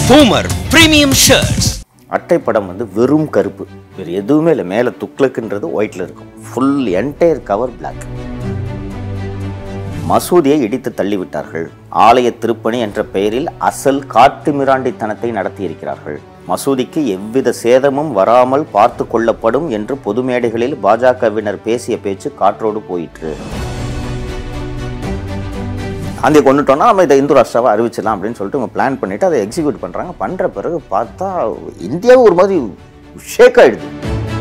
Boomer premium shirts அட்டைப்படம் வந்து வெறும் கருப்பு வேறு எதுவுமே இல்லை மேலே துக்ளக்குன்றது ஒயிட்டில் இருக்கும் ஃபுல் என்டையர் கவர் Black மசூதியை இடித்து தள்ளிவிட்டார்கள் ஆலய திருப்பணி என்ற பெயரில் அசல் காட்டு மிராண்டித்தனத்தை நடத்தியிருக்கிறார்கள் மசூதிக்கு எவ்வித சேதமும் வராமல் பார்த்து கொள்ளப்படும் என்று பொது மேடைகளில் பாஜகவினர் பேசிய பேச்சு காற்றோடு போயிற்று காந்தியை கொண்டுட்டோம்னா நம்ம இதை இந்து ராஷ்டிராவை அறிவிச்சிடலாம் அப்படின்னு சொல்லிட்டு அவங்க பிளான் பண்ணிட்டு அதை எக்ஸிக்யூட் பண்ணுறாங்க பண்ணுற பிறகு பார்த்தா இந்தியாவே ஒரு மாதிரி ஷேக் ஆயிடுது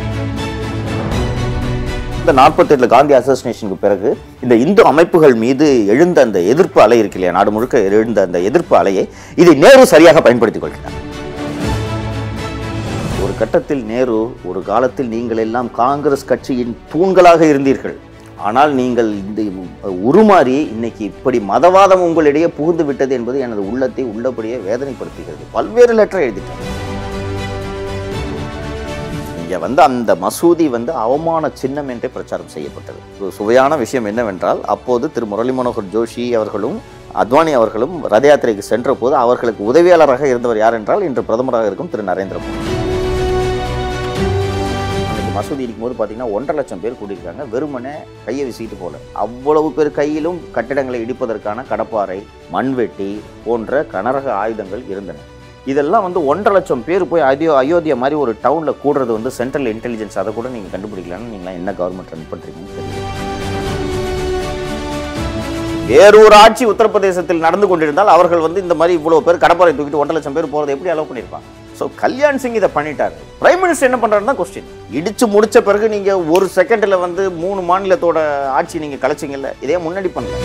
இந்த நாற்பத்தெட்டில் காந்தி அசோசினேஷனுக்கு பிறகு இந்த இந்து அமைப்புகள் மீது எழுந்த அந்த எதிர்ப்பு அலை இருக்கு இல்லையா நாடு முழுக்க எழுந்த அந்த எதிர்ப்பு அலையை இதை நேரு சரியாக பயன்படுத்திக் கொள்கிறார் ஒரு கட்டத்தில் நேரு ஒரு காலத்தில் நீங்கள் எல்லாம் காங்கிரஸ் கட்சியின் தூண்களாக இருந்தீர்கள் ஆனால் நீங்கள் இந்த உருமாறி இன்னைக்கு இப்படி மதவாதம் உங்களிடையே புகுந்து விட்டது என்பது எனது உள்ளத்தை உள்ளபடியே வேதனைப்படுத்துகிறது பல்வேறு லெட்டர் எழுதிட்டார் இங்க வந்து அந்த மசூதி வந்து அவமான சின்னம் என்றே பிரச்சாரம் செய்யப்பட்டது ஒரு சுவையான விஷயம் என்னவென்றால் அப்போது திரு முரளி மனோகர் ஜோஷி அவர்களும் அத்வானி அவர்களும் ரத யாத்திரைக்கு சென்ற போது அவர்களுக்கு உதவியாளராக இருந்தவர் யார் என்றால் இன்று பிரதமராக இருக்கும் திரு நரேந்திர மோடி அன்னைக்கு மசூதி இருக்கும்போது பார்த்தீங்கன்னா ஒன்றரை லட்சம் பேர் கூடியிருக்காங்க வெறுமனே கையை வீசிட்டு போல அவ்வளவு பேர் கையிலும் கட்டிடங்களை இடிப்பதற்கான கடப்பாறை மண்வெட்டி போன்ற கனரக ஆயுதங்கள் இருந்தன இதெல்லாம் வந்து ஒன்றரை லட்சம் பேர் போய் அயோத்தியா அயோத்தியா மாதிரி ஒரு டவுனில் கூடுறது வந்து சென்ட்ரல் இன்டெலிஜென்ஸ் அதை கூட நீங்கள் கண்டுபிடிக்கலாம்னு நீங்களாம் என்ன கவர்மெண்ட் ரன் பண்ணுறீங்கன்னு தெரியல வேறு ஒரு ஆட்சி உத்தரப்பிரதேசத்தில் நடந்து கொண்டிருந்தால் அவர்கள் வந்து இந்த மாதிரி இவ்வளோ பேர் கடப்பாறை தூக்கிட்டு ஒன்றரை லட்சம் பேர் போகிறத எப்படி அலோவ் பண்ணியிருப்பாங்க ஸோ கல்யாண் சிங் இதை பண்ணிட்டாரு பிரைம் மினிஸ்டர் என்ன பண்ணுறாருன்னு தான் கொஸ்டின் இடிச்சு முடிச்ச பிறகு நீங்கள் ஒரு செகண்டில் வந்து மூணு மாநிலத்தோட ஆட்சி நீங்கள் கலைச்சிங்கல்ல இதே முன்னாடி பண்ணல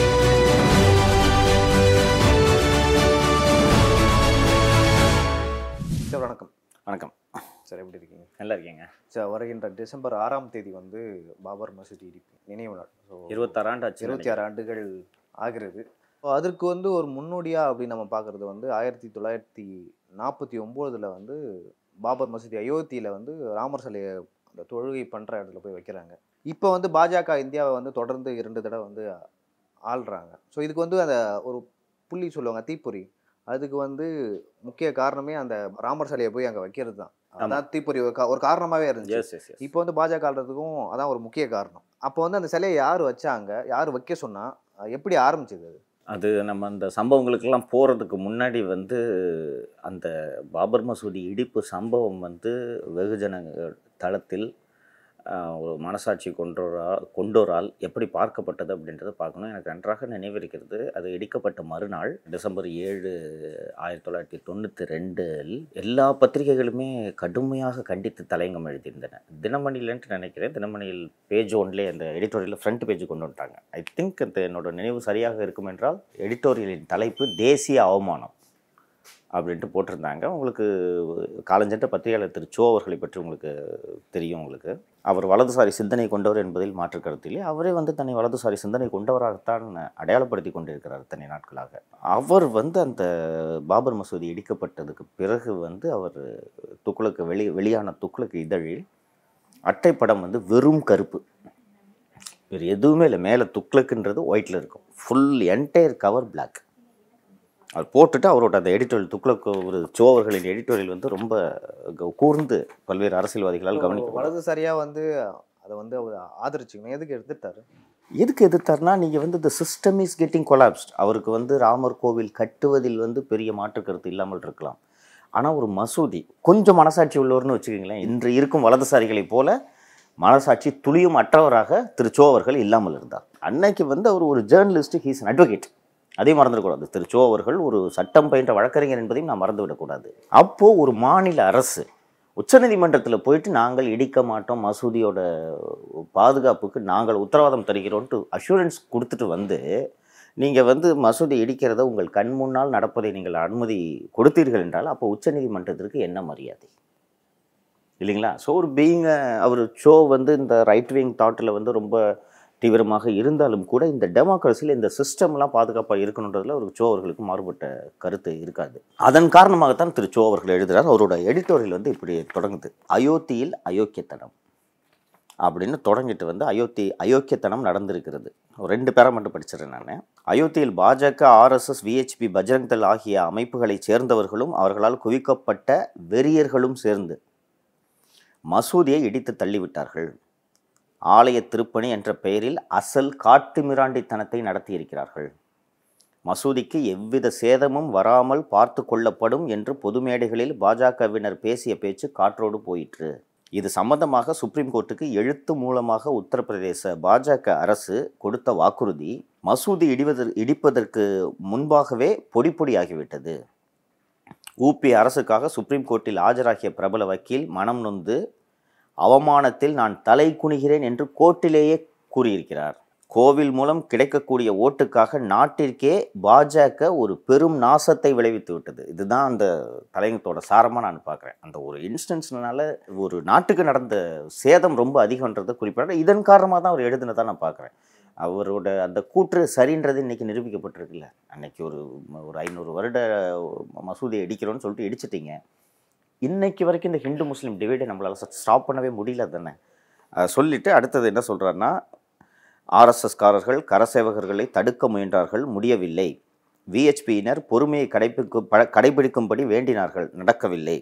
சார் வணக்கம் வணக்கம் சார் எப்படி இருக்கீங்க நல்லா இருக்கீங்க சார் வருகின்ற டிசம்பர் ஆறாம் தேதி வந்து பாபர் மசூதி இடிப்பு நினைவு நாள் ஸோ இருபத்தாறு ஆண்டு ஆச்சு இருபத்தி ஆறு ஆண்டுகள் ஆகிறது ஸோ அதற்கு வந்து ஒரு முன்னோடியாக அப்படின்னு நம்ம பார்க்குறது வந்து ஆயிரத்தி தொள்ளாயிரத்தி நாற்பத்தி ஒம்போதில் வந்து பாபர் மசூதி அயோத்தியில் வந்து ராமர் சிலையை அந்த தொழுகை பண்ணுற இடத்துல போய் வைக்கிறாங்க இப்போ வந்து பாஜக இந்தியாவை வந்து தொடர்ந்து இரண்டு தடவை வந்து ஆள்றாங்க ஸோ இதுக்கு வந்து அந்த ஒரு புள்ளி சொல்லுவாங்க தீப்பொறி அதுக்கு வந்து முக்கிய காரணமே அந்த ராமர் சிலையை போய் அங்கே வைக்கிறது தான் அதான் தீப்பொறி ஒரு கா- ஒரு காரணமாகவே இருந்துச்சு எஸ் எஸ் எஸ் இப்போ வந்து பாஜக ஆள்றதுக்கும் அதான் ஒரு முக்கிய காரணம் அப்போ வந்து அந்த சிலையை யார் வச்சாங்க யார் வைக்க சொன்னா அஹ் எப்படி ஆரம்பிச்சது அது அது நம்ம அந்த சம்பவங்களுக்கெல்லாம் போகிறதுக்கு முன்னாடி வந்து அந்த பாபர் மசூதி இடிப்பு சம்பவம் வந்து வெகுஜன தளத்தில் ஆஹ், ஒரு மனசாட்சி கொண்டோரா கொண்டோரால் எப்படி பார்க்கப்பட்டது அப்படின்றத பார்க்கணும் எனக்கு நன்றாக நினைவிருக்கிறது அது இடிக்கப்பட்ட மறுநாள் டிசம்பர் ஏழு ஆயிரத்தி தொள்ளாயிரத்தி தொண்ணூற்றி ரெண்டில் எல்லா பத்திரிகைகளுமே கடுமையாக கண்டித்து தலையங்கம் எழுதியிருந்தன தினமணிலன்ட்டு நினைக்கிறேன் தினமணியில் பேஜ் ஒன்லேயே அந்த எடிட்டோரியலில் ஃப்ரண்ட் பேஜ் கொண்டு வந்துட்டாங்க ஐ திங்க் அந்த என்னோட நினைவு சரியாக இருக்கும் என்றால் எடிட்டோரியலின் தலைப்பு தேசிய அவமானம் அப்படின்ட்டு போட்டிருந்தாங்க உங்களுக்கு காலஞ்சென்ற பத்திரிகையாளர் திரு சோ அவர்களை பற்றி உங்களுக்கு தெரியும் உங்களுக்கு அவர் வலதுசாரி சிந்தனை கொண்டவர் என்பதில் மாற்று கருத்திலே அவரே வந்து தன்னை வலதுசாரி சிந்தனை கொண்டவராகத்தான் அடையாளப்படுத்தி கொண்டிருக்கிறார் தனி நாட்களாக அவர் வந்து அந்த பாபர் மசூதி இடிக்கப்பட்டதுக்கு பிறகு வந்து அவர் துக்ளக்கு வெளி வெளியான துக்ளக்கு இதழில் அட்டைப்படம் வந்து வெறும் கருப்பு வேறு எதுவுமே இல்லை மேலே துக்ளக்குன்றது ஒயிட்டில் இருக்கும் ஃபுல் என்டையர் கவர் Black அவர் போட்டுட்டு அவரோட அந்த எடிட்டோரியல் துக்ளக் ஒரு சோ அவர்களின் எடிட்டோரியல் வந்து ரொம்ப க- கூர்ந்து பல்வேறு அரசியல்வாதிகளால் கவனிக்கப்படும் வலதுசாரியா வந்து அதை வந்து அவர் ஆதரிச்சுக்கணும் எதுக்கு எடுத்துட்டாரு எதுக்கு எதிர்த்தார்னா நீங்கள் வந்து இந்த சிஸ்டம் இஸ் கெட்டிங் கொலாப்ஸ்ட் அவருக்கு வந்து ராமர் கோவில் கட்டுவதில் வந்து பெரிய மாற்று கருத்து இல்லாமல் இருக்கலாம் ஆனால் ஒரு மசூதி கொஞ்சம் மனசாட்சி உள்ளவர்னு வச்சுக்கோங்களேன் இன்று இருக்கும் வலதுசாரிகளைப் போல மனசாட்சி துளியும் அற்றவராக திரு சோ அவர்கள் இல்லாமல் இருந்தார் அன்னைக்கு வந்து அவர் ஒரு ஜேர்னலிஸ்ட் ஹீஸ் அன் அட்வொகேட் அதையும் மறந்துடக்கூடாது திரு சோ அவர்கள் ஒரு சட்டம் பயின்ற வழக்கறிஞர் என்பதையும் நான் மறந்துவிடக்கூடாது அப்போது ஒரு மாநில அரசு உச்சநீதிமன்றத்தில் போயிட்டு நாங்கள் இடிக்க மாட்டோம் மசூதியோட பாதுகாப்புக்கு நாங்கள் உத்தரவாதம் தருகிறோன்ட்டு அஷூரன்ஸ் கொடுத்துட்டு வந்து நீங்கள் வந்து மசூதி இடிக்கிறத உங்கள் கண் முன்னால் நடப்பதை நீங்கள் அனுமதி கொடுத்தீர்கள் என்றால் அப்போ உச்சநீதிமன்றத்திற்கு என்ன மரியாதை இல்லைங்களா ஸோ ஒரு பீயிங் அவர் ஷோ வந்து இந்த ரைட் விங் தாட்டில் வந்து ரொம்ப தீவிரமாக இருந்தாலும் கூட இந்த டெமோக்ரஸியில் இந்த சிஸ்டம்லாம் பாதுகாப்பாக இருக்கணுன்றதுல ஒரு சோ அவர்களுக்கு மாறுபட்ட கருத்து இருக்காது அதன் காரணமாகத்தான் திரு சோ அவர்கள் எழுதுகிறார் அவரோட எடிட்டோரியல் வந்து இப்படி தொடங்குது அயோத்தியில் அயோக்கியத்தனம் அப்படின்னு தொடங்கிட்டு வந்து அயோத்தி அயோக்கியத்தனம் நடந்திருக்கிறது ஒரு ரெண்டு பேரை மட்டும் படிச்சிடுறேன் நான் அயோத்தியில் பாஜக ஆர்எஸ்எஸ் விஹெச்பி பஜ்ரங் தள் ஆகிய அமைப்புகளைச் சேர்ந்தவர்களும் அவர்களால் குவிக்கப்பட்ட வெறியர்களும் சேர்ந்து மசூதியை இடித்து தள்ளிவிட்டார்கள் ஆலய திருப்பணி என்ற பெயரில் அசல் காட்டுமிராண்டித்தனத்தை நடத்தியிருக்கிறார்கள் மசூதிக்கு எவ்வித சேதமும் வராமல் பார்த்து கொள்ளப்படும் என்று பொது மேடைகளில் பாஜகவினர் பேசிய பேச்சு காற்றோடு போயிற்று இது சம்பந்தமாக சுப்ரீம் கோர்ட்டுக்கு எழுத்து மூலமாக உத்தரப்பிரதேச பாஜக அரசு கொடுத்த வாக்குறுதி மசூதி இடிவதற் இடிப்பதற்கு முன்பாகவே பொடி பொடியாகிவிட்டது ஊபி அரசுக்காக சுப்ரீம் கோர்ட்டில் ஆஜராகிய பிரபல வக்கீல் மனம் நொந்து அவமானத்தில் நான் தலை குனிகிறேன் என்று கோர்ட்டிலேயே கூறியிருக்கிறார் கோவில் மூலம் கிடைக்கக்கூடிய ஓட்டுக்காக நாட்டிற்கே பாஜக ஒரு பெரும் நாசத்தை விளைவித்து விட்டது இதுதான் அந்த தலையங்கத்தோட சாரமாக நான் பார்க்குறேன் அந்த ஒரு இன்ஸ்டன்ஸ்னால ஒரு நாட்டுக்கு நடந்த சேதம் ரொம்ப அதிகன்றதை குறிப்பிட இதன் காரணமாக தான் அவர் எழுதினதான் நான் பார்க்குறேன் அவரோட அந்த கூற்று சரின்றது இன்னைக்கு நிரூபிக்கப்பட்டிருக்குல்ல அன்னைக்கு ஒரு ஒரு ஐநூறு வருட மசூதியை இடிக்கிறோன்னு சொல்லிட்டு இடிச்சிட்டீங்க இன்னைக்கு வரைக்கும் இந்த ஹிந்து முஸ்லீம் டிவைடை நம்மளால் ஸ்டாப் பண்ணவே முடியல தானே அஹ் சொல்லிட்டு அடுத்தது என்ன சொல்கிறாருன்னா ஆர்எஸ்எஸ்காரர்கள் கரசேவகர்களை தடுக்க முயன்றார்கள் முடியவில்லை விஹெச்பியினர் பொறுமையை கடைபிடிக்கும் ப- கடைபிடிக்கும்படி வேண்டினார்கள் நடக்கவில்லை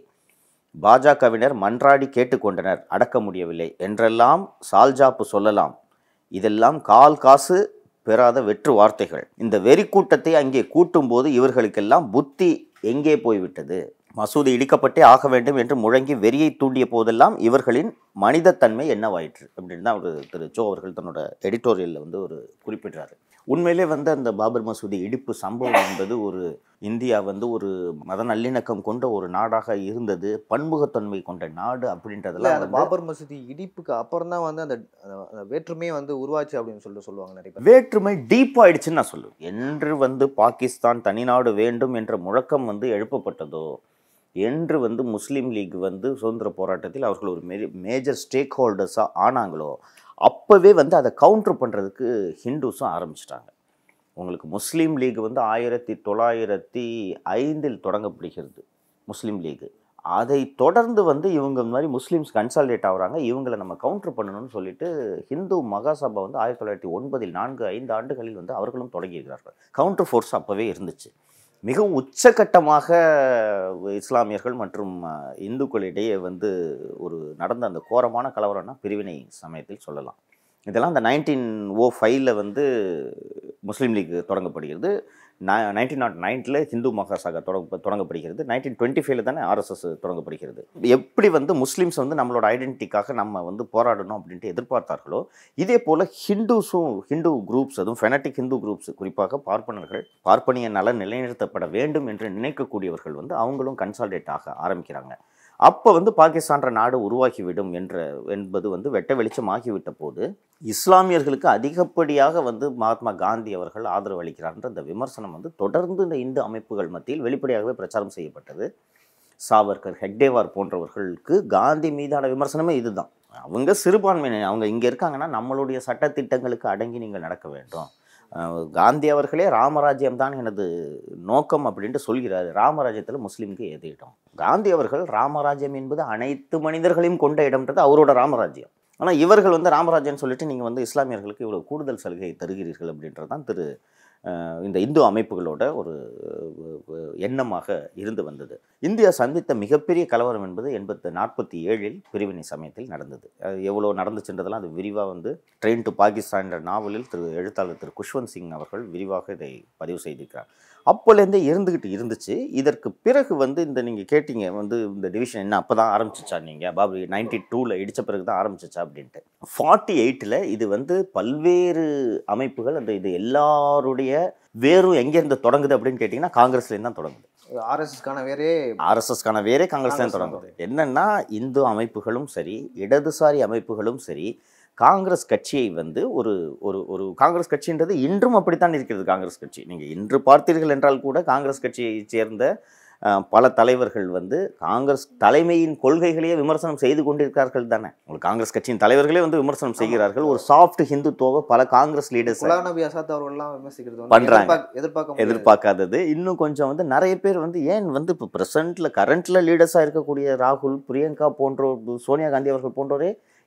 பாஜகவினர் மன்றாடி கேட்டுக்கொண்டனர் அடக்க முடியவில்லை என்றெல்லாம் சால்ஜாப்பு சொல்லலாம் இதெல்லாம் கால் காசு பெறாத வெற்று வார்த்தைகள் இந்த வெறி கூட்டத்தை அங்கே கூட்டும்போது இவர்களுக்கெல்லாம் புத்தி எங்கே போய்விட்டது மசூதி இடிக்கப்பட்டே ஆக வேண்டும் என்று முழங்கி வெறியை தூண்டிய போதெல்லாம் இவர்களின் மனிதத்தன்மை என்னவாயிற்று அப்படின்னு தான் ஒரு திரு சோ அவர்கள் தன்னோட எடிட்டோரியலில் வந்து ஒரு குறிப்பிடுறாரு உண்மையிலே வந்து அந்த பாபர் மசூதி இடிப்பு சம்பவம் என்பது ஒரு இந்தியா வந்து ஒரு மத நல்லிணக்கம் கொண்ட ஒரு நாடாக இருந்தது பன்முகத்தன்மை கொண்ட நாடு இல்ல அப்படின்றதெல்லாம் அந்த வந்து பாபர் மசூதி இடிப்புக்கு அப்புறம் தான் வந்து அந்த அந்த- அந்த வேற்றுமையே வந்து உருவாச்சு அப்படின்னு சொல்லிட்டு சொல்லுவாங்க நிறைய பேர் வேற்றுமை டீப் ஆயிடுச்சுன்னு நான் சொல்லுவேன் என்று வந்து பாகிஸ்தான் தனிநாடு வேண்டும் என்ற முழக்கம் வந்து எழுப்பப்பட்டதோ என்று வந்து முஸ்லீம் லீக் வந்து சுதந்திர போராட்டத்தில் அவர்கள் ஒரு மேஜர் ஸ்டேக் ஹோல்டர்ஸாக ஆனாங்களோ அப்போவே வந்து அதை கவுண்டர் பண்ணுறதுக்கு ஹிந்துஸும் ஆரம்பிச்சிட்டாங்க உங்களுக்கு முஸ்லீம் லீக் வந்து ஆயிரத்தி தொள்ளாயிரத்தி ஐந்தில் தொடங்கப்படுகிறது முஸ்லீம் லீக் அதை தொடர்ந்து வந்து இவங்க இந்த மாதிரி முஸ்லீம்ஸ் கன்சால்டேட் ஆகுறாங்க இவங்களை நம்ம கவுண்டர் பண்ணணும்னு சொல்லிட்டு ஹிந்து மகாசபா வந்து ஆயிரத்தி தொள்ளாயிரத்தி ஒன்பதில் நான்கு ஐந்து ஆண்டுகளில் வந்து அவர்களும் தொடங்கியிருக்கிறார்கள் கவுண்டர் ஃபோர்ஸ் அப்போவே இருந்துச்சு மிகவும் உச்சகட்டமாக இஸ்லாமியர்கள் மற்றும் அஹ், இந்துக்களிடையே வந்து ஒரு நடந்த அந்த கோரமான கலவரம்னா பிரிவினை சமயத்தில் சொல்லலாம் இதெல்லாம் அந்த நைன்டீன் ஓ ஃபைவ்ல வந்து முஸ்லீம் லீக் தொடங்கப்படுகிறது நைன்டீன் நாட் நைன்த்தில் ஹிந்து மகாசாகா தொடங்க தொடங்கப்படுகிறது நைன்டீன் டுவெண்ட்டி ஃபைவ்ல தானே ஆர்எஸ்எஸ் தொடங்கப்படுகிறது எப்படி வந்து முஸ்லீம்ஸ் வந்து நம்மளோட ஐடென்டிட்டிக்காக நம்ம வந்து போராடணும் அப்படின்ட்டு எதிர்பார்த்தார்களோ இதே போல் ஹிந்துஸும் ஹிந்து குரூப்ஸ் அதுவும் ஃபெனட்டிக் ஹிந்து குரூப்ஸ் குறிப்பாக பார்ப்பனர்கள் பார்ப்பனிய நலன் நிலைநிறுத்தப்பட வேண்டும் என்று நினைக்கக்கூடியவர்கள் வந்து அவங்களும் கன்சால்டேட் ஆக ஆரம்பிக்கிறாங்க அப்போ வந்து பாகிஸ்தான்ற நாடு உருவாகிவிடும் என்ற என்பது வந்து வெட்ட வெளிச்சமாகிவிட்ட போது இஸ்லாமியர்களுக்கு அதிகப்படியாக வந்து மகாத்மா காந்தி அவர்கள் ஆதரவு அளிக்கிறார்ன்ற அந்த விமர்சனம் வந்து தொடர்ந்து இந்த இந்து அமைப்புகள் மத்தியில் வெளிப்படையாகவே பிரச்சாரம் செய்யப்பட்டது சாவர்கர் ஹெக்டேவார் போன்றவர்களுக்கு காந்தி மீதான விமர்சனமே இதுதான் அவங்க சிறுபான்மையினர் அவங்க இங்கே இருக்காங்கன்னா நம்மளுடைய சட்டத்திட்டங்களுக்கு அடங்கி நீங்கள் நடக்க வேண்டும் அஹ் காந்தி அவர்களே ராமராஜ்யம் தான் எனது நோக்கம் அப்படின்ட்டு சொல்கிறார் ராமராஜ்யத்தில் முஸ்லீமுக்கு எது இடம் காந்தி அவர்கள் ராமராஜ்யம் என்பது அனைத்து மனிதர்களையும் கொண்ட இடம்ன்றது அவரோட ராமராஜ்யம் ஆனால் இவர்கள் வந்து ராமராஜ்யம்னு சொல்லிட்டு நீங்கள் வந்து இஸ்லாமியர்களுக்கு இவ்வளோ கூடுதல் சலுகை தருகிறீர்கள் அப்படின்றது தான் திரு அஹ், இந்த இந்து அமைப்புகளோட ஒரு அஹ், அஹ், எண்ணமாக இருந்து வந்தது இந்தியா சந்தித்த மிகப்பெரிய கலவரம் என்பது எண்பத்து நாற்பத்தி ஏழில் பிரிவினை சமயத்தில் நடந்தது அது எவ்வளோ நடந்துச்சுன்றதெல்லாம் அது விரிவாக வந்து ட்ரெயின் டு பாகிஸ்தான் என்ற நாவலில் திரு எழுத்தாளர் திரு குஷ்வந்த் சிங் அவர்கள் விரிவாக இதை பதிவு செய்திருக்கிறார் அப்போலேருந்தே இருந்துக்கிட்டு இருந்துச்சு இதற்கு பிறகு வந்து இந்த நீங்கள் கேட்டீங்க வந்து இந்த டிவிஷன் என்ன அப்போ தான் ஆரம்பிச்சிச்சா நீங்கள் பாபு நைன்டி டூவில் இடித்த பிறகு தான் ஆரம்பிச்சிச்சா அப்படின்ட்டு ஃபார்ட்டி எயிட்டில் இது வந்து பல்வேறு அமைப்புகள் அந்த இது எல்லாருடைய வேரும் எங்கேருந்து தொடங்குது அப்படின்னு கேட்டிங்கன்னா காங்கிரஸ்லேருந்து தான் தொடங்குது ஆர்எஸ்எஸ்க்கான வேறே ஆர்எஸ்எஸ்க்கான வேறே காங்கிரஸ் தான் காங்கிரஸ் தொடங்குது என்னன்னா இந்து அமைப்புகளும் சரி இடதுசாரி அமைப்புகளும் சரி காங்கிரஸ் கட்சியை வந்து ஒரு ஒரு ஒரு காங்கிரஸ் கட்சின்றது இன்றும் அப்படித்தான் இருக்கிறது காங்கிரஸ் கட்சி நீங்கள் இன்று பார்த்தீர்கள் என்றால் கூட காங்கிரஸ் கட்சியைச் சேர்ந்த அஹ், பல தலைவர்கள் வந்து காங்கிரஸ் தலைமையின் கொள்கைகளையே விமர்சனம் செய்து கொண்டிருக்கிறார்கள் தானே உங்களுக்கு காங்கிரஸ் கட்சியின் தலைவர்களே வந்து விமர்சனம் செய்கிறார்கள் ஒரு சாஃப்ட் ஹிந்துத்துவ பல காங்கிரஸ் லீடர்ஸ் குலாம் நபி ஆசாத் அவர்கள்லாம் விமர்சிக்கிறது வந்து பண்றாங்க. எதிர்பார்க்க- எதிர்பார்க்க முடியாது. எதிர்பார்க்காதது இன்னும் கொஞ்சம் வந்து நிறைய பேர் வந்து ஏன் வந்து இப்போ ப்ரெசண்ட்டில் கரண்ட்டில் லீடர்ஸாக இருக்கக்கூடிய ராகுல் பிரியங்கா போன்றோர் சோனியா காந்தி அவர்கள் போன்றோரே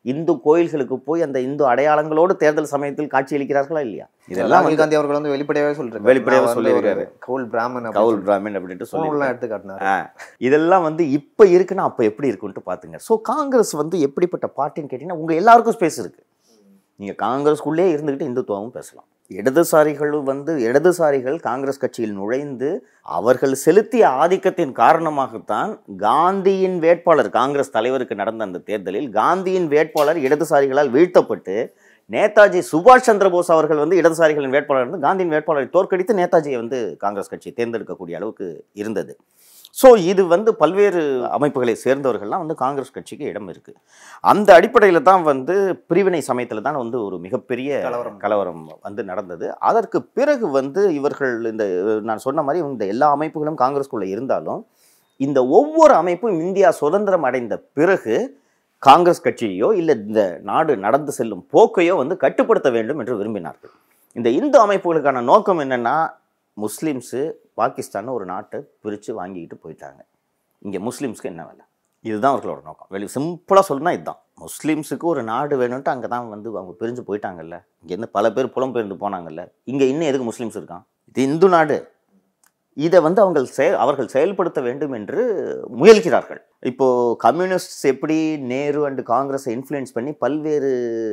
இந்து கோயில்களுக்கு போய் அந்த இந்து அடையாளங்களோடு தேர்தல் சமயத்தில் காட்சியளிக்கிறார்களா இல்லையா இதெல்லாம் ராகுல் வந்து காந்தி அவர்கள் வந்து வெளிப்படையாவே சொல்றாரு வெளிப்படையாவே நான் வந்து சொல்லியிருக்காரு. ஒரு கவுல் பிராமன் கவுல் பிராமின் அப்படின்ட்டு சொல்லி எல்லாம் எடுத்து காட்டினாரு ஆ, இதெல்லாம் வந்து இப்போ இருக்குன்னா அப்போ எப்படி இருக்குன்ட்டு பார்த்துங்க ஸோ காங்கிரஸ் வந்து எப்படிப்பட்ட பார்ட்டின்னு கேட்டிங்கன்னா உங்கள் எல்லாருக்கும் ஸ்பேஸ் இருக்குது நீங்கள் காங்கிரஸ்குள்ளே இருந்துக்கிட்டு இந்துத்துவமும் பேசலாம் இடதுசாரிகள் வந்து இடதுசாரிகள் காங்கிரஸ் கட்சியில் நுழைந்து அவர்கள் செலுத்திய ஆதிக்கத்தின் காரணமாகத்தான் காந்தியின் வேட்பாளர் காங்கிரஸ் தலைவருக்கு நடந்த அந்த தேர்தலில் காந்தியின் வேட்பாளர் இடதுசாரிகளால் வீழ்த்தப்பட்டு நேதாஜி சுபாஷ் சந்திர போஸ் அவர்கள் வந்து இடதுசாரிகளின் வேட்பாளர் இருந்து காந்தியின் வேட்பாளரை தோற்கடித்து நேதாஜியை வந்து காங்கிரஸ் கட்சி தேர்ந்தெடுக்கக்கூடிய அளவுக்கு இருந்தது ஸோ இது வந்து பல்வேறு அமைப்புகளை சேர்ந்தவர்கள்லாம் வந்து காங்கிரஸ் கட்சிக்கு இடம் இருக்குது அந்த அடிப்படையில் தான் வந்து பிரிவினை சமயத்தில் தான் வந்து ஒரு மிகப்பெரிய கலவரம். கலவரம் வந்து நடந்தது அதற்கு பிறகு வந்து இவர்கள் இந்த நான் சொன்ன மாதிரி இந்த எல்லா அமைப்புகளும் காங்கிரஸ்குள்ளே இருந்தாலும் இந்த ஒவ்வொரு அமைப்பும் இந்தியா சுதந்திரம் அடைந்த பிறகு காங்கிரஸ் கட்சியையோ இல்லை இந்த நாடு நடந்து செல்லும் போக்கையோ வந்து கட்டுப்படுத்த வேண்டும் என்று விரும்பினார்கள் இந்த இந்து அமைப்புகளுக்கான நோக்கம் என்னன்னா முஸ்லீம்ஸு பாகிஸ்தான் ஒரு நாட்டை பிரித்து வாங்கிக்கிட்டு போயிட்டாங்க இங்கே முஸ்லீம்ஸ்க்கு என்ன வேலை இதுதான் அவர்களோட நோக்கம் வெளி சிம்பிளாக சொல்லணும்னா இதுதான் முஸ்லீம்ஸுக்கு ஒரு நாடு வேணும்ட்டு அங்கே தான் வந்து அவங்க பிரிஞ்சு போயிட்டாங்கல்ல இங்கேருந்து பல பேர் புலம்பெயர்ந்து போனாங்கல்ல இங்கே இன்னும் எதுக்கு முஸ்லீம்ஸ் இருக்கான் இது இந்து நாடு இதை வந்து அவங்க செய அவர்கள் செயல்படுத்த வேண்டும் என்று முயல்கிறார்கள் இப்போ கம்யூனிஸ்ட் எப்படி நேரு அண்ட் காங்கிரஸை இன்ஃப்ளூயன்ஸ் பண்ணி பல்வேறு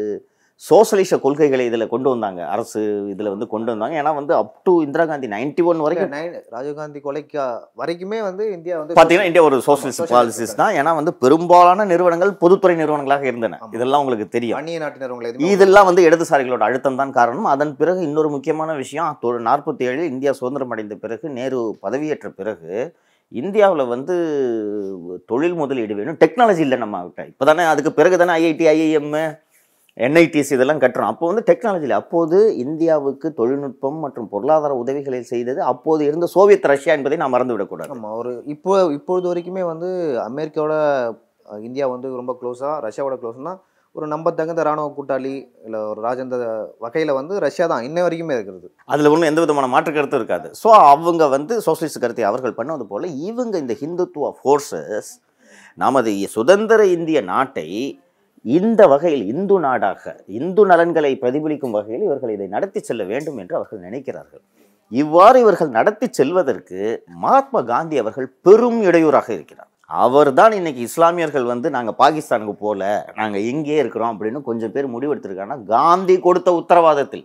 சோசலிச கொள்கைகளை இதில் கொண்டு வந்தாங்க அரசு இதில் வந்து கொண்டு வந்தாங்க ஏன்னா வந்து up to Indira Gandhi ninety one வரைக்கும் ராஜீவ்காந்தி கொலைக்கு வரைக்குமே வந்து இந்தியா வந்து பார்த்தீங்கன்னா இந்தியா ஒரு சோசியலிஸ்ட் socialist பாலிசிஸ் தான் ஏன்னா வந்து பெரும்பாலான நிறுவனங்கள் பொதுத்துறை நிறுவனங்களாக இருந்தன ஆமா. இதெல்லாம் உங்களுக்கு தெரியும் அந்நிய நாட்டினர் உங்களை எதுவுமே இதெல்லாம் வந்து இடதுசாரிகளோட அழுத்தம் தான் காரணம் அதன் பிறகு இன்னொரு முக்கியமான விஷயம் நாற்பத்தி ஏழில் இந்தியா சுதந்திரம் அடைந்த பிறகு நேரு பதவியேற்ற பிறகு இந்தியாவில் வந்து தொழில் முதலீடு வேணும் டெக்னாலஜி இல்லை நம்ம கிட்ட இப்போ தானே அதுக்கு பிறகு தானே ஐஐடி ஐஐஎம் என்ஐடிஸ் இதெல்லாம் கட்டுறோம் அப்போ வந்து டெக்னாலஜியில் அப்போது இந்தியாவுக்கு தொழில்நுட்பம் மற்றும் பொருளாதார உதவிகளை செய்தது அப்போது இருந்த சோவியத் ரஷ்யா என்பதை நாம் மறந்துவிடக்கூடாது ஆமா ஒரு இப்போ இப்பொழுது வரைக்குமே வந்து அமெரிக்காவோட அஹ், இந்தியா வந்து ரொம்ப க்ளோஸா ரஷ்யாவோட க்ளோஸ்னா ஒரு நம்பத்தகுந்த ராணுவ கூட்டாளி இல்ல ஒரு ராஜேந்திர வகையில வந்து ரஷ்யா தான் இன்ன வரைக்குமே இருக்கிறது அதில் ஒன்றும் எந்த விதமான மாற்று கருத்தும் இருக்காது ஸோ அவங்க வந்து சோசியலிஸ்ட் கருத்தை அவர்கள் பண்ணது போல இவங்க இந்த ஹிந்துத்துவ ஃபோர்ஸஸ் நமது சுதந்திர இந்திய நாட்டை இந்த வகையில் இந்து நாடாக இந்து நலன்களை பிரதிபலிக்கும் வகையில் இவர்கள் இதை நடத்தி செல்ல வேண்டும் என்று அவர்கள் நினைக்கிறார்கள் இவ்வாறு இவர்கள் நடத்தி செல்வதற்கு மகாத்மா காந்தி அவர்கள் பெரும் இடையூறாக இருக்கிறார் அவர்தான் இன்னைக்கு இஸ்லாமியர்கள் வந்து நாங்கள் பாகிஸ்தானுக்கு போகல நாங்கள் இங்கே இருக்கிறோம் அப்படின்னு கொஞ்சம் பேர் முடிவெடுத்திருக்காங்கன்னா காந்தி கொடுத்த உத்தரவாதத்தில்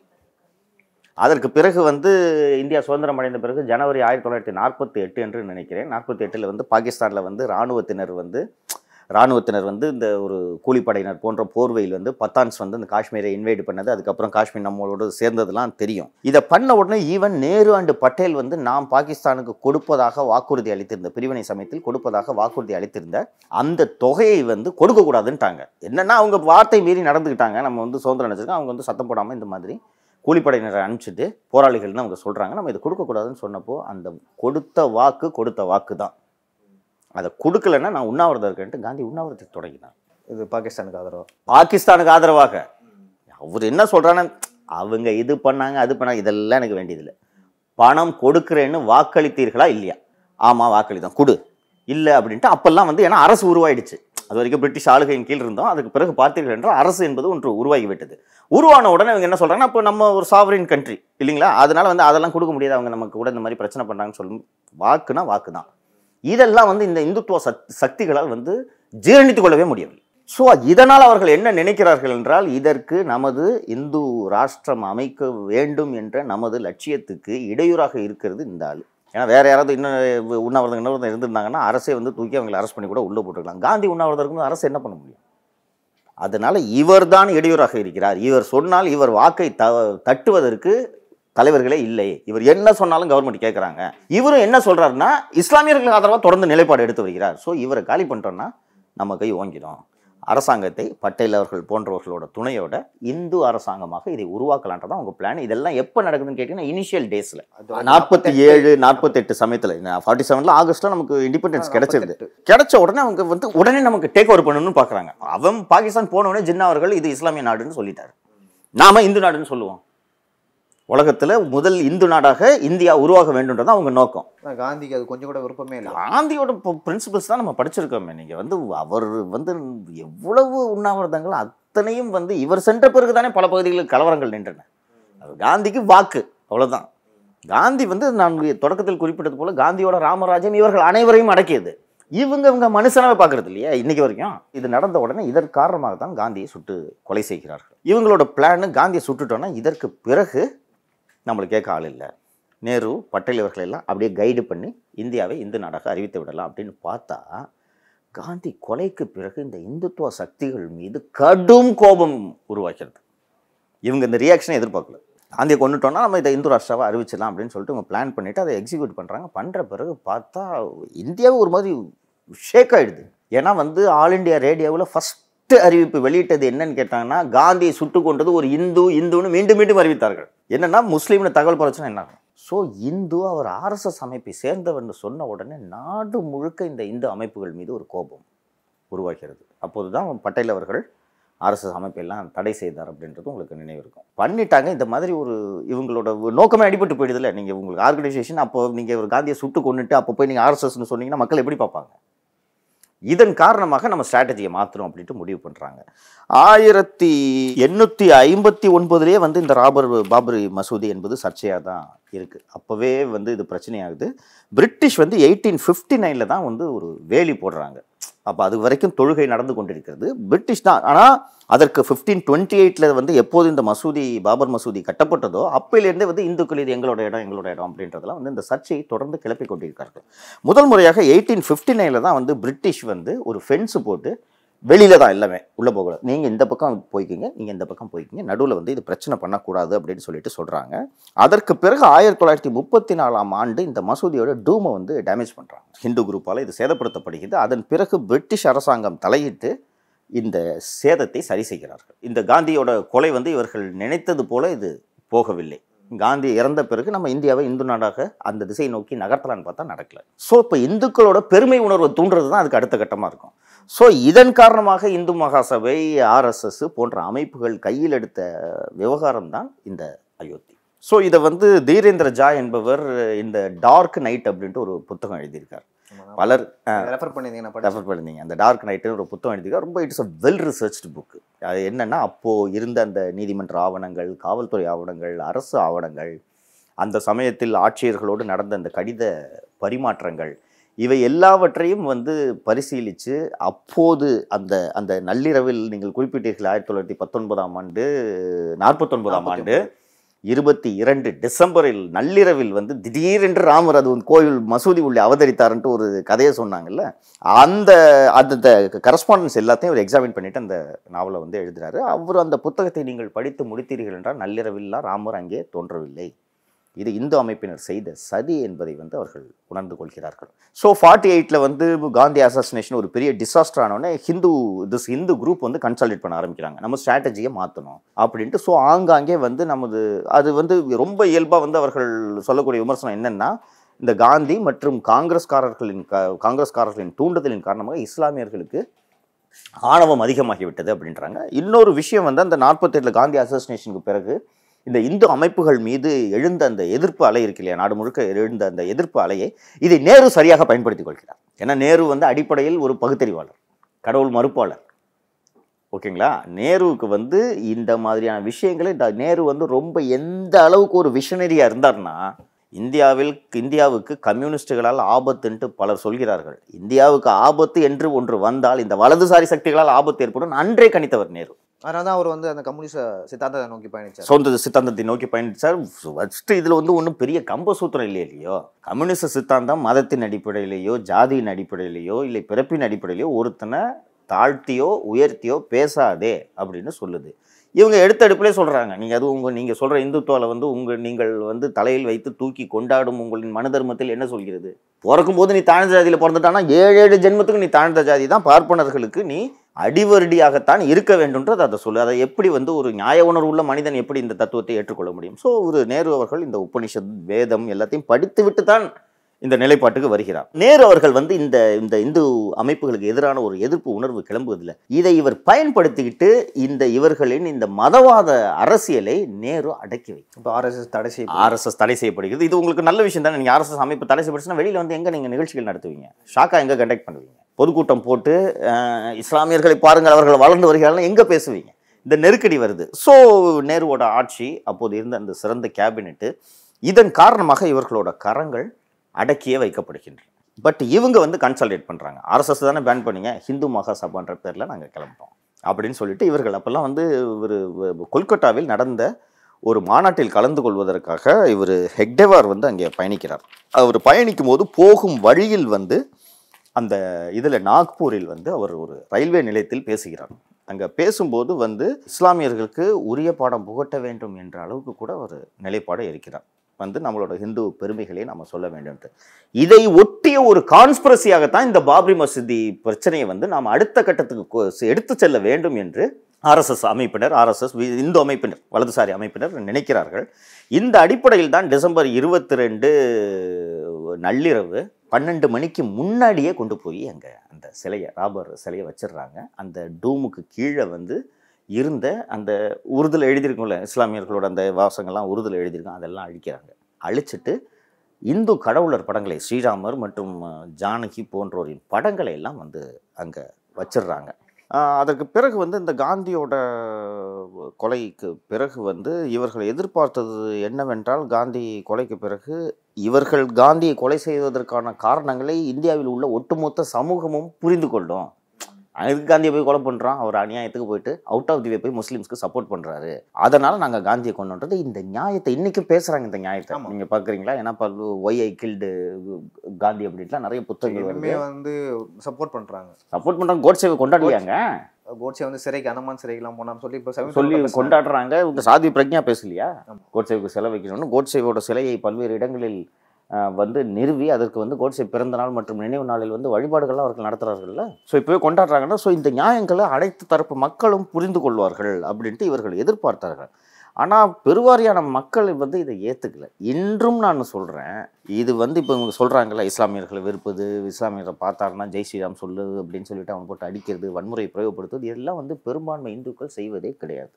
அதற்கு பிறகு வந்து இந்தியா சுதந்திரம் அடைந்த பிறகு ஜனவரி ஆயிரத்தி தொள்ளாயிரத்தி நாற்பத்தி எட்டு என்று நினைக்கிறேன் நாற்பத்தி எட்டில் வந்து பாகிஸ்தானில் வந்து இராணுவத்தினர் வந்து இராணுவத்தினர் வந்து இந்த ஒரு கூலிப்படையினர் போன்ற போர்வையில் வந்து பத்தான்ஸ் வந்து இந்த காஷ்மீரை இன்வைட் பண்ணது அதுக்கப்புறம் காஷ்மீர் நம்மளோட சேர்ந்ததெல்லாம் தெரியும் இதை பண்ண உடனே ஈவன் நேரு அண்டு பட்டேல் வந்து நாம் பாகிஸ்தானுக்கு கொடுப்பதாக வாக்குறுதி அளித்திருந்த பிரிவினை சமயத்தில் கொடுப்பதாக வாக்குறுதி அளித்திருந்த அந்த தொகையை வந்து கொடுக்கக்கூடாதுன்ட்டாங்க என்னன்னா அவங்க வார்த்தை மீறி நடந்துக்கிட்டாங்க நம்ம வந்து சுதந்திரம் நினைச்சிருக்கோம் அவங்க வந்து சத்தம் போடாமல் இந்த மாதிரி கூலிப்படையினரை அனுப்பிச்சிட்டு போராளிகள்னு அவங்க சொல்கிறாங்க நம்ம இதை கொடுக்கக்கூடாதுன்னு சொன்னப்போ அந்த கொடுத்த வாக்கு கொடுத்த வாக்கு தான் அதை கொடுக்கலன்னா நான் உண்ணாவிரதம் இருக்கேன்ட்டு காந்தி உண்ணாவிரதத்தை தொடங்கினார் இது பாகிஸ்தானுக்கு ஆதரவா பாகிஸ்தானுக்கு ஆதரவாக அவர் என்ன சொல்றான்னா அவங்க இது பண்ணாங்க அது பண்ணாங்க இதெல்லாம் எனக்கு வேண்டியதில்லை பணம் கொடுக்குறேன்னு வாக்களித்தீர்களா இல்லையா ஆமாம் வாக்களித்தோம் கொடு இல்லை அப்படின்ட்டு அப்பெல்லாம் வந்து ஏன்னா அரசு உருவாயிடுச்சு அது வரைக்கும் பிரிட்டிஷ் ஆளுகையின் கீழ் இருந்தோம் அதுக்கு பிறகு பார்த்தீர்கள் என்றால் அரசு என்பது ஒன்று உருவாகி விட்டது உருவான உடனே இவங்க என்ன சொல்றாங்கன்னா அப்போ நம்ம ஒரு சாவரின் கண்ட்ரி இல்லைங்களா அதனால வந்து அதெல்லாம் கொடுக்க முடியாது அவங்க நமக்கு கூட இந்த மாதிரி பிரச்சனை பண்ணுறாங்கன்னு சொல்லும் வாக்குனா வாக்கு தான் இதெல்லாம் வந்து இந்த இந்துத்துவ சக் சக்திகளால் வந்து ஜீரணித்துக் கொள்ளவே முடியவில்லை ஸோ இதனால் அவர்கள் என்ன நினைக்கிறார்கள் என்றால் இதற்கு நமது இந்து ராஷ்டிரம் அமைக்க வேண்டும் என்ற நமது லட்சியத்துக்கு இடையூறாக இருக்கிறது இந்த ஆள் ஏன்னா வேற யாராவது இன்னும் உண்ணாவிரதம் இன்னொருத்தம் இருந்திருந்தாங்கன்னா அரசே வந்து தூக்கி அவங்களை அரெஸ்ட் பண்ணி கூட உள்ளே போட்டுருக்கலாம் காந்தி உண்ணாவிரதம் இருக்கும்போது அரசு என்ன பண்ண முடியும் அதனால இவர்தான் இடையூறாக இருக்கிறார் இவர் சொன்னால் இவர் வாக்கை த தட்டுவதற்கு தலைவர்களே இல்லை இவர் என்ன சொன்னாலும் கவர்மெண்ட் கேட்குறாங்க இவரும் என்ன சொல்றாருன்னா இஸ்லாமியர்களுக்கு ஆதரவாக தொடர்ந்து நிலைப்பாடு எடுத்து வருகிறார் ஸோ இவரை காலி பண்ணிட்டோம்னா நம்ம கை ஓங்கிடும் அரசாங்கத்தை பட்டேல் அவர்கள் போன்றவர்களோட துணையோட இந்து அரசாங்கமாக இதை உருவாக்கலான்றதான் உங்க பிளான் இதெல்லாம் எப்போ நடக்குதுன்னு கேட்டீங்கன்னா இனிஷியல் டேஸில் நாற்பத்தி ஏழு நாற்பத்தெட்டு சமயத்தில் ஃபார்ட்டி செவனில் ஆகஸ்ட்டில் நமக்கு இண்டிபெண்டன்ஸ் கிடைச்சிருது கிடைச்ச உடனே அவங்க வந்து உடனே நமக்கு டேக் ஓவர் பண்ணணும்னு பார்க்குறாங்க அவன் பாகிஸ்தான் போன உடனே ஜின்னா அவர்கள் இது இஸ்லாமிய நாடுன்னு சொல்லிட்டாரு நாம இந்து நாடுன்னு சொல்லுவோம் உலகத்தில் முதல் இந்து நாடாக இந்தியா உருவாக வேண்டும்ன்றது அவங்க நோக்கம் ஆனா காந்திக்கு அது கொஞ்சம் கூட விருப்பமே இல்லை காந்தியோட பிரின்சிபல்ஸ் தான் நம்ம படிச்சிருக்கோமே நீங்கள் வந்து அவர் வந்து எவ்வளவு உண்ணாவிரதங்கள் அத்தனையும் வந்து இவர் சென்ற பிறகு தானே பல பகுதிகளில் கலவரங்கள் நின்றன அது காந்திக்கு வாக்கு அவ்வளவுதான் காந்தி வந்து நான் தொடக்கத்தில் குறிப்பிட்டது போல காந்தியோட ராமராஜ்யம் இவர்கள் அனைவரையும் அடக்கியது இவங்க இவங்க மனுஷனாவே பார்க்கறது இல்லையா இன்னைக்கு வரைக்கும் இது நடந்த உடனே இதன் காரணமாக தான் காந்தியை சுட்டு கொலை செய்கிறார்கள் இவங்களோட பிளான் காந்தியை சுட்டுட்டோன்னா இதற்கு பிறகு நம்மளை கேட்க ஆள் இல்லை நேரு பட்டேல் இவர்களை எல்லாம் அப்படியே கைடு பண்ணி இந்தியாவை இந்து நாடாக அறிவித்து விடலாம் அப்படின்னு பார்த்தா காந்தி கொலைக்கு பிறகு இந்த இந்துத்துவ சக்திகள் மீது கடும் கோபம் உருவாக்கிறது இவங்க இந்த ரியாக்ஷனை எதிர்பார்க்கல காந்தியை கொண்டுட்டோம்னா நம்ம இதை இந்து ராஷ்டிராவை அறிவிச்சிடலாம் அப்படின்னு சொல்லிட்டு இவங்க பிளான் பண்ணிவிட்டு அதை எக்ஸிக்யூட் பண்ணுறாங்க பண்ணுற பிறகு பார்த்தா இந்தியாவே ஒரு மாதிரி ஷேக் ஆகிடுது ஏன்னா வந்து ஆல் இண்டியா ரேடியோவில் ஃபஸ்ட்டு அறிவிப்பு வெளியிட்டது என்னன்னு கேட்டாங்கன்னா காந்தியை சுட்டு கொண்டது ஒரு இந்து இந்துன்னு மீண்டும் மீண்டும் அறிவித்தார்கள் என்னன்னா முஸ்லீம்னு தகவல் பிரச்சனை என்ன ஸோ இந்து அவர் ஆர்எஸ்எஸ் அமைப்பை சேர்ந்தவர்னு சொன்ன உடனே நாடு முழுக்க இந்த இந்து அமைப்புகள் மீது ஒரு கோபம் உருவாகிறது அப்போது தான் பட்டேல் அவர்கள் ஆர்எஸ்எஸ் அமைப்பெல்லாம் தடை செய்தார் அப்படின்றது உங்களுக்கு நினைவு இருக்கும் பண்ணிட்டாங்க இந்த மாதிரி ஒரு இவங்களோட நோக்கமே அடிபட்டு போயிடுதுல்ல நீங்கள் உங்களுக்கு ஆர்கனைசேஷன் அப்போ நீங்கள் ஒரு காந்தியை சுட்டு கொண்டுட்டு அப்போ போய் நீங்கள் ஆர்எஸ்எஸ்னு சொன்னீங்கன்னா மக்கள் எப்படி பார்ப்பாங்க இதன் காரணமாக நம்ம ஸ்ட்ராட்டஜியை மாற்றணும் அப்படின்ட்டு முடிவு பண்ணுறாங்க ஆயிரத்தி எண்ணூற்றி ஐம்பத்தி ஒன்பதுலேயே வந்து இந்த ராபர் பாபரி மசூதி என்பது சர்ச்சையாக தான் இருக்குது அப்போவே வந்து இது பிரச்சனையாகுது பிரிட்டிஷ் வந்து எயிட்டீன் ஃபிஃப்டி நைனில் தான் வந்து ஒரு வேலி போடுறாங்க அப்போ அது வரைக்கும் தொழுகை நடந்து கொண்டிருக்கிறது பிரிட்டிஷ் தான் ஆனால் அதற்கு ஃபிஃப்டீன் டுவெண்ட்டி எயிட்டில் வந்து எப்போது இந்த மசூதி பாபர் மசூதி கட்டப்பட்டதோ அப்பையிலேருந்தே வந்து இந்துக்கள் இது எங்களோட இடம் எங்களோட இடம் அப்படின்றதெல்லாம் வந்து இந்த சர்ச்சையை தொடர்ந்து கிளப்பி கொண்டிருக்கார்கள் முதல் முறையாக எயிட்டீன் ஃபிஃப்டி நைனில் தான் வந்து பிரிட்டிஷ் வந்து ஒரு ஃபென்ஸு போட்டு வெளியில தான் எல்லாமே உள்ளே போகக்கூடாது நீங்கள் இந்த பக்கம் போய்க்கிங்க நீங்கள் இந்த பக்கம் போய்க்கிங்க நடுவில் வந்து இது பிரச்சனை பண்ணக்கூடாது அப்படின்னு சொல்லிட்டு சொல்கிறாங்க அதற்கு பிறகு ஆயிரத்தி தொள்ளாயிரத்தி முப்பத்தி நாலாம் ஆண்டு இந்த மசூதியோட டூமை வந்து டேமேஜ் பண்ணுறாங்க ஹிந்து குரூப்பால் இது சேதப்படுத்தப்படுகிறது அதன் பிறகு பிரிட்டிஷ் அரசாங்கம் தலையிட்டு இந்த சேதத்தை சரி செய்கிறார்கள் இந்த காந்தியோட கொலை வந்து இவர்கள் நினைத்தது போல இது போகவில்லை காந்தி இறந்த பிறகு நம்ம இந்தியாவை இந்து நாடாக அந்த திசை நோக்கி நகர்த்தலான்னு பார்த்தா நடக்கல ஸோ இப்போ இந்துக்களோட பெருமை உணர்வை தூண்டுறது தான் அதுக்கு அடுத்த கட்டமாக இருக்கும் ஸோ இதன் காரணமாக இந்து மகாசபை ஆர்எஸ்எஸ் போன்ற அமைப்புகள் கையில் எடுத்த விவகாரம் தான் இந்த அயோத்தி ஸோ இதை வந்து தீரேந்திர ஜா என்பவர் இந்த டார்க் நைட் அப்படின்ட்டு ஒரு புத்தகம் எழுதியிருக்கார் பலர் ரெஃபர் பண்ணியிருந்தீங்க நான் படிச்சேன். ரெஃபர் பண்ணிருந்தீங்க அந்த டார்க் நைட்டுன்னு ஒரு புத்தகம் எழுதியிருக்கார் ரொம்ப it's a well researched book அது என்னன்னா அப்போது இருந்த அந்த நீதிமன்ற ஆவணங்கள் காவல்துறை ஆவணங்கள் அரசு ஆவணங்கள் அந்த சமயத்தில் ஆட்சியர்களோடு நடந்த அந்த கடித பரிமாற்றங்கள் இவை எல்லாவற்றையும் வந்து பரிசீலித்து அப்போது அந்த அந்த நள்ளிரவில் நீங்கள் குறிப்பிட்டீர்கள் ஆயிரத்தி தொள்ளாயிரத்தி பத்தொன்பதாம் ஆண்டு நாற்பத்தொன்பதாம் ஆண்டு இருபத்தி இரண்டு டிசம்பரில் நள்ளிரவில் வந்து திடீரென்று ராமர் அது வந்து கோயில் மசூதி உள்ளே அவதரித்தாருன்ட்டு ஒரு கதையை சொன்னாங்கல்ல அந்த அந்த கரஸ்பாண்டன்ஸ் எல்லாத்தையும் அவர் எக்ஸாமின் பண்ணிட்டு அந்த நாவலை வந்து எழுதுறாரு அவர் அந்த புத்தகத்தை நீங்கள் படித்து முடித்தீர்கள் என்றால் நள்ளிரவில்லாம் ராமர் அங்கே தோன்றவில்லை இது இந்து அமைப்பினர் செய்த சதி என்பதை வந்து அவர்கள் உணர்ந்து கொள்கிறார்கள் ஸோ ஃபார்ட்டி எயிட்டில் வந்து காந்தி அசாசினேஷன் ஒரு பெரிய டிசாஸ்டர் ஆனோடனே ஹிந்து திஸ் ஹிந்து குரூப் வந்து கன்சல்டேட் பண்ண ஆரம்பிக்கிறாங்க நம்ம ஸ்ட்ராட்டஜியை மாற்றணும் அப்படின்ட்டு ஸோ ஆங்காங்கே வந்து நமது அது வந்து ரொம்ப இயல்பாக வந்து அவர்கள் சொல்லக்கூடிய விமர்சனம் என்னென்னா இந்த காந்தி மற்றும் காங்கிரஸ்காரர்களின் க காங்கிரஸ்காரர்களின் தூண்டுதலின் காரணமாக இஸ்லாமியர்களுக்கு ஆணவம் அதிகமாகிவிட்டது அப்படின்றாங்க இன்னொரு விஷயம் வந்து அந்த நாற்பத்தெட்டில் காந்தி அசோசினேஷனுக்கு பிறகு இந்த இந்து அமைப்புகள் மீது எழுந்த அந்த எதிர்ப்பு அலை இருக்கு இல்லையா நாடு முழுக்க எழுந்த அந்த எதிர்ப்பு அலையை இதை நேரு சரியாக பயன்படுத்திக் கொள்கிறார் ஏன்னா நேரு வந்து அடிப்படையில் ஒரு பகுத்தறிவாளர் கடவுள் மறுப்பாளர் ஓகேங்களா நேருவுக்கு வந்து இந்த மாதிரியான விஷயங்களை இந்த நேரு வந்து ரொம்ப எந்த அளவுக்கு ஒரு விஷனரியாக இருந்தார்னா இந்தியாவில் இந்தியாவுக்கு கம்யூனிஸ்டுகளால் ஆபத்துன்ட்டு பலர் சொல்கிறார்கள் இந்தியாவுக்கு ஆபத்து என்று ஒன்று வந்தால் இந்த வலதுசாரி சக்திகளால் ஆபத்து ஏற்படும் அன்றே கணித்தவர் நேரு அதனால தான் அவர் வந்து அந்த கம்யூனிஸ்ட் சித்தாந்தத்தை நோக்கி பயணிச்சார் சொந்த சித்தாந்தத்தை நோக்கி பயணிச்சார் ஃபஸ்ட்டு இதில் வந்து ஒன்றும் பெரிய கம்பசூத்திரம் இல்லை இல்லையோ கம்யூனிஸ்ட் சித்தாந்தம் மதத்தின் அடிப்படையிலேயோ ஜாதியின் அடிப்படையிலேயோ இல்லை பிறப்பின் அடிப்படையிலேயோ ஒருத்தனை தாழ்த்தியோ உயர்த்தியோ பேசாதே அப்படின்னு சொல்லுது இவங்க எடுத்த அடுப்பிலே சொல்கிறாங்க நீங்கள் அது உங்கள் நீங்கள் சொல்கிற இந்துத்துவாவில் வந்து உங்கள் நீங்கள் வந்து தலையில் வைத்து தூக்கி கொண்டாடும் உங்களின் மனு தர்மத்தில் என்ன சொல்கிறது பிறக்கும்போது நீ தாழ்ந்த ஜாதியில் பிறந்துட்டானா ஏழு ஏழு ஜென்மத்துக்கு நீ தாழ்ந்த ஜாதி தான் பார்ப்பனர்களுக்கு நீ அடிவருடியாகத்தான் இருக்க வேண்டும்ன்றது அதை சொல்லு அதை எப்படி வந்து ஒரு நியாய உணர்வு உள்ள மனிதன் எப்படி இந்த தத்துவத்தை ஏற்றுக்கொள்ள முடியும் ஸோ ஒரு நேரு அவர்கள் இந்த உபனிஷத் வேதம் எல்லாத்தையும் படித்து விட்டு தான் இந்த நிலைப்பாட்டுக்கு வருகிறார் நேரு அவர்கள் வந்து இந்த இந்த இந்து அமைப்புகளுக்கு எதிரான ஒரு எதிர்ப்பு உணர்வு கிளம்புவதில்லை இதை இவர் பயன்படுத்திக்கிட்டு இந்த இவர்களின் இந்த மதவாத அரசியலை நேரு அடக்கி வைக்கும் இப்போ ஆர்எஸ்எஸ் தடை செய்ய ஆர்எஸ்எஸ் தடை செய்யப்படுகிறது இது உங்களுக்கு நல்ல விஷயம் தானே நீங்கள் ஆர்எஸ்எஸ் அமைப்பு தடை செய்யப்படுச்சுன்னா வெளியில் வந்து எங்கே நீங்கள் நிகழ்ச்சிகள் நடத்துவீங்க ஷாக்கா எங்கே கண்டக்ட் பண்ணுவீங்க பொதுக்கூட்டம் போட்டு அஹ், இஸ்லாமியர்களை பாருங்கள் அவர்கள் வளர்ந்து வருகிறார்கள் எங்கே பேசுவீங்க இந்த நெருக்கடி வருது ஸோ நேருவோட ஆட்சி அப்போது இருந்த அந்த சிறந்த கேபினெட்டு இதன் காரணமாக இவர்களோட கரங்கள் அடக்கியே வைக்கப்படுகின்றன பட் இவங்க வந்து கன்சல்டேட் பண்ணுறாங்க ஆர்எஸ்எஸ் தானே பேன் பண்ணீங்க ஹிந்து மகாசபான்ற பேரில் நாங்கள் கிளம்புறோம் அப்படின்னு சொல்லிட்டு இவர்கள் அப்போல்லாம் வந்து ஒரு கொல்கட்டாவில் நடந்த ஒரு மாநாட்டில் கலந்து கொள்வதற்காக இவர் ஹெக்டேவார் வந்து அங்கே பயணிக்கிறார் அவர் பயணிக்கும் போது போகும் வழியில் வந்து அந்த இதில் நாக்பூரில் வந்து அவர் ஒரு ரயில்வே நிலையத்தில் பேசுகிறார் அங்கே பேசும்போது வந்து இஸ்லாமியர்களுக்கு உரிய பாடம் புகட்ட வேண்டும் என்ற அளவுக்கு கூட ஒரு நிலைப்பாடு இருக்கிறார் வந்து நம்மளோட ஹிந்து பெருமைகளை நம்ம சொல்ல வேண்டும்ட்டு இதை ஒட்டிய ஒரு கான்ஸ்பிரசியாகத்தான் இந்த பாப்ரி மசூதி பிரச்சனையை வந்து நாம் அடுத்த கட்டத்துக்கு கொ- எடுத்து செல்ல வேண்டும் என்று ஆர்எஸ்எஸ் அமைப்பினர் ஆர்எஸ்எஸ் இந்து அமைப்பினர் வலதுசாரி அமைப்பினர் நினைக்கிறார்கள் இந்த அடிப்படையில் தான் டிசம்பர் இருபத்தி ரெண்டு நள்ளிரவு பன்னெண்டு மணிக்கு முன்னாடியே கொண்டு போய் அங்கே அந்த சிலையை ராபர் சிலையை வச்சிடுறாங்க அந்த டூமுக்கு கீழே வந்து இருந்த அந்த உருதுல எழுதியிருக்கும்ல இஸ்லாமியர்களோட அந்த வாசங்கள்லாம் உருதுல எழுதியிருக்கும் அதெல்லாம் அழிக்கிறாங்க அழிச்சிட்டு இந்து கடவுளர் படங்களை ஸ்ரீராமர் மற்றும் அஹ், ஜானகி போன்றோரின் படங்களை எல்லாம் வந்து அங்கே வச்சிடுறாங்க ஆஹ் அதற்கு பிறகு வந்து இந்த காந்தியோட கொலைக்கு பிறகு வந்து இவர்கள் எதிர்பார்த்தது என்னவென்றால் காந்தி கொலைக்கு பிறகு இவர்கள் காந்தியை கொலை செய்வதற்கான காரணங்களை இந்தியாவில் உள்ள ஒட்டுமொத்த சமூகமும் புரிந்து கொள்ளும் அதுக்கு காந்தியை போய் கொலை பண்ணுறான் அவர் அநியாயத்துக்கு போயிட்டு அவுட் ஆஃப் தி வே போய் முஸ்லீம்ஸ்க்கு சப்போர்ட் பண்ணுறாரு அதனால நாங்கள் காந்தியை கொண்டுன்றது இந்த நியாயத்தை இன்னைக்கும் பேசுகிறாங்க இந்த நியாயத்தை ஆமா. நீங்கள் பார்க்குறீங்களா ஏன்னா இப்போ ஒய் ஐ கில்டு காந்தி அப்படின்ட்டுலாம் நிறைய புத்தகங்கள் இன்னுமே வருது வந்து சப்போர்ட் பண்றாங்க சப்போர்ட் பண்ணுறாங்க கோட்சேவை கொண்டாடலையாங்க கோட்சே வந்து சிறைக்கு அனமான் சிறைக்கெல்லாம் போனான்னு சொல்லி இப்போ சொல்லி கொண்டாடுறாங்க இவங்க சாதி பிரஜா பேசலையா ஆமா. கோட்சேவுக்கு செலவு வைக்கணும்னு கோட்சேவோட சிலையை பல்வேறு இடங்களில் ஆஹ், வந்து நிறுவி அதற்கு வந்து கோட்சே பிறந்த நாள் மற்றும் நினைவு நாளில் வந்து வழிபாடுகள்லாம் அவர்கள் நடத்துகிறார்கள்ல ஸோ இப்போவே கொண்டாடுறாங்கன்னா ஸோ இந்த நியாயங்களை அனைத்து தரப்பு மக்களும் புரிந்து கொள்வார்கள் அப்படின்ட்டு இவர்கள் எதிர்பார்த்தார்கள் ஆனால் பெருவாரியான மக்கள் வந்து இதை ஏற்றுக்கல இன்றும் நான் சொல்கிறேன் இது வந்து இப்போ இவங்க சொல்கிறாங்கல்ல இஸ்லாமியர்களை வெறுப்பது இஸ்லாமியரை பார்த்தாருன்னா ஜெய் ஸ்ரீராம் சொல்லு அப்படின்னு சொல்லிட்டு அவன் போட்டு அடிக்கிறது வன்முறையை பிரயோகப்படுத்துவது இதெல்லாம் வந்து பெரும்பான்மை இந்துக்கள் செய்வதே கிடையாது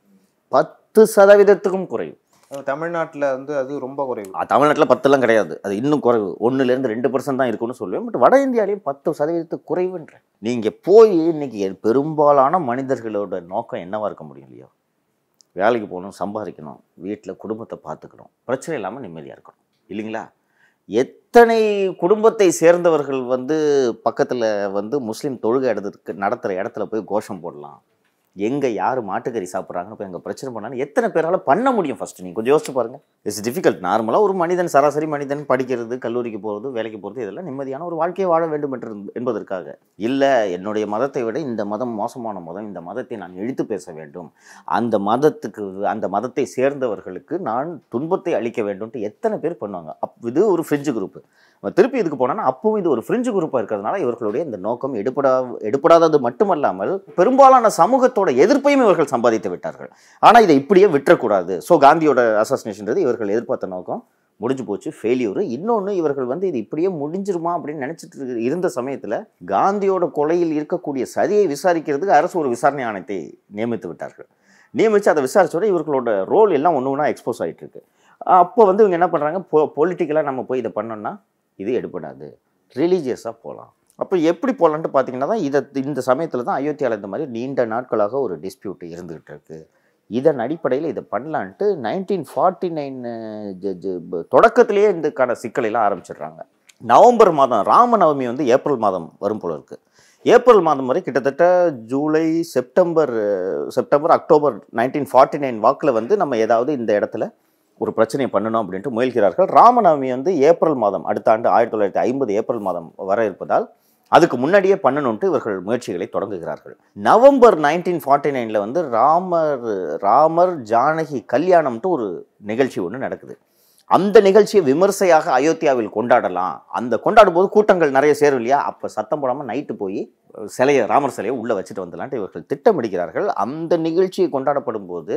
பத்து சதவீதத்துக்கும் குறைவு தமிழ்நாட்டுல வந்து அது ரொம்ப குறைவு தமிழ்நாட்டில் பத்துலாம் கிடையாது அது இன்னும் குறைவு ஒன்றுலேருந்து ரெண்டு பர்சன்ட் தான் இருக்குன்னு சொல்லுவேன் பட் வட இந்தியாலையும் பத்து சதவீதத்துக்கு குறைவுன்ற நீங்கள் போய் இன்னைக்கு பெரும்பாலான மனிதர்களோட நோக்கம் என்னவா இருக்க முடியும் இல்லையா வேலைக்கு போகணும் சம்பாதிக்கணும் வீட்டில் குடும்பத்தை பார்த்துக்கணும் பிரச்சனை இல்லாமல் நிம்மதியாக இருக்கணும் இல்லைங்களா எத்தனை குடும்பத்தை சேர்ந்தவர்கள் வந்து பக்கத்தில் வந்து முஸ்லீம் தொழுகை இடத்துக்கு நடத்துகிற இடத்துல போய் கோஷம் போடலாம் எங்கே யார் மாட்டுக்கறி சாப்பிட்றாங்கன்னு போய் அங்கே பிரச்சனை பண்ணாலும் எத்தனை பேரால் பண்ண முடியும் ஃபஸ்ட்டு நீங்கள் கொஞ்சம் யோசிச்சு பாருங்கள் இட்ஸ் டிஃபிகல்ட் நார்மலாக ஒரு மனிதன் சராசரி மனிதன் படிக்கிறது கல்லூரிக்கு போகிறது வேலைக்கு போகிறது இதெல்லாம் நிம்மதியான ஒரு வாழ்க்கையை வாழ வேண்டும் என்று என்பதற்காக இல்லை என்னுடைய மதத்தை விட இந்த மதம் மோசமான மதம் இந்த மதத்தை நான் இழுத்து பேச வேண்டும் அந்த மதத்துக்கு அந்த மதத்தை சேர்ந்தவர்களுக்கு நான் துன்பத்தை அளிக்க வேண்டும்ட்டு எத்தனை பேர் பண்ணுவாங்க அப் இது ஒரு ஃப்ரிட்ஜ் குரூப் திருப்பி இதுக்கு போனோன்னா அப்பவும் இது ஒரு ஃப்ரிஞ்சு குரூப்பாக இருக்கிறதுனால இவர்களுடைய இந்த நோக்கம் எடுப்படா எடுப்படாதது மட்டுமல்லாமல் பெரும்பாலான சமூகத்தோட எதிர்ப்பையும் இவர்கள் சம்பாதித்து விட்டார்கள் ஆனால் இதை இப்படியே விட்டுறக்கூடாது ஸோ காந்தியோட அசாசினேஷன்றது இவர்கள் எதிர்பார்த்த நோக்கம் முடிஞ்சு போச்சு ஃபெயிலியூர் இன்னொன்று இவர்கள் வந்து இது இப்படியே முடிஞ்சிருமா அப்படின்னு நினச்சிட்டு இரு- இருந்த சமயத்தில் காந்தியோட கொலையில் இருக்கக்கூடிய சதியை விசாரிக்கிறதுக்கு அரசு ஒரு விசாரணை ஆணையத்தை நியமித்து விட்டார்கள் நியமித்து அதை விசாரிச்சோட இவர்களோட ரோல் எல்லாம் ஒன்று ஒன்றா எக்ஸ்போஸ் ஆகிட்டு இருக்கு அப்போ வந்து இவங்க என்ன பண்ணுறாங்க பொ பொலிட்டிக்கலாக நம்ம போய் இதை பண்ணோம்னா இது எடுபடாது ரிலீஜியஸாக போகலாம் அப்போ எப்படி போகலான்ட்டு பார்த்தீங்கன்னா தான் இதை இந்த சமயத்தில் தான் அயோத்தியாவில் இந்த மாதிரி நீண்ட நாட்களாக ஒரு டிஸ்பியூட் இருந்துகிட்டு இருக்கு இதன் அடிப்படையில் இதை பண்ணலான்ட்டு நைன்டீன் ஃபார்ட்டி நைன் தொடக்கத்திலேயே இதுக்கான சிக்கலை எல்லாம் ஆரம்பிச்சிடுறாங்க நவம்பர் மாதம் ராமநவமி வந்து ஏப்ரல் மாதம் வரும் போல இருக்கு ஏப்ரல் மாதம் வரை கிட்டத்தட்ட July September ah, September October nineteen forty nine வாக்கில் வந்து நம்ம ஏதாவது இந்த இடத்துல ஒரு பிரச்சனையை பண்ணணும் அப்படின்ட்டு முயல்கிறார்கள் ராமநவமி வந்து ஏப்ரல் மாதம் அடுத்த ஆண்டு ஆயிரத்தி தொள்ளாயிரத்தி ஐம்பது ஏப்ரல் மாதம் வர இருப்பதால் அதுக்கு முன்னாடியே பண்ணணும்ட்டு இவர்கள் முயற்சிகளை தொடங்குகிறார்கள் நவம்பர் நைன்டீன் ஃபார்ட்டி நைனில் வந்து ராமர் ராமர் ஜானகி கல்யாணம்ட்டு ஒரு நிகழ்ச்சி ஒன்று நடக்குது அந்த நிகழ்ச்சியை விமர்சையாக அயோத்தியாவில் கொண்டாடலாம் அந்த கொண்டாடும் போது கூட்டங்கள் நிறைய சேரும் இல்லையா அப்போ சத்தம் போடாமல் நைட்டு போய் சிலையை ராமர் சிலையை உள்ளே வச்சுட்டு வந்துடலான்ட்டு இவர்கள் திட்டமிடுகிறார்கள் அந்த நிகழ்ச்சியை கொண்டாடப்படும் போது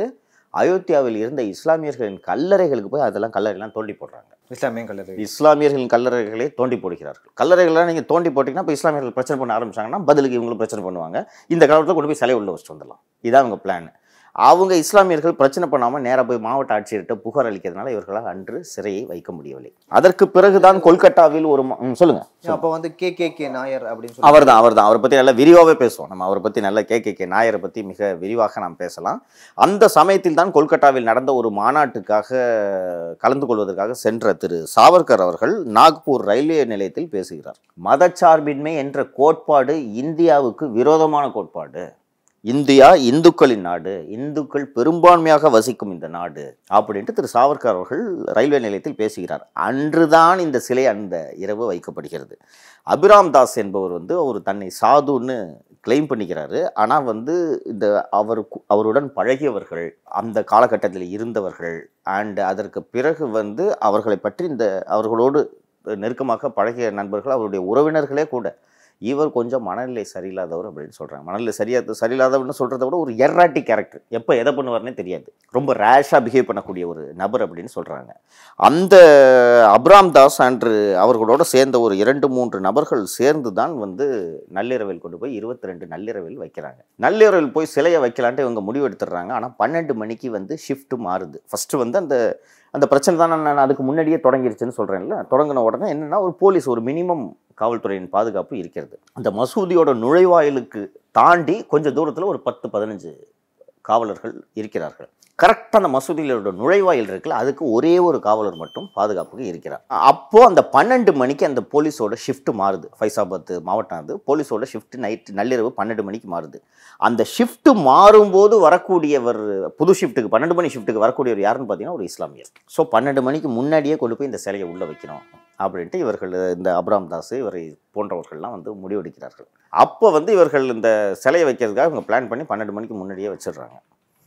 அயோத்தியாவில் இருந்த இஸ்லாமியர்களின் கல்லறைகளுக்கு போய் அதெல்லாம் கல்லறையெல்லாம் தோண்டி போடுறாங்க இஸ்லாமிய கல்லறை இஸ்லாமியர்களின் கல்லறைகளை தோண்டி போடுகிறார்கள் கல்லறைகள்லாம் நீங்கள் தோண்டி போட்டிங்கன்னா இப்போ இஸ்லாமியர்கள் பிரச்சனை பண்ண ஆரம்பிச்சாங்கன்னா பதிலுக்கு இவங்களும் பிரச்சனை பண்ணுவாங்க இந்த காலத்தில் கொண்டு போய் சிலை உள்ள வச்சுட்டு வந்துடலாம் இதான் அவங்க பிளான் அவங்க இஸ்லாமியர்கள் பிரச்சனை பண்ணாமல் நேராக போய் மாவட்ட ஆட்சியர்கிட்ட புகார் அளிக்கிறதுனால இவர்களால் அன்று சிறையை வைக்க முடியவில்லை அதற்கு பிறகுதான் கொல்கட்டாவில் ஒரு ம- ம், சொல்லுங்க அப்போ வந்து கே கே கே நாயர் அப்படின்னு சொல்லி அவர் தான் அவர் தான் அவரை பற்றி நல்லா விரிவாகவே பேசுவோம் நம்ம அவரை பற்றி நல்ல கே கே கே நாயரை பற்றி மிக விரிவாக நாம் பேசலாம் அந்த சமயத்தில் தான் கொல்கட்டாவில் நடந்த ஒரு மாநாட்டுக்காக கலந்து கொள்வதற்காக சென்ற திரு சாவர்கர் அவர்கள் நாக்பூர் ரயில்வே நிலையத்தில் பேசுகிறார் மதச்சார்பின்மை என்ற கோட்பாடு இந்தியாவுக்கு விரோதமான கோட்பாடு இந்தியா இந்துக்களின் நாடு இந்துக்கள் பெரும்பான்மையாக வசிக்கும் இந்த நாடு அப்படின்ட்டு திரு சாவர்கர் அவர்கள் ரயில்வே நிலையத்தில் பேசுகிறார் அன்றுதான் இந்த சிலை அந்த இரவு வைக்கப்படுகிறது அபிராம் தாஸ் என்பவர் வந்து அவர் தன்னை சாதுன்னு கிளைம் பண்ணிக்கிறாரு ஆனால் வந்து இந்த அவர் அவருடன் பழகியவர்கள் அந்த காலகட்டத்தில் இருந்தவர்கள் அண்ட் அதற்கு பிறகு வந்து அவர்களை பற்றி இந்த அவர்களோடு நெருக்கமாக பழகிய நண்பர்கள் அவருடைய உறவினர்களே கூட இவர் கொஞ்சம் மனநிலை சரியில்லாதவர் அப்படின்னு சொல்கிறாங்க மனநிலை சரியா சரியில்லாதவர்னு சொல்கிறத விட ஒரு எர்ராட்டி கேரக்டர் எப்போ எதை பண்ணுவார்னே தெரியாது ரொம்ப ரேஷாக பிஹேவ் பண்ணக்கூடிய ஒரு நபர் அப்படின்னு சொல்கிறாங்க அந்த அப்ராம் தாஸ் அன்று அவர்களோட சேர்ந்த ஒரு இரண்டு மூன்று நபர்கள் சேர்ந்து தான் வந்து நள்ளிரவில் கொண்டு போய் இருபத்தி ரெண்டு நள்ளிரவில் வைக்கிறாங்க நள்ளிரவில் போய் சிலையை வைக்கலான்ட்டு இவங்க முடிவு எடுத்துடுறாங்க ஆனால் பன்னெண்டு மணிக்கு வந்து ஷிஃப்ட் மாறுது ஃபஸ்ட்டு வந்து அந்த அந்த பிரச்சனை தான் நான் அதுக்கு முன்னாடியே தொடங்கிருச்சுன்னு சொல்கிறேன்ல தொடங்கின உடனே என்னென்னா ஒரு போலீஸ் ஒரு மினிமம் காவல்துறையின் பாதுகாப்பு இருக்கிறது அந்த மசூதியோட நுழைவாயிலுக்கு தாண்டி கொஞ்சம் தூரத்தில் ஒரு பத்து பதினஞ்சு காவலர்கள் இருக்கிறார்கள் கரெக்டாக அந்த மசூதியிலோட நுழைவாயில் இருக்குல்ல அதுக்கு ஒரே ஒரு காவலர் மட்டும் பாதுகாப்புக்கு இருக்கிறார் அப்போ அந்த பன்னெண்டு மணிக்கு அந்த போலீஸோட ஷிஃப்ட் மாறுது ஃபைசாபாத் மாவட்டம் அது போலீஸோட ஷிஃப்ட் நைட் நள்ளிரவு பன்னெண்டு மணிக்கு மாறுது அந்த ஷிஃப்ட் மாறும்போது வரக்கூடியவர் புது ஷிஃப்ட்டுக்கு பன்னெண்டு மணி ஷிஃப்ட்டுக்கு வரக்கூடியவர் யாருன்னு பார்த்தீங்கன்னா ஒரு இஸ்லாமியர் ஸோ பன்னெண்டு மணிக்கு முன்னாடியே கொண்டு போய் இந்த சிலையை உள்ளே வைக்கணும் அப்படின்ட்டு இவர்கள் இந்த அப்ராம் தாஸ் இவரை போன்றவர்கள்லாம் வந்து முடிவெடுக்கிறார்கள் அப்போ வந்து இவர்கள் இந்த சிலையை வைக்கிறதுக்காக இவங்க பிளான் பண்ணி பன்னெண்டு மணிக்கு முன்னாடியே வச்சிடுறாங்க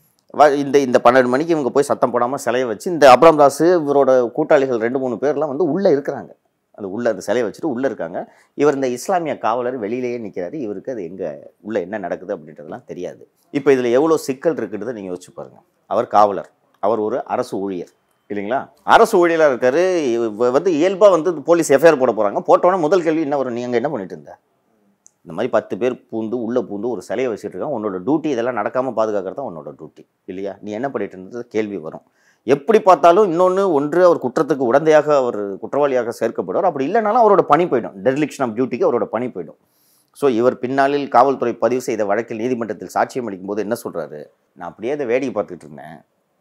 வ இந்த இந்த பன்னெண்டு மணிக்கு இவங்க போய் சத்தம் போடாமல் சிலையை வச்சு இந்த அப்ராம் தாஸ் இவரோட கூட்டாளிகள் ரெண்டு மூணு பேர்லாம் வந்து உள்ளே இருக்கிறாங்க அந்த உள்ளே அந்த சிலையை வச்சுட்டு உள்ளே இருக்காங்க இவர் இந்த இஸ்லாமிய காவலர் வெளியிலேயே நிற்கிறாரு இவருக்கு அது எங்கே உள்ளே என்ன நடக்குது அப்படின்றதெல்லாம் தெரியாது இப்போ இதில் எவ்வளோ சிக்கல் இருக்குன்றதை நீங்கள் யோசிச்சு பாருங்கள் அவர் காவலர் அவர் ஒரு அரசு ஊழியர் இல்லைங்களா அரசு ஊழியராக இருக்காரு இவ- வந்து இயல்பாக வந்து போலீஸ் எஃப்ஐஆர் போட போகிறாங்க போட்டோன்னே முதல் கேள்வி என்ன வரும் நீ அங்கே என்ன பண்ணிட்டு இருந்த இந்த மாதிரி பத்து பேர் பூந்து உள்ளே பூந்து ஒரு சிலையை வச்சுட்டு இருக்கான் உன்னோட டியூட்டி இதெல்லாம் நடக்காமல் பாதுகாக்கிறது தான் உன்னோட டியூட்டி இல்லையா நீ என்ன பண்ணிட்டு இருந்தது கேள்வி வரும் எப்படி பார்த்தாலும் இன்னொன்று ஒன்று அவர் குற்றத்துக்கு உடந்தையாக அவர் குற்றவாளியாக சேர்க்கப்படுவார் அப்படி இல்லைனாலும் அவரோட பணி போயிடும் டெர்லிக்ஷன் ஆஃப் டியூட்டிக்கு அவரோட பணி போயிடும் ஸோ இவர் பின்னாளில் காவல்துறை பதிவு செய்த வழக்கில் நீதிமன்றத்தில் சாட்சியம் அளிக்கும் போது என்ன சொல்கிறாரு நான் அப்படியே அதை வேடிக்கை பார்த்துட்டு இருந்தேன்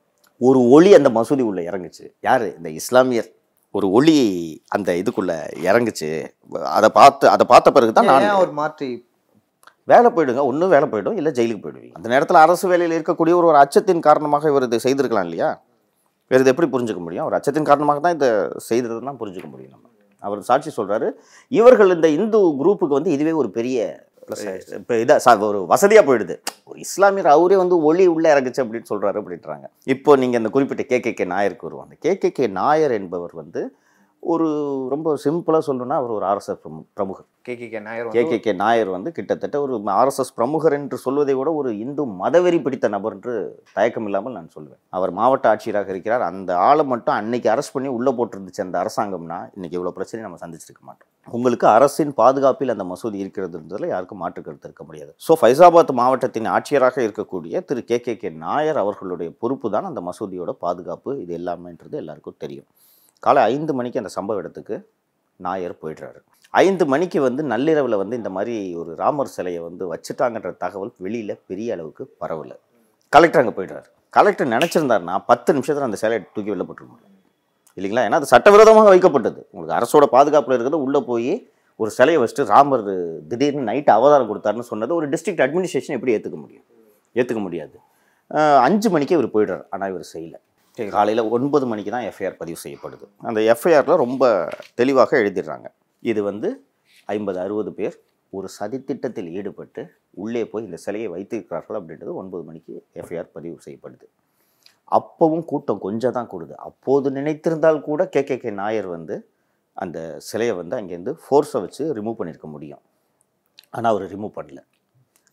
ஒரு ஒளி அந்த மசூதி உள்ள இறங்குச்சு யார் இந்த இஸ்லாமியர் ஒரு ஒளி அந்த இதுக்குள்ள இறங்குச்சு அதை பார்த்து அதை பார்த்த பிறகு தான் நான் ஏன் அவர் மாற்றி வேலை போயிடுங்க ஒன்றும் வேலை போயிடும் இல்லை ஜெயிலுக்கு போயிடுவீங்க அந்த நேரத்தில் அரசு வேலையில் இருக்கக்கூடிய ஒரு ஒரு அச்சத்தின் காரணமாக இவர் இதை செய்திருக்கலாம் இல்லையா வேறு இது எப்படி புரிஞ்சுக்க முடியும் ஒரு அச்சத்தின் காரணமாக தான் இதை செய்தது தான் புரிஞ்சுக்க முடியும் நம்ம அவர் சாட்சி சொல்கிறாரு இவர்கள் இந்த இந்து குரூப்புக்கு வந்து இதுவே ஒரு பெரிய இப்போ இதாக ஒரு வசதியாக போயிடுது ஒரு இஸ்லாமியர் அவரே வந்து ஒளி உள்ளே இறங்குச்சு அப்படின்னு சொல்கிறாரு அப்படின்றாங்க இப்போ நீங்கள் இந்த குறிப்பிட்ட கே கே கே நாயருக்கு வருவோம் அந்த கே கே கே நாயர் என்பவர் வந்து ஒரு ரொம்ப சிம்பிளாக சொல்லணும்னா அவர் ஒரு ஆர்எஸ்எஸ் பிரமுகர் K K K Nair K வந்து கே கே நாயர் வந்து கிட்டத்தட்ட ஒரு ஆர்எஸ்எஸ் பிரமுகர் என்று சொல்வதை விட ஒரு இந்து மதவெறி பிடித்த நபர் என்று தயக்கம் இல்லாமல் நான் சொல்வேன் அவர் மாவட்ட ஆட்சியராக இருக்கிறார் அந்த ஆளை மட்டும் அன்னைக்கு அரெஸ்ட் பண்ணி உள்ளே போட்டிருந்துச்சு அந்த அரசாங்கம்னா இன்னைக்கு இவ்வளோ பிரச்சனை நம்ம சந்திச்சிருக்க மாட்டோம் உங்களுக்கு அரசின் பாதுகாப்பில் அந்த மசூதி இருக்கிறதுன்றதுல யாருக்கும் மாற்று கருத்து இருக்க முடியாது ஸோ ஃபைசாபாத் மாவட்டத்தின் ஆட்சியராக இருக்கக்கூடிய திரு கே கே கே நாயர் அவர்களுடைய பொறுப்பு தான் அந்த மசூதியோட பாதுகாப்பு இது எல்லாமேன்றது எல்லாருக்கும் தெரியும் காலை ஐந்து மணிக்கு அந்த சம்பவ இடத்துக்கு நாயர் போயிடுறாரு ஐந்து மணிக்கு வந்து நள்ளிரவில் வந்து இந்த மாதிரி ஒரு ராமர் சிலையை வந்து வச்சுட்டாங்கன்ற தகவல் வெளியில் பெரிய அளவுக்கு பரவல கலெக்டர் அங்கே போயிடுறாரு கலெக்டர் நினச்சிருந்தாருன்னா பத்து நிமிஷத்தில் அந்த சிலையை தூக்கி வெளில போட்டுருவாங்க இல்லைங்களா ஏன்னா அது சட்டவிரோதமாக வைக்கப்பட்டது உங்களுக்கு அரசோட பாதுகாப்பில் இருக்கிறது உள்ளே போய் ஒரு சிலையை வச்சுட்டு ராமர் திடீர்னு நைட்டு அவதாரம் கொடுத்தாருன்னு சொன்னது ஒரு டிஸ்ட்ரிக்ட் அட்மினிஸ்ட்ரேஷன் எப்படி ஏற்றுக்க முடியும் ஏற்றுக்க முடியாது அஹ் அஞ்சு மணிக்கே இவர் போயிடுறார் ஆனால் இவர் செய்யலை காலையில் ஒன்பது மணிக்கு தான் எஃப்ஐஆர் பதிவு செய்யப்படுது அந்த எஃப்ஐஆரில் ரொம்ப தெளிவாக எழுதிடுறாங்க இது வந்து ஐம்பது அறுபது பேர் ஒரு சதித்திட்டத்தில் ஈடுபட்டு உள்ளே போய் இந்த சிலையை வைத்திருக்கிறார்கள் அப்படின்றது ஒன்பது மணிக்கு எஃப்ஐஆர் பதிவு செய்யப்படுது அப்போவும் கூட்டம் கொஞ்சம் தான் கூடுது அப்போது நினைத்திருந்தால் கூட கே கே கே நாயர் வந்து அந்த சிலையை வந்து அங்கேருந்து ஃபோர்ஸை வச்சு ரிமூவ் பண்ணியிருக்க முடியும் ஆனால் அவர் ரிமூவ் பண்ணல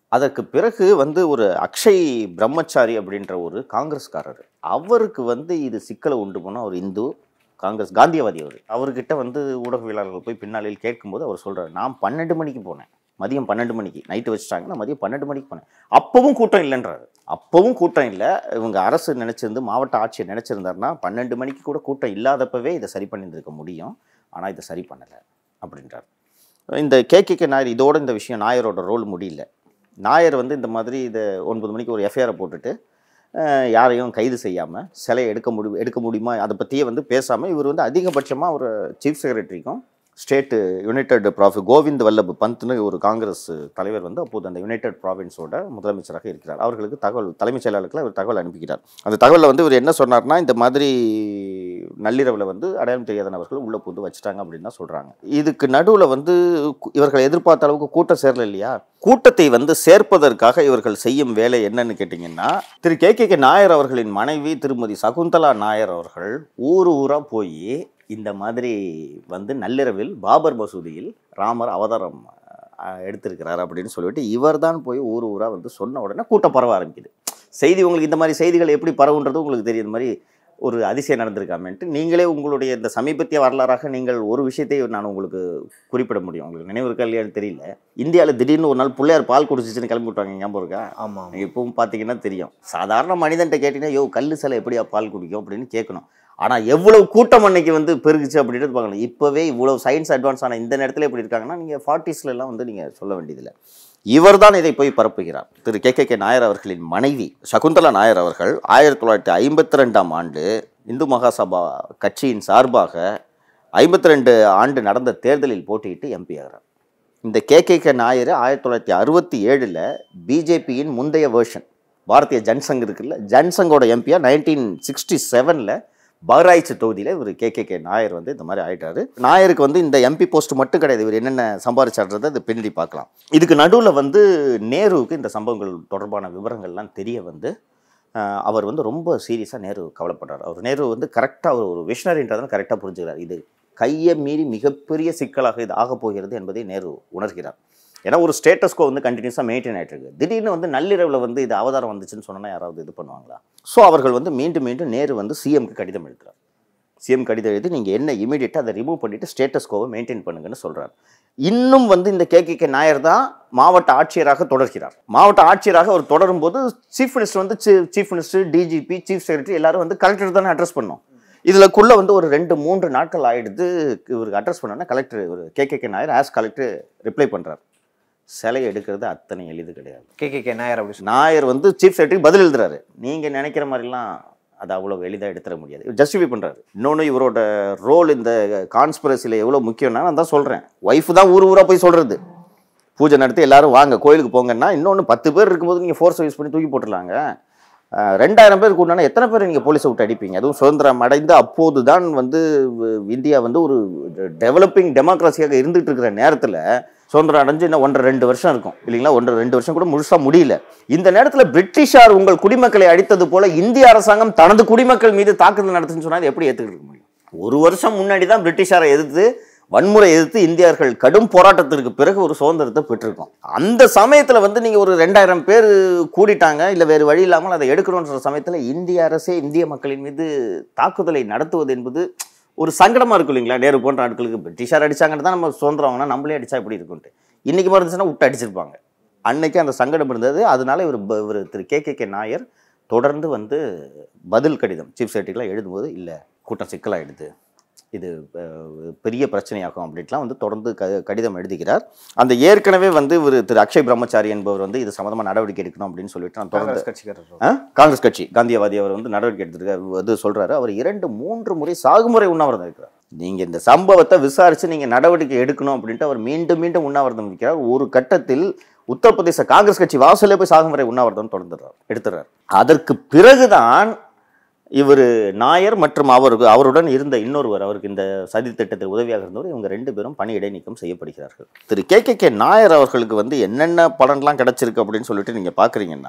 அதற்கு பிறகு வந்து ஒரு அக்ஷய் பிரம்மச்சாரி அப்படின்ற ஒரு காங்கிரஸ்காரர் அவருக்கு வந்து இது சிக்கலை உண்டு போன ஒரு இந்து காங்கிரஸ் காந்தியவாதி அவர் அவர்கிட்ட வந்து ஊடகவியலாளர்கள் போய் பின்னாளில் கேட்கும்போது அவர் சொல்றாரு நான் பன்னெண்டு மணிக்கு போனேன் மதியம் பன்னெண்டு மணிக்கு நைட்டு வச்சுட்டாங்க நான் மதியம் பன்னெண்டு மணிக்கு போனேன் அப்பவும் கூட்டம் இல்லைன்றாரு அப்பவும் கூட்டம் இல்லை இவங்க அரசு நினைச்சிருந்து மாவட்ட ஆட்சியர் நினைச்சிருந்தாருன்னா பன்னெண்டு மணிக்கு கூட கூட்டம் இல்லாதப்பவே இதை சரி பண்ணியிருந்திருக்க முடியும் ஆனால் இதை சரி பண்ணலை அப்படின்றார் இந்த கேகேகே நாயர் இதோட இந்த விஷயம் நாயரோட ரோல் முடியல நாயர் வந்து இந்த மாதிரி இதை ஒன்பது மணிக்கு ஒரு எஃப்ஐஆரை போட்டுட்டு அஹ், யாரையும் கைது செய்யாமல் சிலையை எடுக்க முடி எடுக்க முடியுமா அதை பற்றியே வந்து பேசாமல் இவர் வந்து அதிகபட்சமாக ஒரு சீஃப் செக்ரட்டரிக்கும் ஸ்டேட்டு யுனைடெட் ப்ராஃபி கோவிந்த் வல்லப் பந்த்னு ஒரு காங்கிரஸ் தலைவர் வந்து அப்போது அந்த யுனைடெட் ப்ராவின்ஸோட முதலமைச்சராக இருக்கிறார் அவர்களுக்கு தகவல் தலைமைச் செயலாளருக்கு அவர் தகவல் அனுப்பிக்கிறார் அந்த தகவலில் வந்து இவர் என்ன சொன்னார்னா இந்த மாதிரி நள்ளிரவில் வந்து அடையாளம் தெரியாத நபர்கள் உள்ள புந்து வச்சுட்டாங்க அப்படின்னு தான் சொல்கிறாங்க இதுக்கு நடுவில் வந்து கு- இவர்கள் எதிர்பார்த்த அளவுக்கு கூட்டம் சேரல இல்லையா கூட்டத்தை வந்து சேர்ப்பதற்காக இவர்கள் செய்யும் வேலை என்னன்னு கேட்டிங்கன்னா திரு கே கே நாயர் அவர்களின் மனைவி திருமதி சகுந்தலா நாயர் அவர்கள் ஊர் ஊராக போய் இந்த மாதிரி வந்து நள்ளிரவில் பாபர் மசூதியில் ராமர் அவதாரம் அஹ், எடுத்திருக்கிறார் அப்படின்னு சொல்லிட்டு இவர் தான் போய் ஊர் ஊராக வந்து சொன்ன உடனே கூட்டம் பரவ ஆரம்பிக்குது செய்தி உங்களுக்கு இந்த மாதிரி செய்திகள் எப்படி பரவுன்றது உங்களுக்கு தெரியும் இந்த மாதிரி ஒரு அதிசயம் நடந்திருக்காமன்ட்டு நீங்களே உங்களுடைய இந்த சமீபத்திய வரலாறாக நீங்கள் ஒரு விஷயத்தை நான் உங்களுக்கு குறிப்பிட முடியும் உங்களுக்கு நினைவு இருக்கா இல்லையான்னு தெரியல இந்தியாவில் திடீர்னு ஒரு நாள் பிள்ளையார் பால் குடிச்சிச்சுன்னு கிளம்பி விட்டாங்க ஞாபகம் இருக்கா ஆமாம் நீங்க இப்பவும் பார்த்தீங்கன்னா தெரியும் சாதாரண மனிதன்ட்ட கேட்டீங்கன்னா யோ கல்லு சிலை எப்படியா பால் குடிக்கும் அப்படின்னு கேட்கணும் ஆனால் எவ்வளவு கூட்டம் அன்னைக்கு வந்து பெருகுச்சு அப்படின்றது பார்க்கணும் இப்போவே இவ்வளவு சயின்ஸ் அட்வான்ஸ் ஆன இந்த நேரத்தில் எப்படி இருக்காங்கன்னா நீங்கள் ஃபார்ட்டிஸ்ல எல்லாம் வந்து நீங்கள் சொல்ல வேண்டியதில்லை இவர்தான் இதை போய் பரப்புகிறார் திரு கே கே கே நாயர் அவர்களின் மனைவி சகுந்தலா நாயர் அவர்கள் ஆயிரத்தி தொள்ளாயிரத்தி ஐம்பத்தி ரெண்டாம் ஆண்டு இந்து மகாசபா கட்சியின் சார்பாக ஐம்பத்தி ரெண்டு ஆண்டு நடந்த தேர்தலில் போட்டியிட்டு எம்பி ஆகிறார் இந்த கே கே கே நாயர் ஆயிரத்தி தொள்ளாயிரத்தி அறுபத்தி ஏழில் பிஜேபியின் முந்தைய வேர்ஷன் பாரதிய ஜன்சங் இருக்குல்ல ஜன்சங்கோட எம்பியா நைன்டீன் சிக்ஸ்டி செவனில் பஹ்ராய்ச்சி தொகுதியில் இவர் கே கே கே நாயர் வந்து இந்த மாதிரி ஆயிட்டாரு நாயருக்கு வந்து இந்த எம்பி போஸ்ட் மட்டும் கிடையாது இவர் என்னென்ன சம்பாதிச்சாடுறதை அது பின்னாடி பார்க்கலாம் இதுக்கு நடுவில் வந்து நேருவுக்கு இந்த சம்பவங்கள் தொடர்பான விவரங்கள்லாம் தெரிய வந்து அஹ், அவர் வந்து ரொம்ப சீரியஸாக நேரு கவலைப்படுறார் அவர் நேரு வந்து கரெக்டாக அவர் ஒரு விஷனரின்றதை கரெக்டாக புரிஞ்சுக்கிறார் இது கையை மீறி மிகப்பெரிய சிக்கலாக இது ஆகப் போகிறது என்பதை நேரு உணர்கிறார் ஏன்னா ஒரு ஸ்டேட்டஸ்கோ வந்து கண்டினியூஸாக மெயின்டைன் ஆகிட்டு இருக்கு திடீர்னு வந்து நள்ளிரவில் வந்து இது அவதாரம் வந்துச்சுன்னு சொன்னா யாராவது இது பண்ணுவாங்களா ஸோ அவர்கள் வந்து மீண்டும் மீண்டும் நேரு வந்து சிஎம்க்கு கடிதம் எழுதுறார் சிஎம் கடிதம் எழுதி நீங்கள் என்ன இமீடியட்டாக அதை ரிமூவ் பண்ணிவிட்டு ஸ்டேட்டஸ்கோவை மெயின்டைன் பண்ணுங்கன்னு சொல்கிறார் இன்னும் வந்து இந்த கே கே நாயர் தான் மாவட்ட ஆட்சியராக தொடர்கிறார் மாவட்ட ஆட்சியராக அவர் தொடரும் போது சீஃப் மினிஸ்டர் வந்து chief minister DGP chief secretary எல்லாரும் வந்து கலெக்டர் தானே அட்ரஸ் பண்ணோம் இதுலக்குள்ள வந்து ஒரு ரெண்டு மூன்று நாட்கள் ஆயிடுது இவருக்கு அட்ரஸ் பண்ணோன்னா கலெக்டர் ஒரு K K Nair as collector reply பண்ணுறார் சிலையை எடுக்கிறது அத்தனை எளிது கிடையாது கே கே கே நாயர் அப்படி சொன்னார் நாயர் வந்து சீஃப் செக்ரட்டரி பதில் எழுதுறாரு நீங்கள் நினைக்கிற மாதிரிலாம் அது அவ்வளோ எளிதாக எடுத்துட முடியாது ஜஸ்டிஃபை பண்ணுறாரு இன்னொன்று இவரோட ரோல் இந்த கான்ஸ்பிரசியில் எவ்வளோ முக்கியம்னா நான் தான் சொல்கிறேன் ஒய்ஃப் தான் ஊர் ஊராக போய் சொல்கிறது பூஜை நடத்தி எல்லாரும் வாங்க கோயிலுக்கு போங்கன்னா இன்னொன்று பத்து பேர் இருக்கும்போது நீங்கள் ஃபோர்ஸ் யூஸ் பண்ணி தூக்கி போட்டுடலாங்க அஹ், ரெண்டாயிரம் பேர் கூட்டினா எத்தனை பேர் நீங்கள் போலீஸை விட்டு அடிப்பீங்க அதுவும் சுதந்திரம் அடைந்து அப்போது தான் வந்து வ- இந்தியா வந்து ஒரு டெவலப்பிங் டெமோக்ரஸியாக இருந்துகிட்டு இருக்கிற நேரத்தில் சுதந்திரம் அடைஞ்சு இன்னும் ஒன்றரை ரெண்டு வருஷம் இருக்கும் இல்லைங்களா ஒன்றரை ரெண்டு வருஷம் கூட முழுசாக முடியல இந்த நேரத்தில் பிரிட்டிஷார் உங்கள் குடிமக்களை அடித்தது போல இந்திய அரசாங்கம் தனது குடிமக்கள் மீது தாக்குதல் நடத்துன்னு சொன்னால் எப்படி ஏற்றுக்கிட்டு முடியும் ஒரு வருஷம் முன்னாடி தான் பிரிட்டிஷாரை எதிர்த்து வன்முறை எதிர்த்து இந்தியர்கள் கடும் போராட்டத்திற்கு பிறகு ஒரு சுதந்திரத்தை பெற்றிருக்கோம் அந்த சமயத்தில் வந்து நீங்கள் ஒரு ரெண்டாயிரம் பேர் கூடிட்டாங்க இல்லை வேறு வழி இல்லாமல் அதை எடுக்கணுன்ற சமயத்தில் இந்திய அரசே இந்திய மக்களின் மீது தாக்குதலை நடத்துவது என்பது ஒரு சங்கடமாக இருக்கும் இல்லைங்களா நேரு போன்ற ஆட்களுக்கு பிரிட்டிஷார் அடிச்சாங்கன்னு தான் நம்ம சுதந்திரம் வாங்கினா நம்மளே அடிச்சா இப்படி இருக்கும்ட்டு இன்றைக்கி இருந்துச்சுன்னா விட்டு அடிச்சிருப்பாங்க அன்னைக்கு அந்த சங்கடம் இருந்தது அதனால இவர் ப- இவர் திரு கே கே கே நாயர் தொடர்ந்து வந்து பதில் கடிதம் சீஃப் செக்ரட்டரிலாம் எழுதும்போது இல்லை கூட்டம் சிக்கலாயிடுது இது அஹ், பெரிய பிரச்சனையாகும் அப்படின்ட்டுலாம் வந்து தொடர்ந்து க கடிதம் எழுதுகிறார் அந்த ஏற்கனவே வந்து இவர் திரு அக்ஷய் பிரம்மச்சாரி என்பவர் வந்து இது சம்மந்தமாக நடவடிக்கை எடுக்கணும் அப்படின்னு சொல்லிட்டு நான் தொடர்ந்து காங்கிரஸ் கட்சிக்காரர் ஆ? காங்கிரஸ் கட்சி காந்தியவாதி அவர் வந்து நடவடிக்கை எடுத்திருக்காரு அது சொல்றாரு அவர் இரண்டு மூன்று முறை சாகுமுறை உண்ணாவிரதம் இருக்கிறார் நீங்க இந்த சம்பவத்தை விசாரிச்சு நீங்க நடவடிக்கை எடுக்கணும் அப்படின்ட்டு அவர் மீண்டும் மீண்டும் உண்ணாவிரதம் இருக்கிறார் ஒரு கட்டத்தில் உத்தரப்பிரதேச காங்கிரஸ் கட்சி வாசலே போய் சாகுமுறை உண்ணாவிரதம் தொடர்ந்துடுறார் எடுத்துறார் அதற்கு பிறகுதான் இவர் நாயர் மற்றும் அவருக்கு அவருடன் இருந்த இன்னொருவர் அவருக்கு இந்த சதி திட்டத்தில் உதவியாக இருந்தவர் இவங்க ரெண்டு பேரும் பணி இடைநீக்கம் செய்யப்படுகிறார்கள் திரு கே கே கே நாயர் அவர்களுக்கு வந்து என்னென்ன பலன்லாம் கிடைச்சிருக்கு அப்படின்னு சொல்லிட்டு நீங்கள் பார்க்குறீங்கன்னா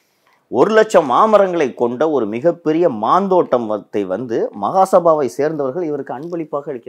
ஒரு லட்சம் மாமரங்களை கொண்ட ஒரு மிகப்பெரிய மாந்தோட்டத்தை வந்து மகாசபாவை சேர்ந்தவர்கள் இவருக்கு அன்பளிப்பாக அளிக்கிறார்கள்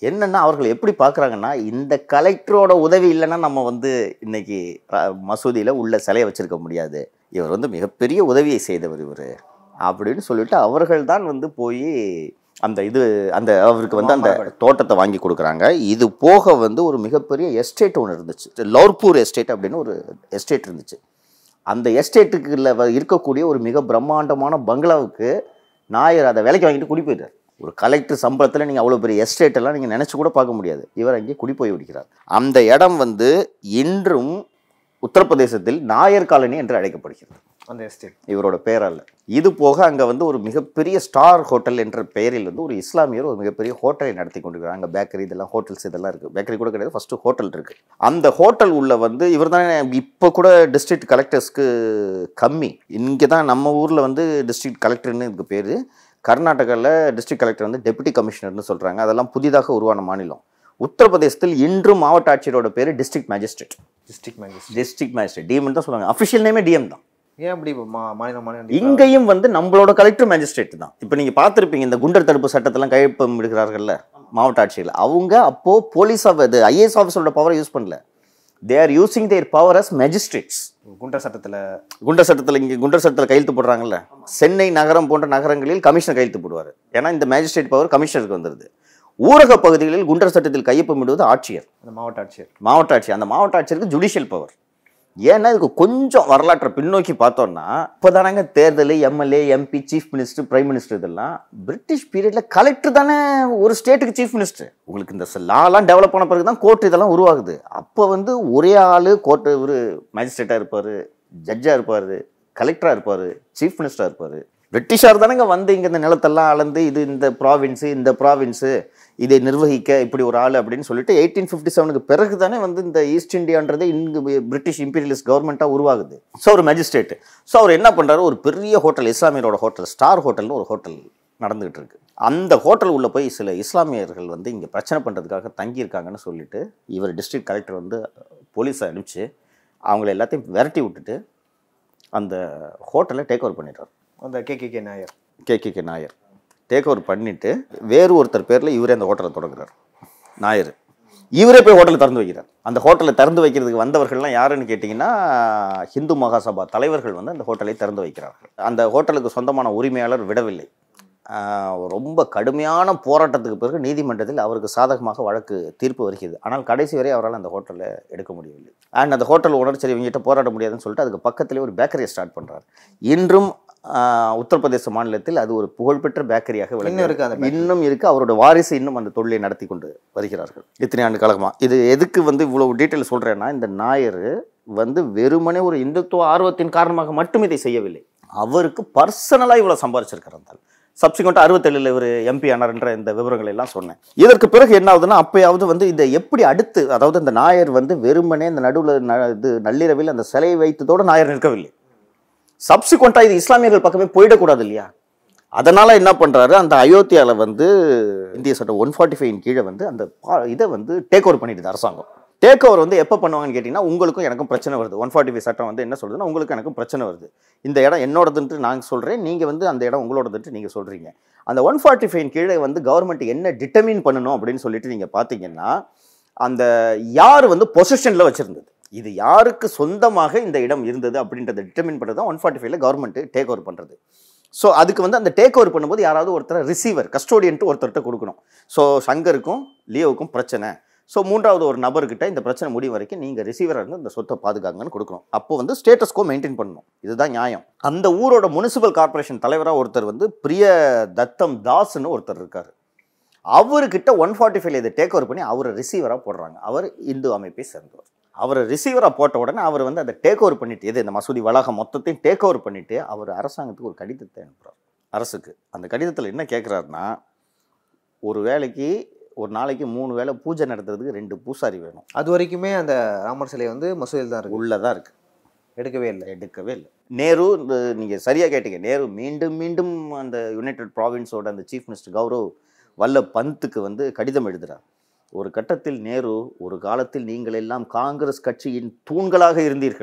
என்னன்னா அவர்கள் எப்படி பார்க்குறாங்கன்னா இந்த கலெக்டரோட உதவி இல்லைன்னா நம்ம வந்து இன்னைக்கு அஹ், மசூதியில உள்ள சிலையை வச்சிருக்க முடியாது இவர் வந்து மிகப்பெரிய உதவியை செய்தவர் இவர் அப்படின்னு சொல்லிட்டு அவர்கள் தான் வந்து போய் அந்த இது அந்த அவருக்கு வந்து அந்த தோட்டத்தை வாங்கி கொடுக்குறாங்க இது போக வந்து ஒரு மிகப்பெரிய எஸ்டேட் ஒன்று இருந்துச்சு லோர்பூர் எஸ்டேட் அப்படின்னு ஒரு எஸ்டேட் இருந்துச்சு அந்த எஸ்டேட்டுக்குள்ள வ- இருக்கக்கூடிய ஒரு மிக பிரம்மாண்டமான பங்களாவுக்கு நாயர் அதை விலைக்கு வாங்கிட்டு குடி போயிட்டார் ஒரு கலெக்டர் சம்பளத்தில் நீங்கள் அவ்வளோ பெரிய எஸ்டேட் எல்லாம் நீங்கள் நினச்சி கூட பார்க்க முடியாது இவர் அங்கே குடி போய் விடுகிறார் அந்த இடம் வந்து இன்றும் உத்தரப்பிரதேசத்தில் நாயர் காலனி என்று அழைக்கப்படுகிறது அந்த எஸ்டேட் இவரோட பேரால் இது போக அங்கே வந்து ஒரு மிகப்பெரிய ஸ்டார் ஹோட்டல் என்ற பெயரில் வந்து ஒரு இஸ்லாமியர் ஒரு மிகப்பெரிய ஹோட்டலை நடத்தி கொண்டிருக்கிறார் அங்கே பேக்கரி இதெல்லாம் ஹோட்டல்ஸ் இதெல்லாம் இருக்குது பேக்கரி கூட கிடையாது ஃபஸ்ட்டு ஹோட்டல் இருக்குது அந்த ஹோட்டல் உள்ள வந்து இவர் தான் இப்போ கூட டிஸ்ட்ரிக்ட் கலெக்டர்ஸ்க்கு கம்மி இங்கே தான் நம்ம ஊரில் வந்து டிஸ்ட்ரிக்ட் கலெக்டர்னு இதுக்கு பேர் கர்நாடகாவில் டிஸ்ட்ரிக்ட் கலெக்டர் வந்து டெபுட்டி கமிஷனர்னு சொல்கிறாங்க அதெல்லாம் புதிதாக உருவான மாநிலம் உத்தரப்பிரதேசத்தில் இன்றும் மாவட்ட ஆட்சியரோட பேர் district magistrate district magistrate district magistrate டிஎம்னு தான் சொல்லுவாங்க அஃபிஷியல் நேமே டிஎம் தான் ஏன் அப்படி இப்போ மா மாநில மாநிலம் இங்கேயும் வந்து நம்மளோட கலெக்டர் மேஜிஸ்ட்ரேட் தான் இப்போ நீங்கள் பார்த்துருப்பீங்க இந்த குண்டர் தடுப்பு சட்டத்தெல்லாம் கையொப்பம் எடுக்கிறார்கள்ல மாவட்ட ஆட்சியில் அவங்க அப்போ போலீஸ் ஆஃப் இது ஐஏஎஸ் ஆஃபீஸரோட பவரை யூஸ் பண்ணல they are using their power as magistrates குண்டர் சட்டத்தில் குண்டர் சட்டத்தில் இங்கே குண்டர் சட்டத்தில் கையெழுத்து போடுறாங்கல்ல சென்னை நகரம் போன்ற நகரங்களில் கமிஷனர் கையெழுத்து போடுவார் ஏன்னா இந்த மேஜிஸ்ட்ரேட் பவர் கமிஷனருக்கு வந்துருது ஊரக பகுதிகளில் குண்டர் சட்டத்தில் கையொப்பமிடுவது ஆட்சியர் அந்த மாவட்ட ஆட்சியர் மாவட்ட ஆட்சி அந்த மாவட்ட ஆட்சியருக்கு ஜுடிஷியல் பவர் ஏன்னா இதுக்கு கொஞ்சம் வரலாற்றை பின்னோக்கி பார்த்தோம்னா இப்போதானங்க தேர்தல் MLA MP chief minister prime minister இதெல்லாம் பிரிட்டிஷ் பீரியட்ல கலெக்டர் தானே ஒரு ஸ்டேட்டுக்கு சீஃப் மினிஸ்டர் உங்களுக்கு இந்த லாலாம் டெவலப் பண்ண பிறகு தான் கோர்ட் இதெல்லாம் உருவாகுது அப்போ வந்து ஒரே ஆள் கோர்ட்டு ஒரு மேஜிஸ்ட்ரேட்டாக இருப்பார் ஜட்ஜாக இருப்பார் கலெக்டராக இருப்பார் சீஃப் மினிஸ்டராக இருப்பார் பிரிட்டிஷார் தானேங்க வந்து இங்கே இந்த நிலத்தெல்லாம் அளந்து இது இந்த ப்ராவின்ஸு இந்த ப்ராவின்ஸு இதை நிர்வகிக்க இப்படி ஒரு ஆள் அப்படின்னு சொல்லிட்டு எயிட்டீன் ஃபிஃப்டி செவனுக்கு பிறகு தானே வந்து இந்த ஈஸ்ட் இந்தியான்றது இங்கு பிரிட்டிஷ் இம்பீரியலிஸ்ட் கவர்மெண்ட்டாக உருவாகுது ஸோ ஒரு மேஜிஸ்ட்ரேட் ஸோ அவர் என்ன பண்ணுறாரு ஒரு பெரிய ஹோட்டல் இஸ்லாமியரோட ஹோட்டல் ஸ்டார் ஹோட்டல்னு ஒரு ஹோட்டல் நடந்துகிட்டு இருக்கு அந்த ஹோட்டல் உள்ள போய் சில இஸ்லாமியர்கள் வந்து இங்கே பிரச்சனை பண்ணுறதுக்காக தங்கியிருக்காங்கன்னு சொல்லிட்டு இவர் டிஸ்ட்ரிக்ட் கலெக்டர் வந்து போலீஸை அனுப்பிச்சு அவங்கள எல்லாத்தையும் விரட்டி விட்டுட்டு அந்த ஹோட்டலை டேக் ஓவர் பண்ணிடுறாரு அந்த K K K Nair KKK Nair take over பண்ணிட்டு வேறு ஒருத்தர் பேரில் இவரே அந்த ஹோட்டலை தொடங்குறார் நாயர் இவரே போய் ஹோட்டலை திறந்து வைக்கிறார் அந்த ஹோட்டலை திறந்து வைக்கிறதுக்கு வந்தவர்கள்லாம் யாருன்னு கேட்டிங்கன்னா ஹிந்து மகாசபா தலைவர்கள் வந்து அந்த ஹோட்டலை திறந்து வைக்கிறார்கள் அந்த ஹோட்டலுக்கு சொந்தமான உரிமையாளர் விடவில்லை ஆஹ் ரொம்ப கடுமையான போராட்டத்துக்கு பிறகு நீதிமன்றத்தில் அவருக்கு சாதகமாக வழக்கு தீர்ப்பு வருகிறது ஆனால் கடைசி வரை அவரால் அந்த ஹோட்டலை எடுக்க முடியவில்லை அண்ட் அந்த ஹோட்டல் ஓனர் சரி இவங்ககிட்ட போராட முடியாதுன்னு சொல்லிட்டு அதுக்கு பக்கத்திலே ஒரு பேக்கரியை ஸ்டார்ட் பண்ணுறாரு இன்றும் ஆஹ் உத்தரப்பிரதேச மாநிலத்தில் அது ஒரு புகழ்பெற்ற பேக்கரியாக இன்னும் இருக்கு அந்த bakery. இன்னும் இருக்கு அவரோட வாரிசு இன்னும் அந்த தொழிலை நடத்தி கொண்டு வருகிறார்கள் இத்தனை ஆண்டு காலமா இது எதுக்கு வந்து இவ்வளவு டீட்டெயில் சொல்றேன்னா இந்த நாயர் வந்து வெறுமனே ஒரு இந்துத்துவ ஆர்வத்தின் காரணமாக மட்டும் இதை செய்யவில்லை அவருக்கு பர்சனலாக இவ்வளோ சம்பாரிச்சிருக்காரு அந்த சப்சிக்வெண்ட்டாக அறுபத்தேழில் இவர் எம்பி ஆனார்ன்ற இந்த விவரங்களை எல்லாம் சொன்னேன் இதற்கு பிறகு என்ன ஆகுதுன்னா அப்பயாவது வந்து இதை எப்படி அடுத்து அதாவது இந்த நாயர் வந்து வெறுமனே இந்த நடுவில் ந இது நள்ளிரவில் அந்த சிலையை வைத்ததோடு நாயர் நிற்கவில்லை சப்சிக்வெண்ட்டாக இது இஸ்லாமியர்கள் பக்கமே போயிடக்கூடாது இல்லையா அதனால் என்ன பண்ணுறாரு அந்த அயோத்தியாவில் வந்து இந்திய சட்டம் ஒன் ஃபார்ட்டி ஃபைவ் கீழே வந்து அந்த பா- இதை வந்து டேக் ஓவர் பண்ணிடுது அரசாங்கம் டேக் ஓவர் வந்து எப்போ பண்ணுவாங்கன்னு கேட்டிங்கன்னா உங்களுக்கும் எனக்கும் பிரச்சனை வருது ஒன் ஃபார்ட்டி ஃபைவ் சட்டம் வந்து என்ன சொல்லுதுன்னா உங்களுக்கு எனக்கும் பிரச்சனை வருது இந்த இடம் என்னோடதுன்ட்டு நான் சொல்கிறேன் நீங்கள் வந்து அந்த இடம் உங்களோடதுன்ட்டு நீங்கள் சொல்கிறீங்க அந்த ஒன் ஃபார்ட்டி ஃபைவ் கீழே வந்து கவர்மெண்ட் என்ன டிட்டர்மின் பண்ணணும் அப்படின்னு சொல்லிட்டு நீங்கள் பார்த்தீங்கன்னா அந்த யார் வந்து பொசிஷனில் வச்சுருந்தது இது யாருக்கு சொந்தமாக இந்த இடம் இருந்தது அப்படின்றத டிட்டர்மின் பண்ணுறது தான் ஒன் ஃபார்ட்டி ஃபைவ்ல கவர்மெண்ட் டேக் ஓவர் பண்ணுறது ஸோ அதுக்கு வந்து அந்த டேக் ஓவர் பண்ணும்போது யாராவது ஒருத்தர் ரிசீவர் கஸ்டோடியன்ட்டு ஒருத்தர்கிட்ட கொடுக்கணும் ஸோ சங்கருக்கும் லியோவுக்கும் பிரச்சனை ஸோ மூன்றாவது ஒரு நபர்கிட்ட இந்த பிரச்சனை முடியும் வரைக்கும் நீங்கள் ரிசீவராக இருந்து இந்த சொத்தை பாதுகாங்கன்னு கொடுக்கணும் அப்போ வந்து ஸ்டேட்டஸ்கோ மெயின்டைன் பண்ணணும் இதுதான் நியாயம் அந்த ஊரோட முனிசிபல் கார்ப்பரேஷன் தலைவராக ஒருத்தர் வந்து பிரிய தத்தம் தாஸ்னு ஒருத்தர் இருக்கார் அவர்கிட்ட ஒன் ஃபார்ட்டி ஃபைவ்ல இதை டேக் ஓவர் பண்ணி அவரை ரிசீவராக போடுறாங்க அவர் இந்து அமைப்பை சேர்ந்தவர் அவரை ரிசீவராக போட்ட உடனே அவர் வந்து அதை டேக் ஓவர் பண்ணிட்டு எது இந்த மசூதி வளாகம் மொத்தத்தையும் டேக் ஓவர் பண்ணிட்டு அவர் அரசாங்கத்துக்கு ஒரு கடிதத்தை அனுப்புகிறார் அரசுக்கு அந்த கடிதத்தில் என்ன கேட்குறாருன்னா ஒரு வேலைக்கு ஒரு நாளைக்கு மூணு வேளை பூஜை நடத்துறதுக்கு ரெண்டு பூசாரி வேணும் அது வரைக்குமே அந்த ராமர் சிலை வந்து மசூதியில் தான் இருக்கு உள்ளதாக இருக்குது எடுக்கவே இல்லை எடுக்கவே இல்லை நேரு இந்த நீங்கள் சரியாக கேட்டீங்க நேரு மீண்டும் மீண்டும் அந்த யுனைடெட் ப்ராவின்ஸோட அந்த சீஃப் மினிஸ்டர் கௌரவ் வல்லப் பந்துக்கு வந்து கடிதம் எழுதுறார் ஒரு கட்டத்தில் நேரு ஒரு காலத்தில் நீங்கள் எல்லாம் காங்கிரஸ் கட்சியின் தூண்களாக இருந்தீர்கள்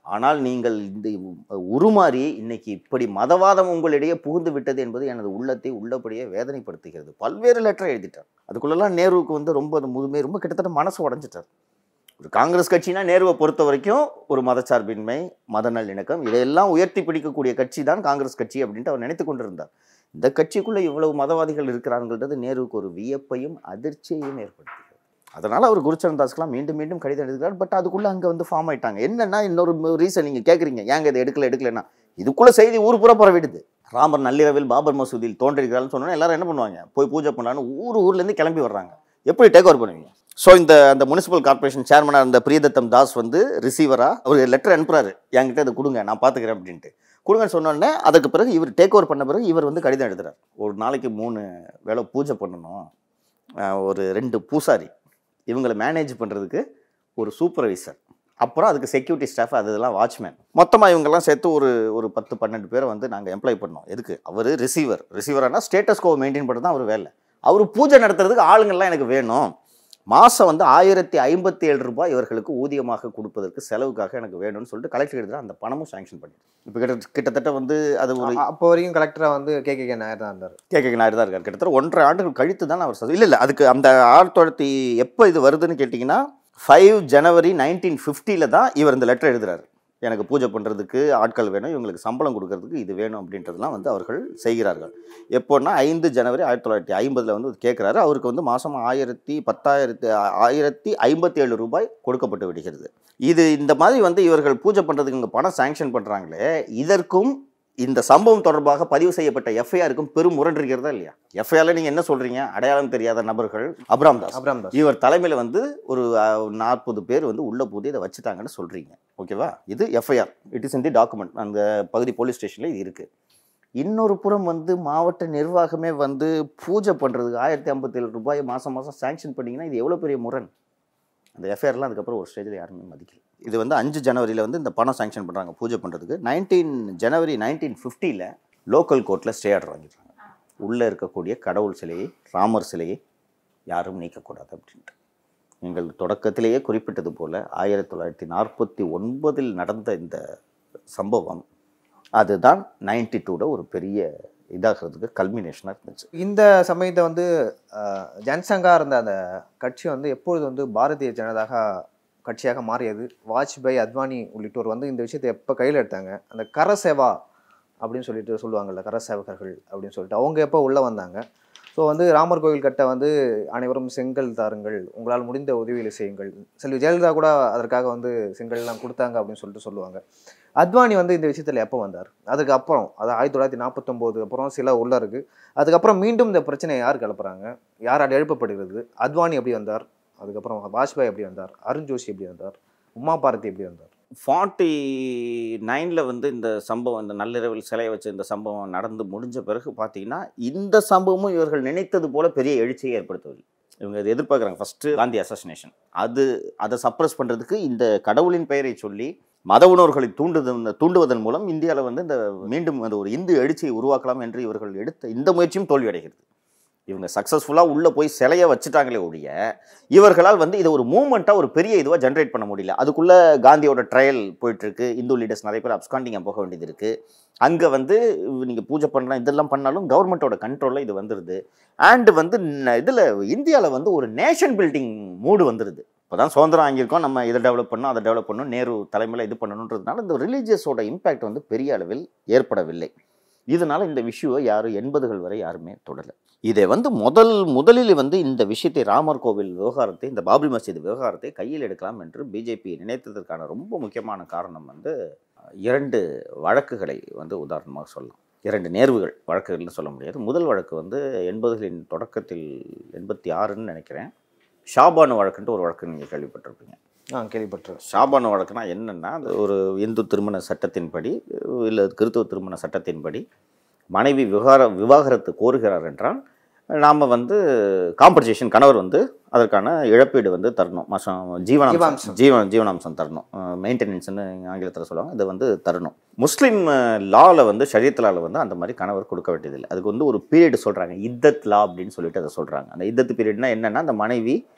ஆனால் நீங்கள் இந்த உருமாறி இன்னைக்கு இப்படி மதவாதம் உங்களிடையே புகுந்து விட்டது என்பது எனது உள்ளத்தை உள்ளபடியே வேதனைப்படுத்துகிறது பல்வேறு லெட்டர் எழுதிட்டார் அதுக்குள்ளெல்லாம் நேருவுக்கு வந்து ரொம்ப அது முதுமை ரொம்ப கிட்டத்தட்ட மனசு உடஞ்சிட்டார் ஒரு காங்கிரஸ் கட்சினா நேருவை பொறுத்த வரைக்கும் ஒரு மதச்சார்பின்மை மத நல்லிணக்கம் இதையெல்லாம் உயர்த்தி பிடிக்கக்கூடிய கட்சி தான் காங்கிரஸ் கட்சி அப்படின்ட்டு அவர் நினைத்து கொண்டிருந்தார் இந்த கட்சிக்குள்ளே இவ்வளவு மதவாதிகள் இருக்கிறாங்கன்றது நேருவுக்கு ஒரு வியப்பையும் அதிர்ச்சியையும் ஏற்படுத்துகிறது அதனால் அவர் குருச்சரன் தாஸ்க்கெலாம் மீண்டும் மீண்டும் கடிதம் எழுதுகிறார் பட் அதுக்குள்ளே அங்கே வந்து ஃபார்ம் ஆயிட்டாங்க என்னன்னா இன்னொரு ரீசன் நீங்கள் கேட்குறீங்க ஏங்க இதை எடுக்கல எடுக்கலன்னா இதுக்குள்ளே செய்தி ஊர் பூரா பரவிடுது ராமர் நள்ளிரவில் பாபர் மசூதியில் தோன்றிருக்கிறான்னு சொன்னோன்னா எல்லாரும் என்ன பண்ணுவாங்க போய் பூஜை பண்ணலான்னு ஊர் ஊர்லேருந்து கிளம்பி வர்றாங்க எப்படி டேக் ஓவர் பண்ணுவீங்க ஸோ இந்த அந்த முனிசிபல் கார்ப்பரேஷன் சேர்மனாக இருந்த பிரியதத்தம் தாஸ் வந்து ரிசீவராக அவர் லெட்டர் அனுப்புறாரு என்கிட்ட இதை கொடுங்க நான் பார்த்துக்கிறேன் அப்படின்ட்டு கொடுங்கன்னு சொன்னோடனே அதுக்கு பிறகு இவர் டேக் ஓவர் பண்ண பிறகு இவர் வந்து கடிதம் எழுதுறார் ஒரு நாளைக்கு மூணு வேளை பூஜை பண்ணணும் அஹ் ஒரு ரெண்டு பூசாரி இவங்களை மேனேஜ் பண்ணுறதுக்கு ஒரு சூப்பர்வைசர் அப்புறம் அதுக்கு செக்யூரிட்டி ஸ்டாஃப் அது இதெல்லாம் வாட்ச்மேன் மொத்தமாக இவங்கெல்லாம் சேர்த்து ஒரு ஒரு பத்து பன்னெண்டு பேரை வந்து நாங்கள் எம்ப்ளாய் பண்ணோம் எதுக்கு அவர் ரிசீவர் ரிசீவரானா ஸ்டேட்டஸ் கோ மெயின்டைன் பண்ணுறது தான் அவர் வேலை அவர் பூஜை நடத்துறதுக்கு ஆளுங்கள்லாம் எனக்கு வேணும் மாதம் வந்து ஆயிரத்தி ஐம்பத்தி ஏழு ரூபாய் இவர்களுக்கு ஊதியமாக கொடுப்பதற்கு செலவுக்காக எனக்கு வேணும்னு சொல்லிட்டு கலெக்டர் எழுதுறா அந்த பணமும் சாங்ஷன் பண்ணி இப்போ கிட்ட கிட்டத்தட்ட வந்து அது ஒரு அ- அப்போ வரைக்கும் கலெக்டராக வந்து கே கே கே நாயர் தான் இருந்தார் கே கே நாயுடு தான் இருக்கார் கிட்டத்தட்ட ஒன்றரை ஆண்டுகள் கழித்து தான் அவர் இல்லை இல்லை அதுக்கு அந்த ஆயிரத்தி தொள்ளாயிரத்தி எப்போ இது வருதுன்னு கேட்டிங்கன்னா ஃபைவ் ஜனவரி நைன்டீன் ஃபிஃப்டியில் தான் இவர் இந்த லெட்டர் எழுதுறாரு எனக்கு பூஜை பண்ணுறதுக்கு ஆட்கள் வேணும் இவங்களுக்கு சம்பளம் கொடுக்கறதுக்கு இது வேணும் அப்படின்றதெல்லாம் வந்து அவர்கள் செய்கிறார்கள் எப்போன்னா ஐந்து ஜனவரி ஆயிரத்தி தொள்ளாயிரத்தி ஐம்பதில் வந்து கேட்குறாரு அவருக்கு வந்து மாதம் ஆயிரத்தி பத்தாயிரத்தி ஆயிரத்தி ஐம்பத்தி ஏழு ரூபாய் கொடுக்கப்பட்டு விடுகிறது இது இந்த மாதிரி வந்து இவர்கள் பூஜை பண்ணுறதுக்கு இங்கே பணம் சாங்ஷன் பண்ணுறாங்களே இதற்கும் இந்த சம்பவம் தொடர்பாக பதிவு செய்யப்பட்ட எஃப்ஐஆருக்கும் பெரும் முரண் இருக்கிறதா இல்லையா எஃப்ஐஆரில் நீங்கள் என்ன சொல்கிறீங்க அடையாளம் தெரியாத நபர்கள் அப்ராம் தாஸ் அப்ராம் தாஸ் இவர் தலைமையில் வந்து ஒரு நாற்பது பேர் வந்து உள்ள போது இதை வச்சுட்டாங்கன்னு சொல்கிறீங்க ஓகேவா இது FIR it is in the document அந்த பகுதி போலீஸ் ஸ்டேஷனில் இது இருக்குது இன்னொரு புறம் வந்து மாவட்ட நிர்வாகமே வந்து பூஜை பண்ணுறதுக்கு ஆயிரத்தி ஐம்பத்தேழு ரூபாய் மாதம் மாதம் சாங்ஷன் பண்ணிங்கன்னா இது எவ்வளோ பெரிய முரண் அந்த எஃப்ஐஆர்லாம் அதுக்கப்புறம் ஒரு ஸ்டேஜில் யாருமே மதிக்கல இது வந்து அஞ்சு ஜனவரியில் வந்து இந்த பணம் சாங்ஷன் பண்ணுறாங்க பூஜை பண்ணுறதுக்கு நைன்டீன் ஜனவரி நைன்டீன் ஃபிஃப்டியில் லோக்கல் கோர்ட்டில் ஸ்டே ஆர்டர் வாங்கிடுறாங்க உள்ளே இருக்கக்கூடிய கடவுள் சிலையை ராமர் சிலையை யாரும் நீக்கக்கூடாது அப்படின்ட்டு நீங்கள் தொடக்கத்திலேயே குறிப்பிட்டது போல ஆயிரத்தி தொள்ளாயிரத்தி நாற்பத்தி ஒன்பதில் நடந்த இந்த சம்பவம் அதுதான் நைன்டி டூட ஒரு பெரிய இதாகிறதுக்கு கல்மினேஷனாக இருந்துச்சு இந்த சமயத்தை வந்து அஹ், ஜனசங்கா இருந்த அந்த கட்சி வந்து எப்பொழுது வந்து பாரதிய ஜனதாக கட்சியாக மாறியது வாஜ்பாய் அத்வானி உள்ளிட்டோர் வந்து இந்த விஷயத்தை எப்போ கையில் எடுத்தாங்க அந்த கரசேவா அப்படின்னு சொல்லிட்டு சொல்லுவாங்கல்ல கரசேவகர்கள் அப்படின்னு சொல்லிட்டு அவங்க எப்போ உள்ளே வந்தாங்க ஸோ வந்து ராமர் கோவில் கட்ட வந்து அனைவரும் செங்கல் தாருங்கள் உங்களால் முடிந்த உதவிகளை செய்யுங்கள் செல்வி ஜெயலலிதா கூட அதற்காக வந்து செங்கல்லாம் கொடுத்தாங்க அப்படின்னு சொல்லிட்டு சொல்லுவாங்க அத்வானி வந்து இந்த விஷயத்தில் எப்போ வந்தார் அதுக்கு அப்புறம் அது ஆயிரத்தி தொள்ளாயிரத்தி நாற்பத்தொம்போது அப்புறம் சில உள்ள இருக்கு அதுக்கப்புறம் மீண்டும் இந்த பிரச்சனையை யார் கிளப்புறாங்க யாரால் எழுப்பப்படுகிறது அத்வானி எப்படி வந்தார் அதுக்கப்புறம் வாஜ்பாய் எப்படி வந்தார் அருண் ஜோஷி எப்படி வந்தார் உமா பாரதி எப்படி வந்தார் ஃபார்ட்டி நைனில் வந்து இந்த சம்பவம் இந்த நள்ளிரவில் சிலையை வச்ச இந்த சம்பவம் நடந்து முடிஞ்ச பிறகு பார்த்தீங்கன்னா இந்த சம்பவமும் இவர்கள் நினைத்தது போல பெரிய எழுச்சியை ஏற்படுத்தவில்லை இவங்க இதை எதிர்பார்க்குறாங்க ஃபஸ்ட்டு காந்தி அசசினேஷன் அது அதை சப்ரஸ் பண்ணுறதுக்கு இந்த கடவுளின் பெயரை சொல்லி மத உணர்வுகளை தூண்டுதல் தூண்டுவதன் மூலம் இந்தியாவில் வந்து இந்த மீண்டும் அந்த ஒரு இந்து எழுச்சியை உருவாக்கலாம் என்று இவர்கள் எடுத்த இந்த முயற்சியும் தோல்வியடைகிறது இவங்க சக்ஸஸ்ஃபுல்லாக உள்ளே போய் சிலையை வச்சுட்டாங்களே ஒழிய இவர்களால் வந்து இதை ஒரு மூமெண்ட்டாக ஒரு பெரிய இதுவாக ஜென்ரேட் பண்ண முடியல அதுக்குள்ளே காந்தியோட ட்ரையல் போயிட்டுருக்கு இந்து லீடர்ஸ் நிறைய பேர் அப்ஸ்காண்டிங்காக போக வேண்டியது இருக்குது அங்கே வந்து நீங்கள் பூஜை பண்ணலாம் இதெல்லாம் பண்ணாலும் கவர்மெண்ட்டோட கண்ட்ரோலில் இது வந்துடுது அண்டு வந்து இதில் இந்தியாவில் வந்து ஒரு நேஷன் பில்டிங் மூடு வந்துடுது இப்போ தான் சுதந்திரம் வாங்கியிருக்கோம் நம்ம இதை டெவலப் பண்ணோம் அதை டெவலப் பண்ணணும் நேரு தலைமையில் இது பண்ணணுன்றதுனால இந்த ரிலீஜியஸோட இம்பேக்ட் வந்து பெரிய அளவில் ஏற்படவில்லை இதனால இந்த விஷயவை யாரும் எண்பதுகள் வரை யாருமே தொடரல இதை வந்து முதல் முதலில் வந்து இந்த விஷயத்தை ராமர் கோவில் விவகாரத்தை இந்த பாபரி மசீது விவகாரத்தை கையில் எடுக்கலாம் என்று பிஜேபி நினைத்ததற்கான ரொம்ப முக்கியமான காரணம் வந்து இரண்டு வழக்குகளை வந்து உதாரணமாக சொல்லலாம் இரண்டு நேர்வுகள் வழக்குகள்னு சொல்ல முடியாது முதல் வழக்கு வந்து எண்பதுகளின் தொடக்கத்தில் எண்பத்தி ஆறுன்னு நினைக்கிறேன் ஷாபானு வழக்குன்ட்டு ஒரு வழக்கு நீங்கள் கேள்விப்பட்டிருப்பீங்க ஆ கேள்விப்பட்டிருக்கேன் ஷாபானு வழக்குனா என்னென்னா அது ஒரு இந்து திருமண சட்டத்தின்படி இல்லை கிறித்துவ திருமண சட்டத்தின்படி மனைவி விவகார விவாகரத்து கோருகிறார் என்றால் நாம் வந்து காம்பன்சேஷன் கணவர் வந்து அதற்கான இழப்பீடு வந்து தரணும் மாதம் ஜீவனாம்சம் ஜீவாம்சம். ஜீவன் ஜீவனாம்சம் தரணும் மெயின்டெனன்ஸ்னு ஆங்கிலத்தில் சொல்லுவாங்க இதை வந்து தரணும் முஸ்லீம் லாவில் வந்து ஷரியத் வந்து அந்த மாதிரி கணவர் கொடுக்க வேண்டியதில்லை அதுக்கு வந்து ஒரு பீரியட் சொல்கிறாங்க இத்தத் லா அப்படின்னு சொல்லிட்டு அதை சொல்கிறாங்க அந்த இத்தத்து பீரியட்னா என்னென்னா அந்த மனைவி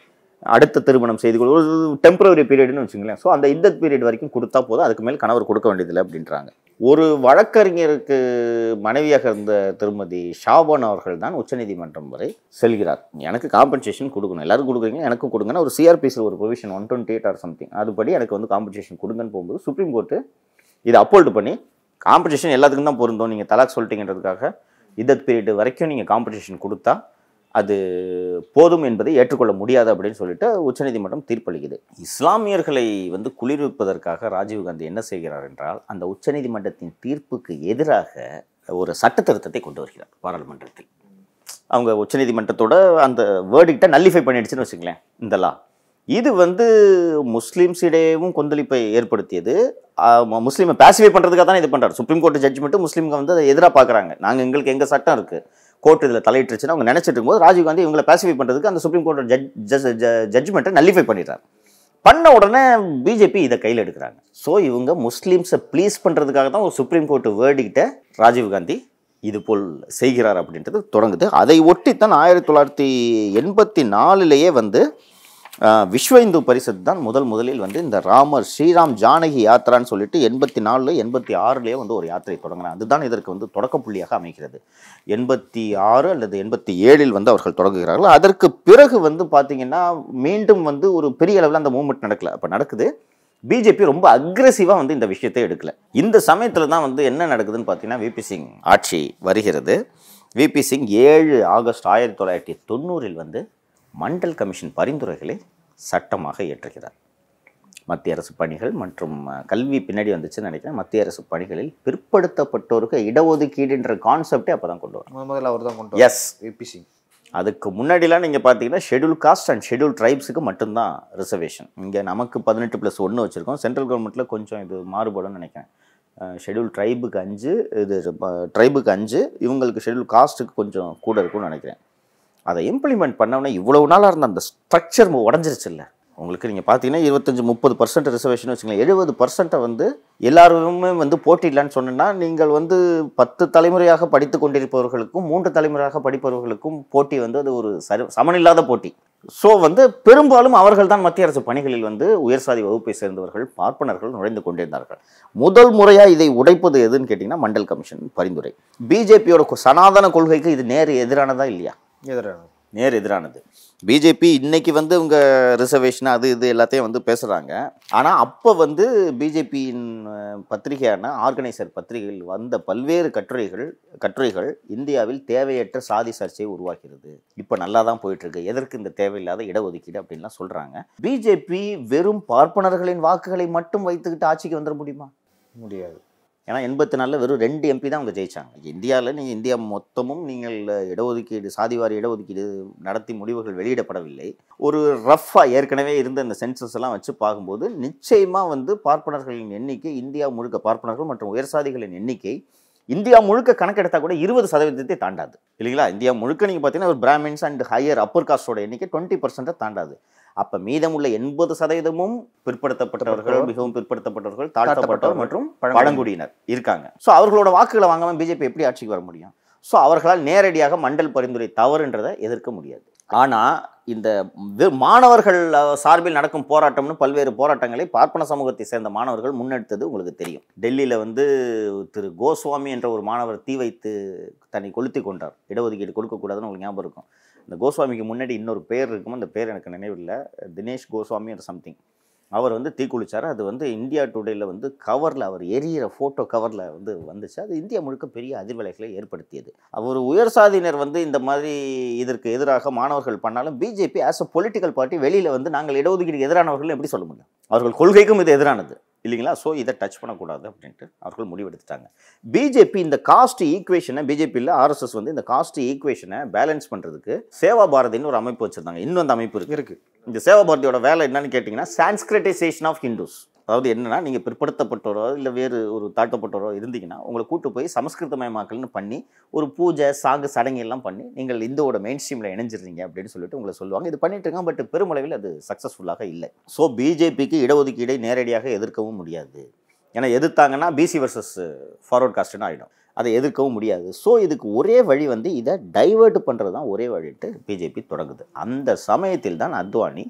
அடுத்த திருமணம் செய்து கொள் ஒரு டெம்பரரி பீரியட்னு வச்சுங்களேன் ஸோ அந்த இந்தத் பீரியட் வரைக்கும் கொடுத்தா போதும் அதுக்கு மேல் கணவர் கொடுக்க வேண்டியதில்லை அப்படின்றாங்க ஒரு வழக்கறிஞருக்கு மனைவியாக இருந்த திருமதி ஷாபான் அவர்கள் தான் உச்சநீதிமன்றம் வரை செல்கிறார் எனக்கு காம்பன்சேஷன் கொடுக்கணும் எல்லாரும் கொடுக்குறீங்க எனக்கும் கொடுங்கன்னு ஒரு சிஆர்பிசியில் ஒரு provision one twenty eight or something அதுபடி எனக்கு வந்து காம்பன்சேஷன் கொடுங்கன்னு போகும்போது சுப்ரீம் கோர்ட்டு இதை அப்போல்டு பண்ணி காம்படிஷன் எல்லாத்துக்கும் தான் பொருந்தும் நீங்கள் தலாக் சொல்லிட்டீங்கன்றதுக்காக இதத் பீரியட் வரைக்கும் நீங்கள் காம்படிஷன் கொடுத்தா அது போதும் என்பதை ஏற்றுக்கொள்ள முடியாது அப்படின்னு சொல்லிட்டு உச்சநீதிமன்றம் தீர்ப்பளிக்குது இஸ்லாமியர்களை வந்து குளிர்விப்பதற்காக ராஜீவ்காந்தி என்ன செய்கிறார் என்றால் அந்த உச்சநீதிமன்றத்தின் தீர்ப்புக்கு எதிராக ஒரு சட்ட திருத்தத்தை கொண்டு வருகிறார் பாராளுமன்றத்தில் அவங்க உச்சநீதிமன்றத்தோட அந்த வேர்டிக்டை நல்லிஃபை பண்ணிடுச்சுன்னு வச்சுங்களேன் இந்த லா இது வந்து முஸ்லீம்ஸ் இடையவும் கொந்தளிப்பை ஏற்படுத்தியது ஆஹ் மு- முஸ்லீமை பேசிஃபை பண்ணுறதுக்காக தான் இது பண்ணுறாரு சுப்ரீம் கோர்ட் ஜட்ஜ்மெண்ட்டு முஸ்லீம்க வந்து அதை எதிராக பார்க்குறாங்க நாங்கள் எங்களுக்கு எங்கள் சட்டம் இருக்குது கோர்ட் இதில் தலையிட்டுருச்சுன்னு அவங்க நினச்சிட்டு இருக்கும்போது ராஜீவ்காந்தி இவங்களை பேசிஃபை பண்ணுறதுக்கு அந்த சுப்ரீம் கோர்ட் ஜட்ஜ் ஜட்ஜ்மெண்ட்டை நல்லிஃபை பண்ணிடுறாரு பண்ண உடனே பிஜேபி இதை கையில் எடுக்கிறாங்க ஸோ இவங்க முஸ்லீம்ஸை ப்ளீஸ் பண்ணுறதுக்காக தான் ஒரு சுப்ரீம் கோர்ட் வேர்டிக்கிட்ட ராஜீவ்காந்தி இது போல் செய்கிறார் அப்படின்றது தொடங்குது அதை ஒட்டித்தான் ஆயிரத்தி தொள்ளாயிரத்தி எண்பத்தி நாலுலேயே வந்து ஆஹ், விஸ்வ இந்து பரிஷத் தான் முதல் முதலில் வந்து இந்த ராமர் ஸ்ரீராம் ஜானகி யாத்ரான்னு சொல்லிட்டு எண்பத்தி நாலில் எண்பத்தி ஆறுலேயே வந்து ஒரு யாத்திரை தொடங்கினாங்க அதுதான் இதற்கு வந்து தொடக்க புள்ளியாக அமைக்கிறது எண்பத்தி ஆறு அல்லது எண்பத்தி ஏழில் வந்து அவர்கள் தொடங்குகிறார்கள் அதற்கு பிறகு வந்து பார்த்தீங்கன்னா மீண்டும் வந்து ஒரு பெரிய அளவில் அந்த மூவ்மெண்ட் நடக்கல அப்போ நடக்குது பிஜேபி ரொம்ப அக்ரெசிவாக வந்து இந்த விஷயத்தை எடுக்கல இந்த சமயத்தில் தான் வந்து என்ன நடக்குதுன்னு பார்த்தீங்கன்னா விபி சிங் ஆட்சி வருகிறது விபி சிங் ஏழு ஆகஸ்ட் ஆயிரத்தி தொள்ளாயிரத்தி தொண்ணூறில் வந்து மண்டல் கமிஷன் பரிந்துரைகளை சட்டமாக இயற்றுகிறார் மத்திய அரசு பணிகள் மற்றும் அஹ், கல்வி பின்னாடி வந்துச்சுன்னு நினைக்கிறேன் மத்திய அரசு பணிகளில் பிற்படுத்தப்பட்டோருக்கு இடஒதுக்கீடுன்ற கான்செப்டே அப்போ தான் கொண்டு வரும் முதல் முதல்ல அவர் தான் கொண்டு எஸ் விபி சிங் அதுக்கு முன்னாடிலாம் நீங்கள் பார்த்தீங்கன்னா ஷெட்யூல் காஸ்ட் அண்ட் ஷெட்யூல் ட்ரைப்ஸுக்கு மட்டும்தான் ரிசர்வேஷன் இங்கே நமக்கு பதினெட்டு ப்ளஸ் ஒன்று வச்சுருக்கோம் சென்ட்ரல் கவர்மெண்ட்டில் கொஞ்சம் இது மாறுபடும்னு நினைக்கிறேன் ஷெட்யூல் ட்ரைபுக்கு அஞ்சு இது ட்ரைபுக்கு அஞ்சு இவங்களுக்கு ஷெட்யூல் காஸ்ட்டுக்கு கொஞ்சம் கூட இருக்கும்னு நினைக்கிறேன் அதை இம்ப்ளிமெண்ட் பண்ணோன்னே இவ்வளவு நாளாக இருந்த அந்த ஸ்ட்ரக்சர் உடஞ்சிருச்சு இல்லை உங்களுக்கு நீங்கள் பார்த்தீங்கன்னா இருபத்தஞ்சி முப்பது பர்சன்ட் ரிசர்வேஷன் வச்சுங்களேன் எழுபது பர்சன்ட்டை வந்து எல்லாருமே வந்து போட்டிடலான்னு சொன்னேன்னா நீங்கள் வந்து பத்து தலைமுறையாக படித்து கொண்டிருப்பவர்களுக்கும் மூன்று தலைமுறையாக படிப்பவர்களுக்கும் போட்டி வந்து அது ஒரு சரி சமனில்லாத போட்டி ஸோ வந்து பெரும்பாலும் அவர்கள் தான் மத்திய அரசு பணிகளில் வந்து உயர்சாதி வகுப்பை சேர்ந்தவர்கள் பார்ப்பனர்கள் நுழைந்து கொண்டிருந்தார்கள் முதல் முறையாக இதை உடைப்பது எதுன்னு கேட்டிங்கன்னா மண்டல் கமிஷன் பரிந்துரை பிஜேபியோட சனாதன கொள்கைக்கு இது நேர் எதிரானதா இல்லையா எதிரான நேர் எதிரானது பிஜேபி இன்னைக்கு வந்து உங்க ரிசர்வேஷன் அது இது எல்லாத்தையும் வந்து பேசுகிறாங்க ஆனால் அப்போ வந்து பிஜேபியின் பத்திரிகையான ஆர்கனைசர் பத்திரிகையில் வந்த பல்வேறு கட்டுரைகள் கட்டுரைகள் இந்தியாவில் தேவையற்ற சாதி சர்ச்சையை உருவாக்கிறது இப்போ நல்லா தான் போயிட்டு இருக்கு எதற்கு இந்த தேவையில்லாத இடஒதுக்கீடு அப்படின்லாம் சொல்கிறாங்க பிஜேபி வெறும் பார்ப்பனர்களின் வாக்குகளை மட்டும் வைத்துக்கிட்டு ஆட்சிக்கு வந்துட முடியுமா முடியாது ஏன்னா எண்பத்தி நாலில் வெறும் ரெண்டு எம்பி தான் அவங்க ஜெயிச்சாங்க இந்தியாவில் நீங்கள் இந்தியா மொத்தமும் நீங்கள் இடஒதுக்கீடு சாதிவாரி இடஒதுக்கீடு நடத்தி முடிவுகள் வெளியிடப்படவில்லை ஒரு ரஃப்பாக ஏற்கனவே இருந்த இந்த சென்சஸ் எல்லாம் வச்சு பார்க்கும்போது நிச்சயமாக வந்து பார்ப்பனர்களின் எண்ணிக்கை இந்தியா முழுக்க பார்ப்பனர்கள் மற்றும் உயர்சாதிகளின் எண்ணிக்கை இந்தியா முழுக்க கணக்கெடுத்தா கூட இருபது சதவீதத்தை தாண்டாது இல்லைங்களா இந்தியா முழுக்க நீங்கள் பார்த்தீங்கன்னா ஒரு பிராமின்ஸ் அண்ட் ஹையர் அப்பர் காஸ்டோட எண்ணிக்கை டுவெண்ட்டி பர்சன்ட்டை தாண்டாது அப்போ மீதமுள்ள எண்பது சதவீதமும் பிற்படுத்தப்பட்டவர்கள் மிகவும் பிற்படுத்தப்பட்டவர்கள் தாழ்த்தப்பட்டவர் மற்றும் பழங்குடியினர் இருக்காங்க ஸோ அவர்களோட வாக்குகளை வாங்காம பிஜேபி எப்படி ஆட்சிக்கு வர முடியும் ஸோ அவர்களால் நேரடியாக மண்டல் பரிந்துரை தவறுன்றதை எதிர்க்க முடியாது ஆனால் இந்த வெ- மாணவர்கள் அஹ், சார்பில் நடக்கும் போராட்டம்னு பல்வேறு போராட்டங்களை பார்ப்பன சமூகத்தை சேர்ந்த மாணவர்கள் முன்னெடுத்தது உங்களுக்கு தெரியும் டெல்லியில் வந்து திரு கோஸ்வாமி என்ற ஒரு மாணவர் தீ வைத்து தன்னை கொளுத்தி கொண்டார் இடஒதுக்கீடு கொடுக்கக்கூடாதுன்னு உங்களுக்கு ஞாபகம் இருக்கும் இந்த கோஸ்வாமிக்கு முன்னாடி இன்னொரு பேர் இருக்கும் அந்த பேர் எனக்கு நினைவில்லை தினேஷ் கோஸ்வாமி ஒரு சம்திங் அவர் வந்து தீக்குளிச்சார் அது வந்து இந்தியா டுடேல வந்து கவரில் அவர் எரியிற ஃபோட்டோ கவரில் வந்து வந்துச்சு அது இந்தியா முழுக்க பெரிய அதிர்வலைகளை ஏற்படுத்தியது அவர் உயர் சாதியினர் வந்து இந்த மாதிரி இதற்கு எதிராக மாணவர்கள் பண்ணாலும் BJP as a political party வெளியில் வந்து நாங்கள் இடஒதுக்கீடுக்கு எதிரானவர்கள் எப்படி சொல்ல முடியும் அவர்கள் கொள்கைக்கும் இது எதிரானது இல்லைங்களா ஸோ இதை டச் பண்ணக்கூடாது அப்படின்ட்டு அவர்கள் முடிவெடுத்துட்டாங்க பிஜேபி இந்த காஸ்ட் ஈக்குவேஷனை பிஜேபியில் ஆர்எஸ்எஸ் வந்து இந்த காஸ்ட் ஈக்குவேஷனை பேலன்ஸ் பண்ணுறதுக்கு சேவா பாரதின்னு ஒரு அமைப்பு வச்சுருந்தாங்க இன்னும் அந்த அமைப்பு இருக்கு இருக்கு இந்த சேவா பாரதியோட வேலை என்னன்னு கேட்டிங்கன்னா சான்ஸ்கிரிட்டைசேஷன் ஆஃப் ஹிந்துஸ் அதாவது என்னன்னா நீங்கள் பிற்படுத்தப்பட்டவரோ இல்லை வேறு ஒரு தாழ்த்தப்பட்டவரோ இருந்தீங்கன்னா உங்களை கூட்டு போய் சமஸ்கிருதமயமாக்கல்னு பண்ணி ஒரு பூஜை சாங்கு சடங்கு எல்லாம் பண்ணி நீங்கள் இந்துவோட மெயின் ஸ்ட்ரீமில் இணைஞ்சிருந்தீங்க அப்படின்னு சொல்லிட்டு உங்களை சொல்லுவாங்க இது பண்ணிட்டு இருக்காங்க பட் பெருமளவில் அது சக்ஸஸ்ஃபுல்லாக இல்லை ஸோ பிஜேபிக்கு இடஒதுக்கீடை நேரடியாக எதிர்க்கவும் முடியாது ஏன்னா எதிர்த்தாங்கன்னா பிசி வர்சஸ் ஃபார்வர்ட் காஸ்ட்னு ஆகிடும் அதை எதிர்க்கவும் முடியாது ஸோ இதுக்கு ஒரே வழி வந்து இதை டைவர்ட் பண்ணுறது தான் ஒரே வழிட்டு பிஜேபி தொடங்குது அந்த சமயத்தில் தான் அத்வானி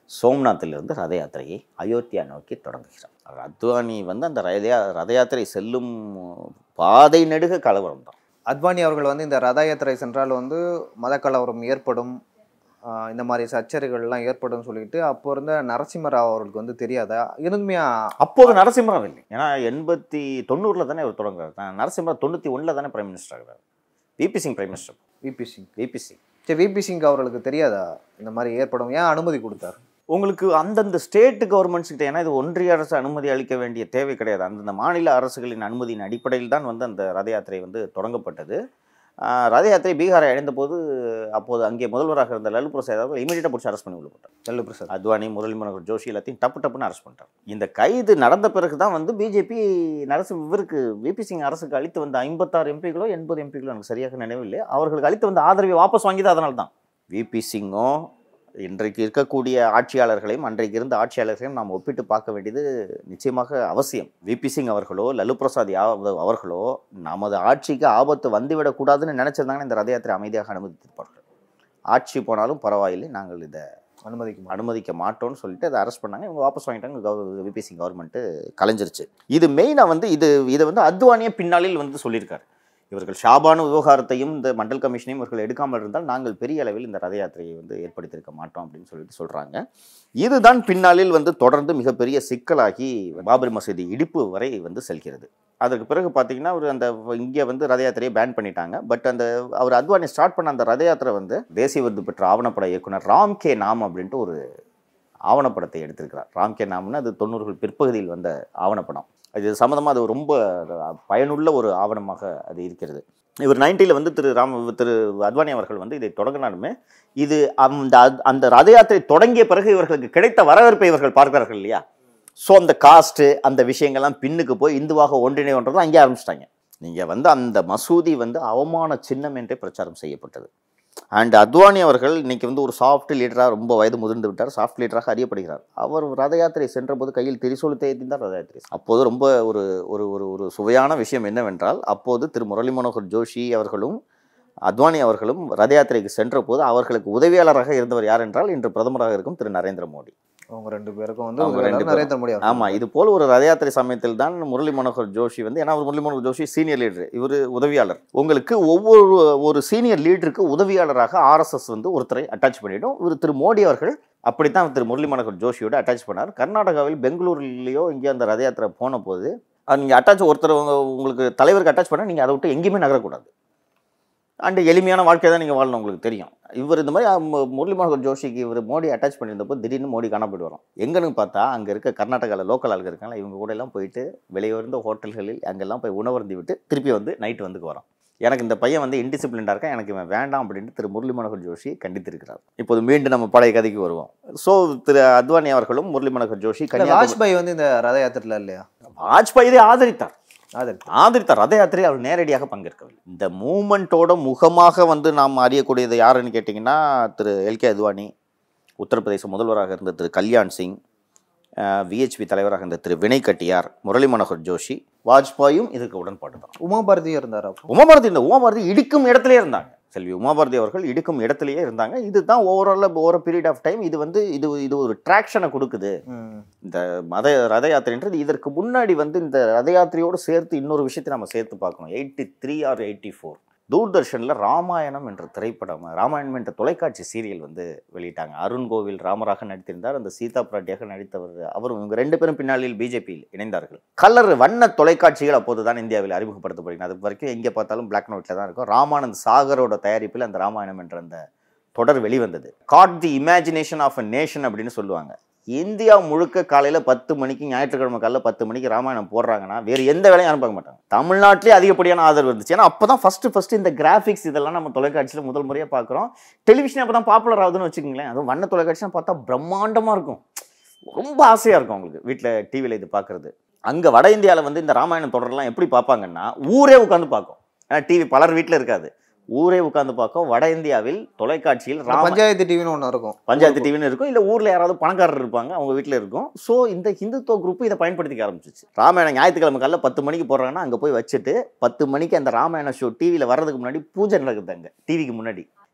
சோம்நாத்திலிருந்து ரத யாத்திரையை அயோத்தியா நோக்கி தொடங்குகிறார் அவர் அத்வானி வந்து அந்த ரத யா- ரத யாத்திரை செல்லும் பாதை நெடுக கலவரம் தான் அத்வானி அவர்கள் வந்து இந்த ரத யாத்திரை சென்றால் வந்து மதக்கலவரம் ஏற்படும் ஆஹ் இந்த மாதிரி சச்சரவுகள்லாம் ஏற்படும் சொல்லிட்டு அப்போ இருந்த நரசிம்மராவ் அவர்களுக்கு வந்து தெரியாதா இருந்துமே அப்போது நரசிம்மராவ் இல்லை ஏன்னா எண்பத்தி தொண்ணூறில் தானே அவர் தொடங்குறாரு நான் நரசிம்மராவ் தொண்ணூற்றி ஒன்றில் தானே பிரைம் மினிஸ்டர் ஆகிறார் VP Singh prime minister VP Singh VP Singh சரி விபி சிங் அவர்களுக்கு தெரியாதா இந்த மாதிரி ஏற்படும் ஏன் அனுமதி கொடுத்தார் உங்களுக்கு அந்தந்த ஸ்டேட் கவர்மெண்ட்ஸ் கிட்ட ஏன்னா இது ஒன்றிய அரசு அனுமதி அளிக்க வேண்டிய தேவை கிடையாது அந்தந்த மாநில அரசுகளின் அனுமதியின் அடிப்படையில் தான் வந்து அந்த ரத யாத்திரை வந்து தொடங்கப்பட்டது ஆஹ் ரத யாத்திரை பீகாரை அடைந்தபோது அப்போது அங்கே முதல்வராக இருந்த லலு பிரசாத் அவர்கள் இமீடியட்டாக பிடிச்சி அரெஸ்ட் பண்ணி உள்ள போட்டார் லல்லு பிரசாத் அத்வானி முரளி மனோகர் ஜோஷி எல்லாத்தையும் டப்பு டப்புன்னு அரெஸ்ட் பண்ணிட்டார் இந்த கைது நடந்த பிறகு தான் வந்து பிஜேபி அரசு இவருக்கு விபி சிங் அரசுக்கு அளித்து வந்த ஐம்பத்தாறு எம்பிகளோ எண்பது எம்பிகளோ எனக்கு சரியாக நினைவில்லை அவர்களுக்கு அளித்து வந்த ஆதரவை வாபஸ் வாங்கியது அதனால தான் விபி சிங்கும் இன்றைக்கு இருக்கக்கூடிய ஆட்சியாளர்களையும் அன்றைக்கு இருந்த ஆட்சியாளர்களையும் நாம் ஒப்பிட்டு பார்க்க வேண்டியது நிச்சயமாக அவசியம் விபி சிங் அவர்களோ லல்லு பிரசாத் யாதவ் அவர்களோ நமது ஆட்சிக்கு ஆபத்து வந்துவிடக்கூடாதுன்னு நினைச்சிருந்தாங்கன்னா இந்த ரத யாத்திரை அமைதியாக அனுமதித்திருப்பார்கள் ஆட்சி போனாலும் பரவாயில்லை நாங்கள் இதை அனுமதிக்க மாட்டார் அனுமதிக்க மாட்டோம்னு சொல்லிட்டு அதை அரெஸ்ட் பண்ணாங்க இவங்க வாபஸ் வாங்கிட்டாங்க கவ- விபி சிங் கவர்மெண்ட்டு கலைஞ்சிருச்சு இது மெயினாக வந்து இது இதை வந்து அத்வானியே பின்னாளில் வந்து சொல்லியிருக்காரு இவர்கள் ஷாபானு விவகாரத்தையும் இந்த மண்டல் கமிஷனையும் இவர்கள் எடுக்காமல் இருந்தால் நாங்கள் பெரிய அளவில் இந்த ரத யாத்திரையை வந்து ஏற்படுத்தியிருக்க மாட்டோம் அப்படின்னு சொல்லிட்டு சொல்கிறாங்க இதுதான் பின்னாளில் வந்து தொடர்ந்து மிகப்பெரிய சிக்கலாகி பாபரி மசூதி இடிப்பு வரை வந்து செல்கிறது அதற்கு பிறகு பார்த்தீங்கன்னா அவர் அந்த இங்கே வந்து ரத யாத்திரையை பேன் பண்ணிட்டாங்க பட் அந்த அவர் அத்வானி ஸ்டார்ட் பண்ண அந்த ரத யாத்திரை வந்து தேசிய விருது பெற்ற ஆவணப்பட இயக்குனர் ராம் கே நாம் அப்படின்ட்டு ஒரு ஆவணப்படத்தை எடுத்திருக்கிறார் ராம் கே நாம்னு அது தொண்ணூறுகள் பிற்பகுதியில் வந்த ஆவணப்படம் இது சம்மந்தமாக அது ரொம்ப பயனுள்ள ஒரு ஆவணமாக அது இருக்கிறது இவர் நைன்ட்டியில் வந்து திரு ராம் திரு அத்வானி அவர்கள் வந்து இதை தொடங்கினாலுமே இது அந்த அந்த ரத யாத்திரை தொடங்கிய பிறகு இவர்களுக்கு கிடைத்த வரவேற்பை இவர்கள் பார்க்கிறார்கள் இல்லையா ஸோ அந்த காஸ்ட்டு அந்த விஷயங்கள்லாம் பின்னுக்கு போய் இந்துவாக ஒன்றிணைன்றதும் அங்கே ஆரம்பிச்சிட்டாங்க நீங்கள் வந்து அந்த மசூதி வந்து அவமான சின்னம் என்றே பிரச்சாரம் செய்யப்பட்டது அண்ட் அத்வானி அவர்கள் இன்னைக்கு வந்து ஒரு சாஃப்ட் லீடராக ரொம்ப வயது முதிர்ந்து விட்டார் சாஃப்ட் லீடராக அறியப்படுகிறார் அவர் ரத யாத்திரை சென்றபோது கையில் திரிசூலத்தை ஏற்றிந்தார் ரத யாத்திரை அப்போது ரொம்ப ஒரு ஒரு ஒரு ஒரு சுவையான விஷயம் என்னவென்றால் அப்போது திரு முரளி மனோகர் ஜோஷி அவர்களும் அத்வானி அவர்களும் ரத யாத்திரைக்கு சென்ற போது அவர்களுக்கு உதவியாளராக இருந்தவர் யார் என்றால் இன்று பிரதமராக இருக்கும் திரு நரேந்திர மோடி அவங்க ரெண்டு பேருக்கும் வந்து அவங்க உதவியாளர் ரெண்டு பேரும். நரேந்திர மோடி அவர்கள். ஆமாம் இது போல் ஒரு ரத யாத்திரை சமயத்தில் தான் முரளி மனோகர் ஜோஷி வந்து ஏன்னா அவர் முரளி மனோகர் ஜோஷி சீனியர் லீடர் இவர் உதவியாளர் உங்களுக்கு ஒவ்வொரு ஒரு சீனியர் லீடருக்கு உதவியாளராக ஆர்எஸ்எஸ் வந்து ஒருத்தரை அட்டாச் பண்ணிடும் இவர் திரு மோடி அவர்கள் அப்படித்தான் திரு முரளி மனோகர் ஜோஷியோட அட்டாச் பண்ணார் கர்நாடகாவில் பெங்களூர்லேயோ இங்கே அந்த ரத யாத்திரை போன போது நீங்கள் அட்டாச் ஒருத்தர் உங்க- உங்களுக்கு தலைவருக்கு அட்டாச் பண்ணால் நீங்கள் அதை விட்டு எங்கேயுமே நகரக்கூடாது அண்டு எளிமையான வாழ்க்கை தான் நீங்கள் வாழணும் உங்களுக்கு தெரியும் இவர் இந்த மாதிரி அம், முரளி மனோகர் ஜோஷிக்கு இவர் மோடி அட்டாச் பண்ணியிருந்தப்போ திடீர்னு மோடி காண போயிட்டு வரோம் எங்கன்னு பார்த்தா அங்கே இருக்க கர்நாடகாவில் லோக்கல் ஆளுங்க இருக்காங்களா இவங்க கூட எல்லாம் போயிட்டு விலையுயர்ந்த ஹோட்டல்களில் அங்கெல்லாம் போய் உணவருந்தி விட்டு திருப்பி வந்து நைட்டு வந்துக்கு வரோம் எனக்கு இந்த பையன் வந்து இன்டிசிப்ளின்டாக இருக்கான் எனக்கு இவன் வேண்டாம் அப்படின்னு திரு முரளி மனோகர் ஜோஷி கண்டித்திருக்கிறார் இப்போது மீண்டும் நம்ம பழைய கதைக்கு வருவோம் ஸோ திரு அத்வானி அவர்களும் முரளி மனோகர் ஜோஷி இல்ல, கன்னியாகுமரி வாஜ்பாய் வந்து இந்த ரத யாத்திரையில இல்லையா வாஜ்பாய் இதை ஆதரித்தார் ஆதரி ஆதரித்தார் ரத யாத்திரையில் அவர் நேரடியாக பங்கேற்கவில்லை இந்த மூமெண்ட்டோட முகமாக வந்து நாம் அறியக்கூடியது யாருன்னு கேட்டிங்கன்னா திரு எல்கே அத்வானி உத்தரப்பிரதேச முதல்வராக இருந்த திரு கல்யாண் சிங் விஹெச்பி தலைவராக இருந்த திரு வினய் கட்டியார் முரளி மனோகர் ஜோஷி வாஜ்பாயும் இதுக்கு உடன்பாடு தான் உமா பாரதியும் இருந்தார் அப்போ உமாபாரதி இந்த உமாபாரதி இடிக்கும் இடத்திலே இருந்தாங்க செல்வி உமாபாரதி அவர்கள் இடிக்கும் இடத்திலேயே இருந்தாங்க இதுதான் overall over period of time இது வந்து இது இது ஒரு ட்ராக்ஷனை கொடுக்குது ம். இந்த மத ரத யாத்திரைன்றது இதற்கு முன்னாடி வந்து இந்த ரத யாத்திரையோடு சேர்த்து இன்னொரு விஷயத்தை நம்ம சேர்த்து பார்க்கணும் eighty three or eighty four தூர்தர்ஷனில் ராமாயணம் என்ற திரைப்படம் ராமாயணம் என்ற தொலைக்காட்சி சீரியல் வந்து வெளியிட்டாங்க அருண் கோவில் ராமராக நடித்திருந்தார் அந்த சீதா பிராட்டியாக நடித்தவர் அவரும் இவங்க ரெண்டு பேரும் பின்னாளில் பிஜேபியில் இணைந்தார்கள் கலர் வண்ண தொலைக்காட்சிகள் அப்போது தான் இந்தியாவில் அறிமுகப்படுத்தப்படுகிறது அது வரைக்கும் எங்கே பார்த்தாலும் பிளாக் அண்ட் ஒயிட்டில் தான் இருக்கும் ராமானந்த் சாகரோட தயாரிப்பில் அந்த ராமாயணம் என்ற அந்த தொடர் வெளிவந்தது caught the imagination of a nation அப்படின்னு சொல்லுவாங்க இந்தியா முழுக்க காலையில் பத்து மணிக்கு ஞாயிற்றுக்கிழமை காலையில் பத்து மணிக்கு ராமாயணம் போடுறாங்கன்னா வேறு எந்த வேலையும் யாரும் பார்க்க மாட்டாங்க தமிழ்நாட்டிலே அதிகப்படியான ஆதரவு இருந்துச்சு ஏன்னா அப்போ தான் ஃபஸ்ட்டு ஃபஸ்ட்டு இந்த கிராஃபிக்ஸ் இதெல்லாம் நம்ம தொலைக்காட்சியில் முதல் முறையாக பார்க்குறோம் டெலிவிஷன் அப்போ தான் பாப்புலர் ஆகுதுன்னு வச்சுக்கோங்களேன் அதுவும் வண்ண தொலைக்காட்சிலாம் பார்த்தா பிரம்மாண்டமாக இருக்கும் ரொம்ப ஆசையாக இருக்கும் அவங்களுக்கு வீட்டில் டிவியில் இது பார்க்குறது அங்கே வட இந்தியாவில் வந்து இந்த ராமாயணம் தொடரெல்லாம் எப்படி பார்ப்பாங்கன்னா ஊரே உட்காந்து பார்க்கும் ஏன்னா டிவி பலர் வீட்டில் இருக்காது ஊரே உட்காந்து பார்க்கும் வட இந்தியாவில் தொலைக்காட்சியில் ராம பஞ்சாயத்து டிவின்னு ஒன்று இருக்கும் பஞ்சாயத்து டிவின்னு இருக்கும் இல்லை ஊரில் யாராவது பணக்காரர் இருப்பாங்க அவங்க வீட்டில் இருக்கும் ஸோ இந்த ஹிந்துத்துவ குரூப் இதை பயன்படுத்திக்க ஆரம்பிச்சிச்சு ராமாயணம் ஞாயிற்றுக்கிழமை காலைல பத்து மணிக்கு போடுறாங்கன்னா அங்கே போய் வச்சுட்டு பத்து மணிக்கு அந்த ராமாயண ஷோ டிவியில் வர்றதுக்கு முன்னாடி பூஜை நடக்குது அங்கே டிவிக்கு முன்னாடி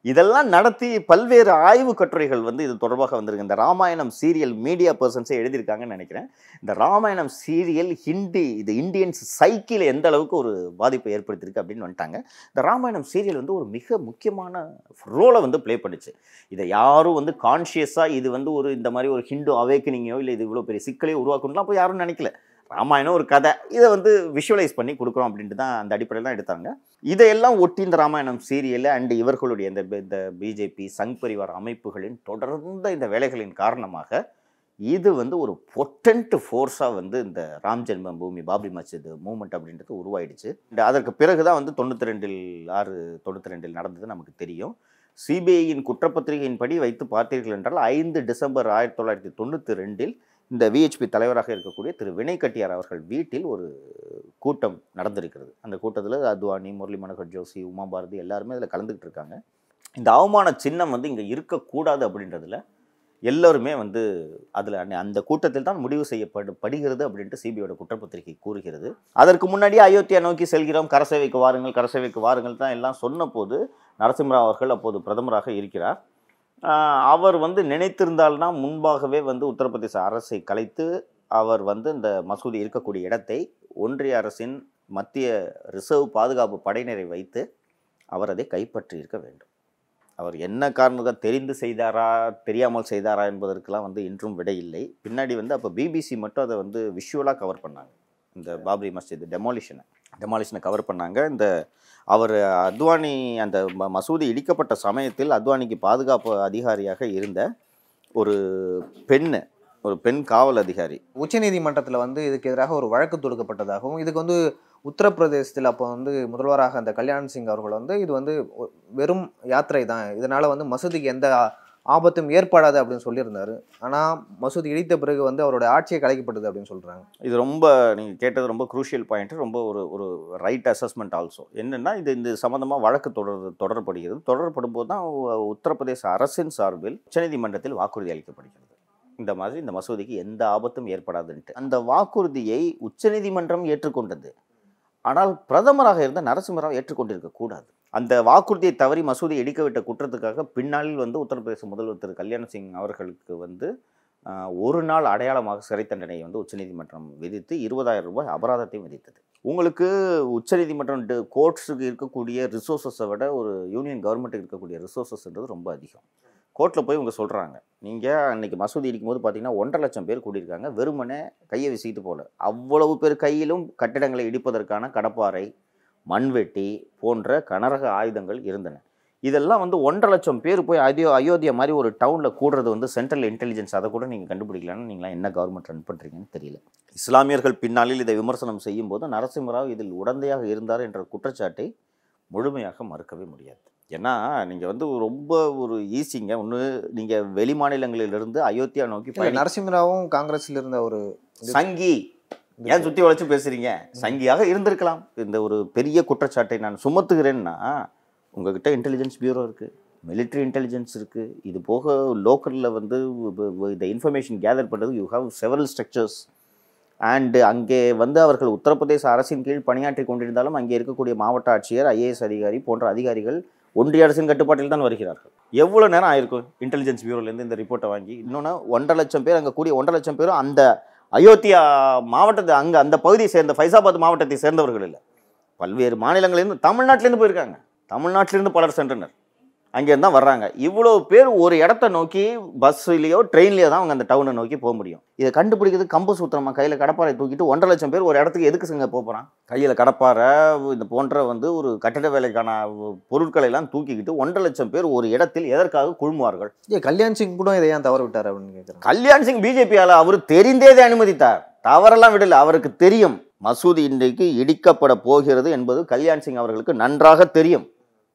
இதெல்லாம் நடத்தி பல்வேறு ஆய்வு கட்டுரைகள் வந்து இது தொடர்பாக வந்திருக்கு இந்த ராமாயணம் சீரியல் மீடியா பர்சன்ஸே எழுதியிருக்காங்கன்னு நினைக்கிறேன் இந்த ராமாயணம் சீரியல் ஹிந்தி இது இந்தியன்ஸ் சைக்கிள் எந்த அளவுக்கு ஒரு பாதிப்பை ஏற்படுத்தியிருக்கு அப்படின்னு வந்துட்டாங்க இந்த ராமாயணம் சீரியல் வந்து ஒரு மிக முக்கியமான ரோலை வந்து ப்ளே பண்ணுச்சு இதை யாரும் வந்து கான்ஷியஸாக இது வந்து ஒரு இந்த மாதிரி ஒரு ஹிந்து அவேக்கனிங்கோ இல்லை இது இவ்வளோ பெரிய சிக்கலையோ உருவாக்கணும்லாம் போய் யாரும் நினைக்கல ராமாயணம் ஒரு கதை இதை வந்து விஷுவலைஸ் பண்ணி கொடுக்குறோம் அப்படின்ட்டு தான் அந்த அடிப்படையில் தான் எடுத்தாங்க இதையெல்லாம் ஒட்டி இந்த ராமாயணம் சீரியல் அண்ட் இவர்களுடைய இந்த இந்த பிஜேபி சங் பரிவார் அமைப்புகளின் தொடர்ந்த இந்த வேலைகளின் காரணமாக இது வந்து ஒரு பொட்டன்ட் ஃபோர்ஸாக வந்து இந்த ராம் ஜென்ம பூமி பாபரி மஸ்ஜித் மூமெண்ட் அப்படின்றது உருவாயிடுச்சு இந்த அதற்கு பிறகு தான் வந்து தொண்ணூற்றி ரெண்டில் ஆறு தொண்ணூற்றி ரெண்டில் நடந்தது நமக்கு தெரியும் சிபிஐயின் குற்றப்பத்திரிகையின்படி வைத்து பார்த்தீர்கள் என்றால் ஐந்து டிசம்பர் ஆயிரத்தி தொள்ளாயிரத்தி தொண்ணூற்றி ரெண்டில் இந்த விஹெச்பி தலைவராக இருக்கக்கூடிய திரு வினய் கட்டியார் அவர்கள் வீட்டில் ஒரு கூட்டம் நடந்திருக்கிறது அந்த கூட்டத்தில் அத்வானி முரளி மனோகர் ஜோஷி உமா பாரதி எல்லாருமே அதில் கலந்துக்கிட்டு இருக்காங்க இந்த அவமான சின்னம் வந்து இங்கே இருக்கக்கூடாது அப்படின்றதுல எல்லோருமே வந்து அதில் அந்த கூட்டத்தில் தான் முடிவு செய்யப்படு படுகிறது அப்படின்ட்டு சிபிஐயோட குற்றப்பத்திரிகை கூறுகிறது அதற்கு முன்னாடி அயோத்தியா நோக்கி செல்கிறோம் கரசேவைக்கு வாருங்கள் கரசேவைக்கு வாருங்கள் தான் எல்லாம் சொன்னபோது நரசிம்மராவ் அவர்கள் அப்போது பிரதமராக இருக்கிறார் ஆஹ் அவர் வந்து நினைத்திருந்தால்னா முன்பாகவே வந்து உத்தரப்பிரதேச அரசை கலைத்து அவர் வந்து இந்த மசூதி இருக்கக்கூடிய இடத்தை ஒன்றிய அரசின் மத்திய ரிசர்வ் பாதுகாப்பு படையினரை வைத்து அவர் அதை கைப்பற்றி இருக்க வேண்டும் அவர் என்ன காரணத்தை தெரிந்து செய்தாரா தெரியாமல் செய்தாரா என்பதற்கெல்லாம் வந்து இன்றும் விடை இல்லை பின்னாடி வந்து அப்போ பிபிசி மட்டும் அதை வந்து விஷுவலாக கவர் பண்ணாங்க இந்த பாப்ரி மஸ்ஜித் டெமாலிஷனை டெமாலிஷனை கவர் பண்ணாங்க இந்த அவர் அத்வானி அந்த ம- மசூதி இடிக்கப்பட்ட சமயத்தில் அத்வானிக்கு பாதுகாப்பு அதிகாரியாக இருந்த ஒரு பெண்ணு ஒரு பெண் காவல் அதிகாரி உச்சநீதிமன்றத்தில் வந்து இதுக்கு எதிராக ஒரு வழக்கு தொடுக்கப்பட்டதாகவும் இதுக்கு வந்து உத்தரப்பிரதேசத்தில் அப்போ வந்து முதல்வராக அந்த கல்யாண் சிங் அவர்கள் வந்து இது வந்து ஒ- வெறும் யாத்திரை தான் இதனால வந்து மசூதிக்கு எந்த ஆ- ஆபத்தும் ஏற்படாது அப்படின்னு சொல்லியிருந்தாரு ஆனால் மசூதி இடித்த பிறகு வந்து அவரோட ஆட்சியை கலைக்கப்பட்டது அப்படின்னு சொல்றாங்க இது ரொம்ப நீங்கள் கேட்டது ரொம்ப குரூஷியல் பாயிண்ட் ரொம்ப ஒரு ஒரு ரைட் அசஸ்மெண்ட் ஆல்சோ என்னென்னா இது இந்த சம்மந்தமாக வழக்கு தொடர் தொடரப்படுகிறது தொடரப்படும் போது தான் உ- உத்தரப்பிரதேச அரசின் சார்பில் உச்சநீதிமன்றத்தில் வாக்குறுதி அளிக்கப்படுகிறது இந்த மாதிரி இந்த மசூதிக்கு எந்த ஆபத்தும் ஏற்படாதுன்ட்டு அந்த வாக்குறுதியை உச்சநீதிமன்றம் ஏற்றுக்கொண்டது ஆனால் பிரதமராக இருந்த நரசிம்மராவ் ஏற்றுக்கொண்டிருக்க கூடாது அந்த வாக்குறுதியை தவறி மசூதி இடிக்கவிட்ட குற்றத்துக்காக பின்னாளில் வந்து உத்தரப்பிரதேச முதல்வர் திரு கல்யாண சிங் அவர்களுக்கு வந்து ஆஹ், ஒரு நாள் அடையாளமாக சிறை தண்டனையை வந்து உச்சநீதிமன்றம் விதித்து இருபதாயிரம் ரூபாய் அபராதத்தையும் விதித்தது உங்களுக்கு உச்சநீதிமன்றம் கோர்ட்ஸுக்கு இருக்கக்கூடிய ரிசோர்ஸஸை விட ஒரு யூனியன் கவர்மெண்ட்டுக்கு இருக்கக்கூடிய ரிசோர்ஸஸ்ன்றது ரொம்ப அதிகம் கோர்ட்டில் போய் இவங்க சொல்கிறாங்க நீங்கள் அன்னைக்கு மசூதி இடிக்கும்போது பார்த்தீங்கன்னா ஒன்றரை லட்சம் பேர் கூடியிருக்காங்க வெறுமனே கையை வீசிக்கிட்டு போல அவ்வளவு பேர் கையிலும் கட்டிடங்களை இடிப்பதற்கான கடப்பாறை மண்வெட்டி போன்ற கனரக ஆயுதங்கள் இருந்தன இதெல்லாம் வந்து ஒன்றரை லட்சம் பேர் போய் அயோத்தியா அயோத்தியா மாதிரி ஒரு டவுனில் கூடுறது வந்து சென்ட்ரல் இன்டெலிஜென்ஸ் அதை கூட நீங்கள் கண்டுபிடிக்கலன்னு நீங்களாம் என்ன கவர்மெண்ட் ரன் பண்ணுறீங்கன்னு தெரியல இஸ்லாமியர்கள் பின்னாளில் இதை விமர்சனம் செய்யும் போது நரசிம்மராவ் இதில் உடந்தையாக இருந்தார் என்ற குற்றச்சாட்டை முழுமையாக மறுக்கவே முடியாது ஏன்னா நீங்கள் வந்து ரொம்ப ஒரு ஈஸிங்க ஒன்று நீங்கள் வெளி மாநிலங்களிலிருந்து அயோத்தியா நோக்கி இல்ல, பயணி நரசிம்மராவும் காங்கிரஸ்ல இருந்த ஒரு சங்கி ஏன் சுற்றி வளைச்சு பேசுறீங்க சங்கியாக இருந்திருக்கலாம் இந்த ஒரு பெரிய குற்றச்சாட்டை நான் சுமத்துகிறேன்னா உங்ககிட்ட இன்டெலிஜென்ஸ் பியூரோ இருக்குது military இன்டெலிஜென்ஸ் இருக்குது இது போக லோக்கலில் வந்து வ- வ- இந்த இன்ஃபர்மேஷன் கேதர் பண்ணுறது you have several structures and அங்கே வந்து அவர்கள் உத்தரப்பிரதேச அரசின் கீழ் பணியாற்றி கொண்டிருந்தாலும் அங்கே இருக்கக்கூடிய மாவட்ட ஆட்சியர் ஐஏஎஸ் அதிகாரி போன்ற அதிகாரிகள் ஒன்றிய அரசின் கட்டுப்பாட்டில் தான் வருகிறார்கள் எவ்வளோ நேரம் ஆயிருக்கும் இன்டெலிஜென்ஸ் பியூரோலேருந்து இந்த ரிப்போர்ட்டை வாங்கி இன்னொன்று ஒன்றரை லட்சம் பேர் அங்கே கூடிய ஒன்றரை லட்சம் பேரும் அந்த அயோத்தியா மாவட்டத்தை அங்கே அந்த பகுதியை சேர்ந்த ஃபைசாபாத் மாவட்டத்தை சேர்ந்தவர்கள் இல்லை பல்வேறு மாநிலங்களிலிருந்து தமிழ்நாட்டிலேருந்து போயிருக்காங்க தமிழ்நாட்டிலேருந்து பலர் சென்றனர் அங்கேருந்து தான் வர்றாங்க இவ்வளோ பேர் ஒரு இடத்த நோக்கி பஸ்ஸுலேயோ ட்ரெயின்லேயோ தான் அவங்க அந்த டவுனை நோக்கி போக முடியும் இதை கண்டுபிடிக்கிறது கம்பு சூத்திரமா கையில் கடப்பாரை தூக்கிட்டு ஒன்றரை லட்சம் பேர் ஒரு இடத்துக்கு எதுக்கு சிங்க போகிறான் கையில் கடப்பாரை இந்த போன்ற வந்து ஒரு கட்டிட வேலைக்கான பொருட்களை எல்லாம் தூக்கிக்கிட்டு ஒன்றரை லட்சம் பேர் ஒரு இடத்தில் எதற்காக குழுமுவார்கள் ஏ கல்யாண் சிங் கூட இதை ஏன் தவறு விட்டார் அப்படின்னு கேட்குறேன் கல்யாண் சிங் பிஜேபியால் அவர் தெரிந்தே இதை அனுமதித்தார் தவறெல்லாம் விடல அவருக்கு தெரியும் மசூதி இன்றைக்கு இடிக்கப்பட போகிறது என்பது கல்யாண் சிங் அவர்களுக்கு நன்றாக தெரியும்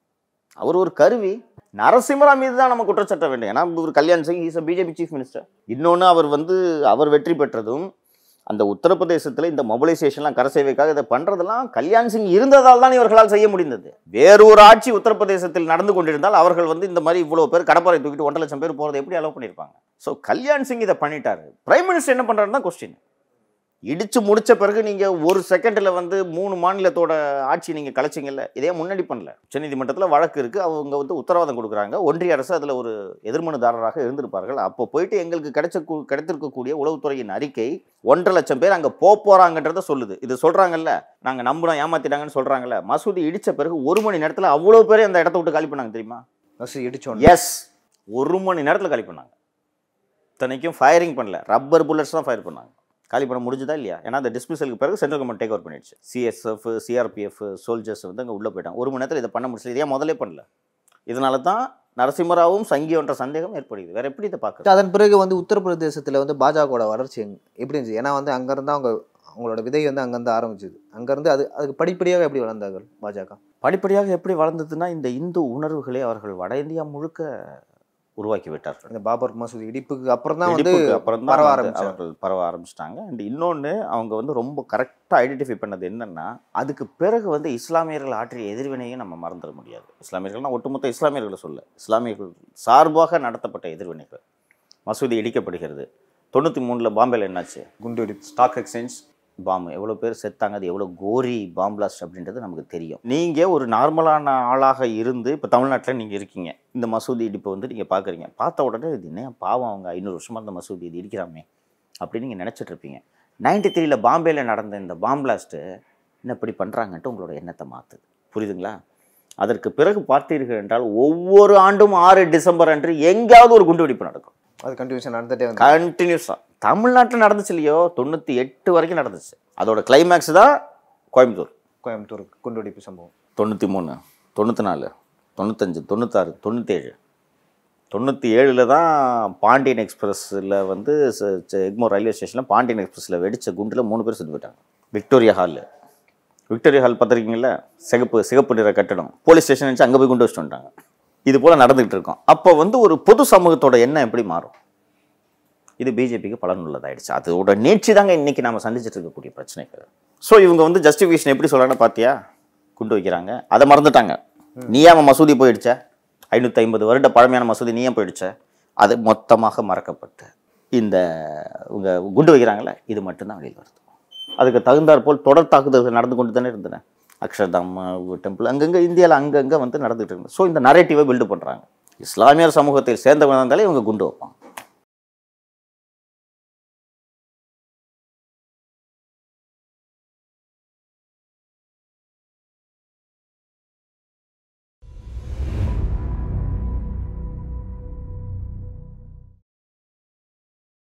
அவர் ஒரு கருவி நரசிம்மராவ் மீது தான் நம்ம குற்றச்சாட்ட வேண்டும் ஏன்னா இவர் Kalyan Singh is BJP chief minister இன்னொன்று அவர் வந்து அவர் வெற்றி பெற்றதும் அந்த உத்தரப்பிரதேசத்தில் இந்த மொபிலைசேஷன்லாம் கரசேவைக்காக இதை பண்ணுறதெல்லாம் கல்யாண் சிங் இருந்ததால் தான் இவர்களால் செய்ய முடிந்தது வேறு ஒரு ஆட்சி உத்தரப்பிரதேசத்தில் நடந்து கொண்டிருந்தால் அவர்கள் வந்து இந்த மாதிரி இவ்வளோ பேர் கடப்பாறை தூக்கிட்டு ஒன்றரை லட்சம் பேர் போகிறத எப்படி அலோவ் பண்ணியிருப்பாங்க ஸோ கல்யாண் சிங் இதை பண்ணிட்டாரு பிரைம் மினிஸ்டர் என்ன பண்ணுறாருன்னு தான் கொஸ்டின் இடிச்சு முடிச்ச பிறகு நீங்க ஒரு செகண்ட்ல வந்து மூணு மாநிலத்தோட ஆட்சி நீங்க கலைச்சிங்கல்ல இதே முன்னாடி பண்ணல உச்சநீதிமன்றத்தில் வழக்கு இருக்கு அவங்க வந்து உத்தரவாதம் கொடுக்குறாங்க ஒன்றிய அரசு அதுல ஒரு எதிர்மனுதாரராக இருந்திருப்பார்கள் அப்போ போயிட்டு எங்களுக்கு கிடைச்ச கூ- கிடைத்திருக்கக்கூடிய உளவுத்துறையின் அறிக்கை ஒன்றரை லட்சம் பேர் அங்க போக போறாங்கன்றத சொல்லுது இது சொல்றாங்கல்ல நாங்க நம்புறோம் ஏமாத்திட்டாங்கன்னு சொல்றாங்கல்ல மசூதி இடிச்ச பிறகு ஒரு மணி நேரத்துல அவ்வளவு பேர் அந்த இடத்த விட்டு காலி பண்ணாங்க தெரியுமா மசூதி இடிச்சோன்னு எஸ் ஒரு மணி நேரத்தில் காலி பண்ணாங்க இத்தனைக்கும் ஃபயரிங் பண்ணல ரப்பர் புல்லட்ஸ் தான் ஃபயர் பண்ணாங்க காலி பண்ண முடிஞ்சுதா இல்லையா ஏன்னா அந்த டிஸ்மிசலுக்கு பிறகு சென்ட்ரல் கவர்மெண்ட் டேக் ஓவர் பண்ணிடுச்சு சிஎஸ்எஃப் சிஆர்பிஎஃப் சோல்ஜர்ஸ் வந்து அங்கே உள்ளே போயிட்டாங்க ஒரு மணி நேரத்தில் இதை பண்ண முடியல இதே முதல்லே பண்ணல இதனால தான் நரசிம்மராவும் சங்கியோன்ற சந்தேகம் ஏற்படுகிறது வேற எப்படி இதை பார்க்குறது அதன் பிறகு வந்து உத்தரப்பிரதேசத்தில் வந்து பாஜகவோட வளர்ச்சி எங்க- எப்படி இருந்துச்சு ஏன்னா வந்து அங்கேருந்து அவங்க அவங்களோட விதை வந்து அங்கேருந்து ஆரம்பிச்சது அங்கேருந்து அது அதுக்கு படிப்படியாக எப்படி வளர்ந்தார்கள் பாஜக படிப்படியாக எப்படி வளர்ந்ததுன்னா இந்த இந்து உணர்வுகளை அவர்கள் வட இந்தியா முழுக்க உருவாக்கி விட்டார்கள் இந்த பாபர் மசூதி இடிப்புக்கு அப்புறம் தான் வந்து இடிப்புக்கு அப்புறம் தான் பரவ வந்து ஆரம்பிச்சாங்க. அவர்கள் பரவ ஆரம்பிச்சிட்டாங்க அண்ட் இன்னொன்று அவங்க வந்து ரொம்ப கரெக்டாக ஐடென்டிஃபை பண்ணது என்னன்னா அதுக்கு பிறகு வந்து இஸ்லாமியர்கள் ஆற்றிய எதிர்வினையும் நம்ம மறந்துட முடியாது இஸ்லாமியர்கள்னா ஒட்டுமொத்த இஸ்லாமியர்களை சொல்ல இஸ்லாமியர்கள் சார்பாக நடத்தப்பட்ட எதிர்வினைகள் மசூதி இடிக்கப்படுகிறது தொண்ணூற்றி மூணில் பாம்பேல என்னாச்சு குண்டு வெடிப்பு ஸ்டாக் எக்ஸ்சேஞ்ச் பாம்பு எவ்வளோ பேர் செத்தாங்க அது எவ்வளோ கோரி பாம் பிளாஸ்ட் அப்படின்றது நமக்கு தெரியும் நீங்கள் ஒரு நார்மலான ஆளாக இருந்து இப்போ தமிழ்நாட்டில் நீங்கள் இருக்கீங்க இந்த மசூதி இடிப்பை வந்து நீங்கள் பார்க்குறீங்க பார்த்த உடனே இது என்ன பாவம் அவங்க ஐநூறு வருஷமாக இந்த மசூதி இது இடிக்கிறாமே அப்படின்னு நீங்கள் நினச்சிட்டு இருப்பீங்க நைன்டி த்ரீல பாம்பேல நடந்த இந்த பாம் பிளாஸ்ட்டு என்ன இப்படி பண்ணுறாங்கன்ட்டு உங்களோட எண்ணத்தை மாற்றுது புரியுதுங்களா அதற்கு பிறகு பார்த்தீர்கள் என்றால் ஒவ்வொரு ஆண்டும் ஆறு டிசம்பர் அன்று எங்கேயாவது ஒரு குண்டுவெடிப்பு நடக்கும் அது கண்டினியூஷன் நடந்துட்டே வந்து கண்டினியூஸாக தமிழ்நாட்டில் நடந்துச்சு இல்லையோ தொண்ணூற்றி எட்டு வரைக்கும் நடந்துச்சு அதோட கிளைமேக்ஸ் தான் கோயம்புத்தூர் கோயம்புத்தூர் குண்டு வெடிப்பு சம்பவம் தொண்ணூற்றி மூணு தொண்ணூற்றி நாலு தொண்ணூத்தஞ்சு தொண்ணூத்தாறு தொண்ணூத்தேழு தொண்ணூற்றி ஏழில் தான் பாண்டியன் எக்ஸ்பிரஸில் வந்து ச- ச- எக்மோர் ரயில்வே ஸ்டேஷனில் பாண்டியன் எக்ஸ்பிரஸில் வெடித்த குண்டில் மூணு பேர் செத்து போயிட்டாங்க விக்டோரியா ஹாலில் விக்டோரியா ஹால் பார்த்துருக்கீங்களா சிகப்பு சிகப்பு நிற கட்டடம் போலீஸ் ஸ்டேஷன் வச்சு அங்கே போய் குண்டு வச்சுட்டு வந்துட்டாங்க இது போல் நடந்துகிட்டு இருக்கோம் அப்போ வந்து ஒரு பொது சமூகத்தோட எண்ணம் எப்படி மாறும் இது பிஜேபிக்கு பலனுள்ளதாயிடுச்சு அதோட நீட்சி தாங்க இன்னைக்கு நாம சந்திச்சுட்டு இருக்கக்கூடிய பிரச்சனைகள் ஸோ இவங்க வந்து ஜஸ்டிஃபிகேஷன் எப்படி சொல்றாங்கன்னு பார்த்தியா குண்டு வைக்கிறாங்க அதை மறந்துட்டாங்க நீ ஏன் மசூதி போயிடுச்ச ஐநூற்றி ஐம்பது வருட பழமையான மசூதி நீ ஏன் போயிடுச்ச அது மொத்தமாக மறக்கப்பட்டு இந்த இவங்க குண்டு வைக்கிறாங்களே இது மட்டும்தான் வெளியில் வருது அதுக்கு தகுந்தாற் போல் தொடர் தாக்குதல்கள் நடந்து கொண்டு தானே இருந்தன அக்ஷர்தாம் டெம்பிள் அங்கங்கே இந்தியாவில் அங்கங்கே வந்து நடந்துகிட்டு இருக்கு ஸோ இந்த நரேட்டிவை பில்டு பண்ணுறாங்க இஸ்லாமியர் சமூகத்தில் சேர்ந்தவங்க இருந்தாலே இவங்க குண்டு வைப்பாங்க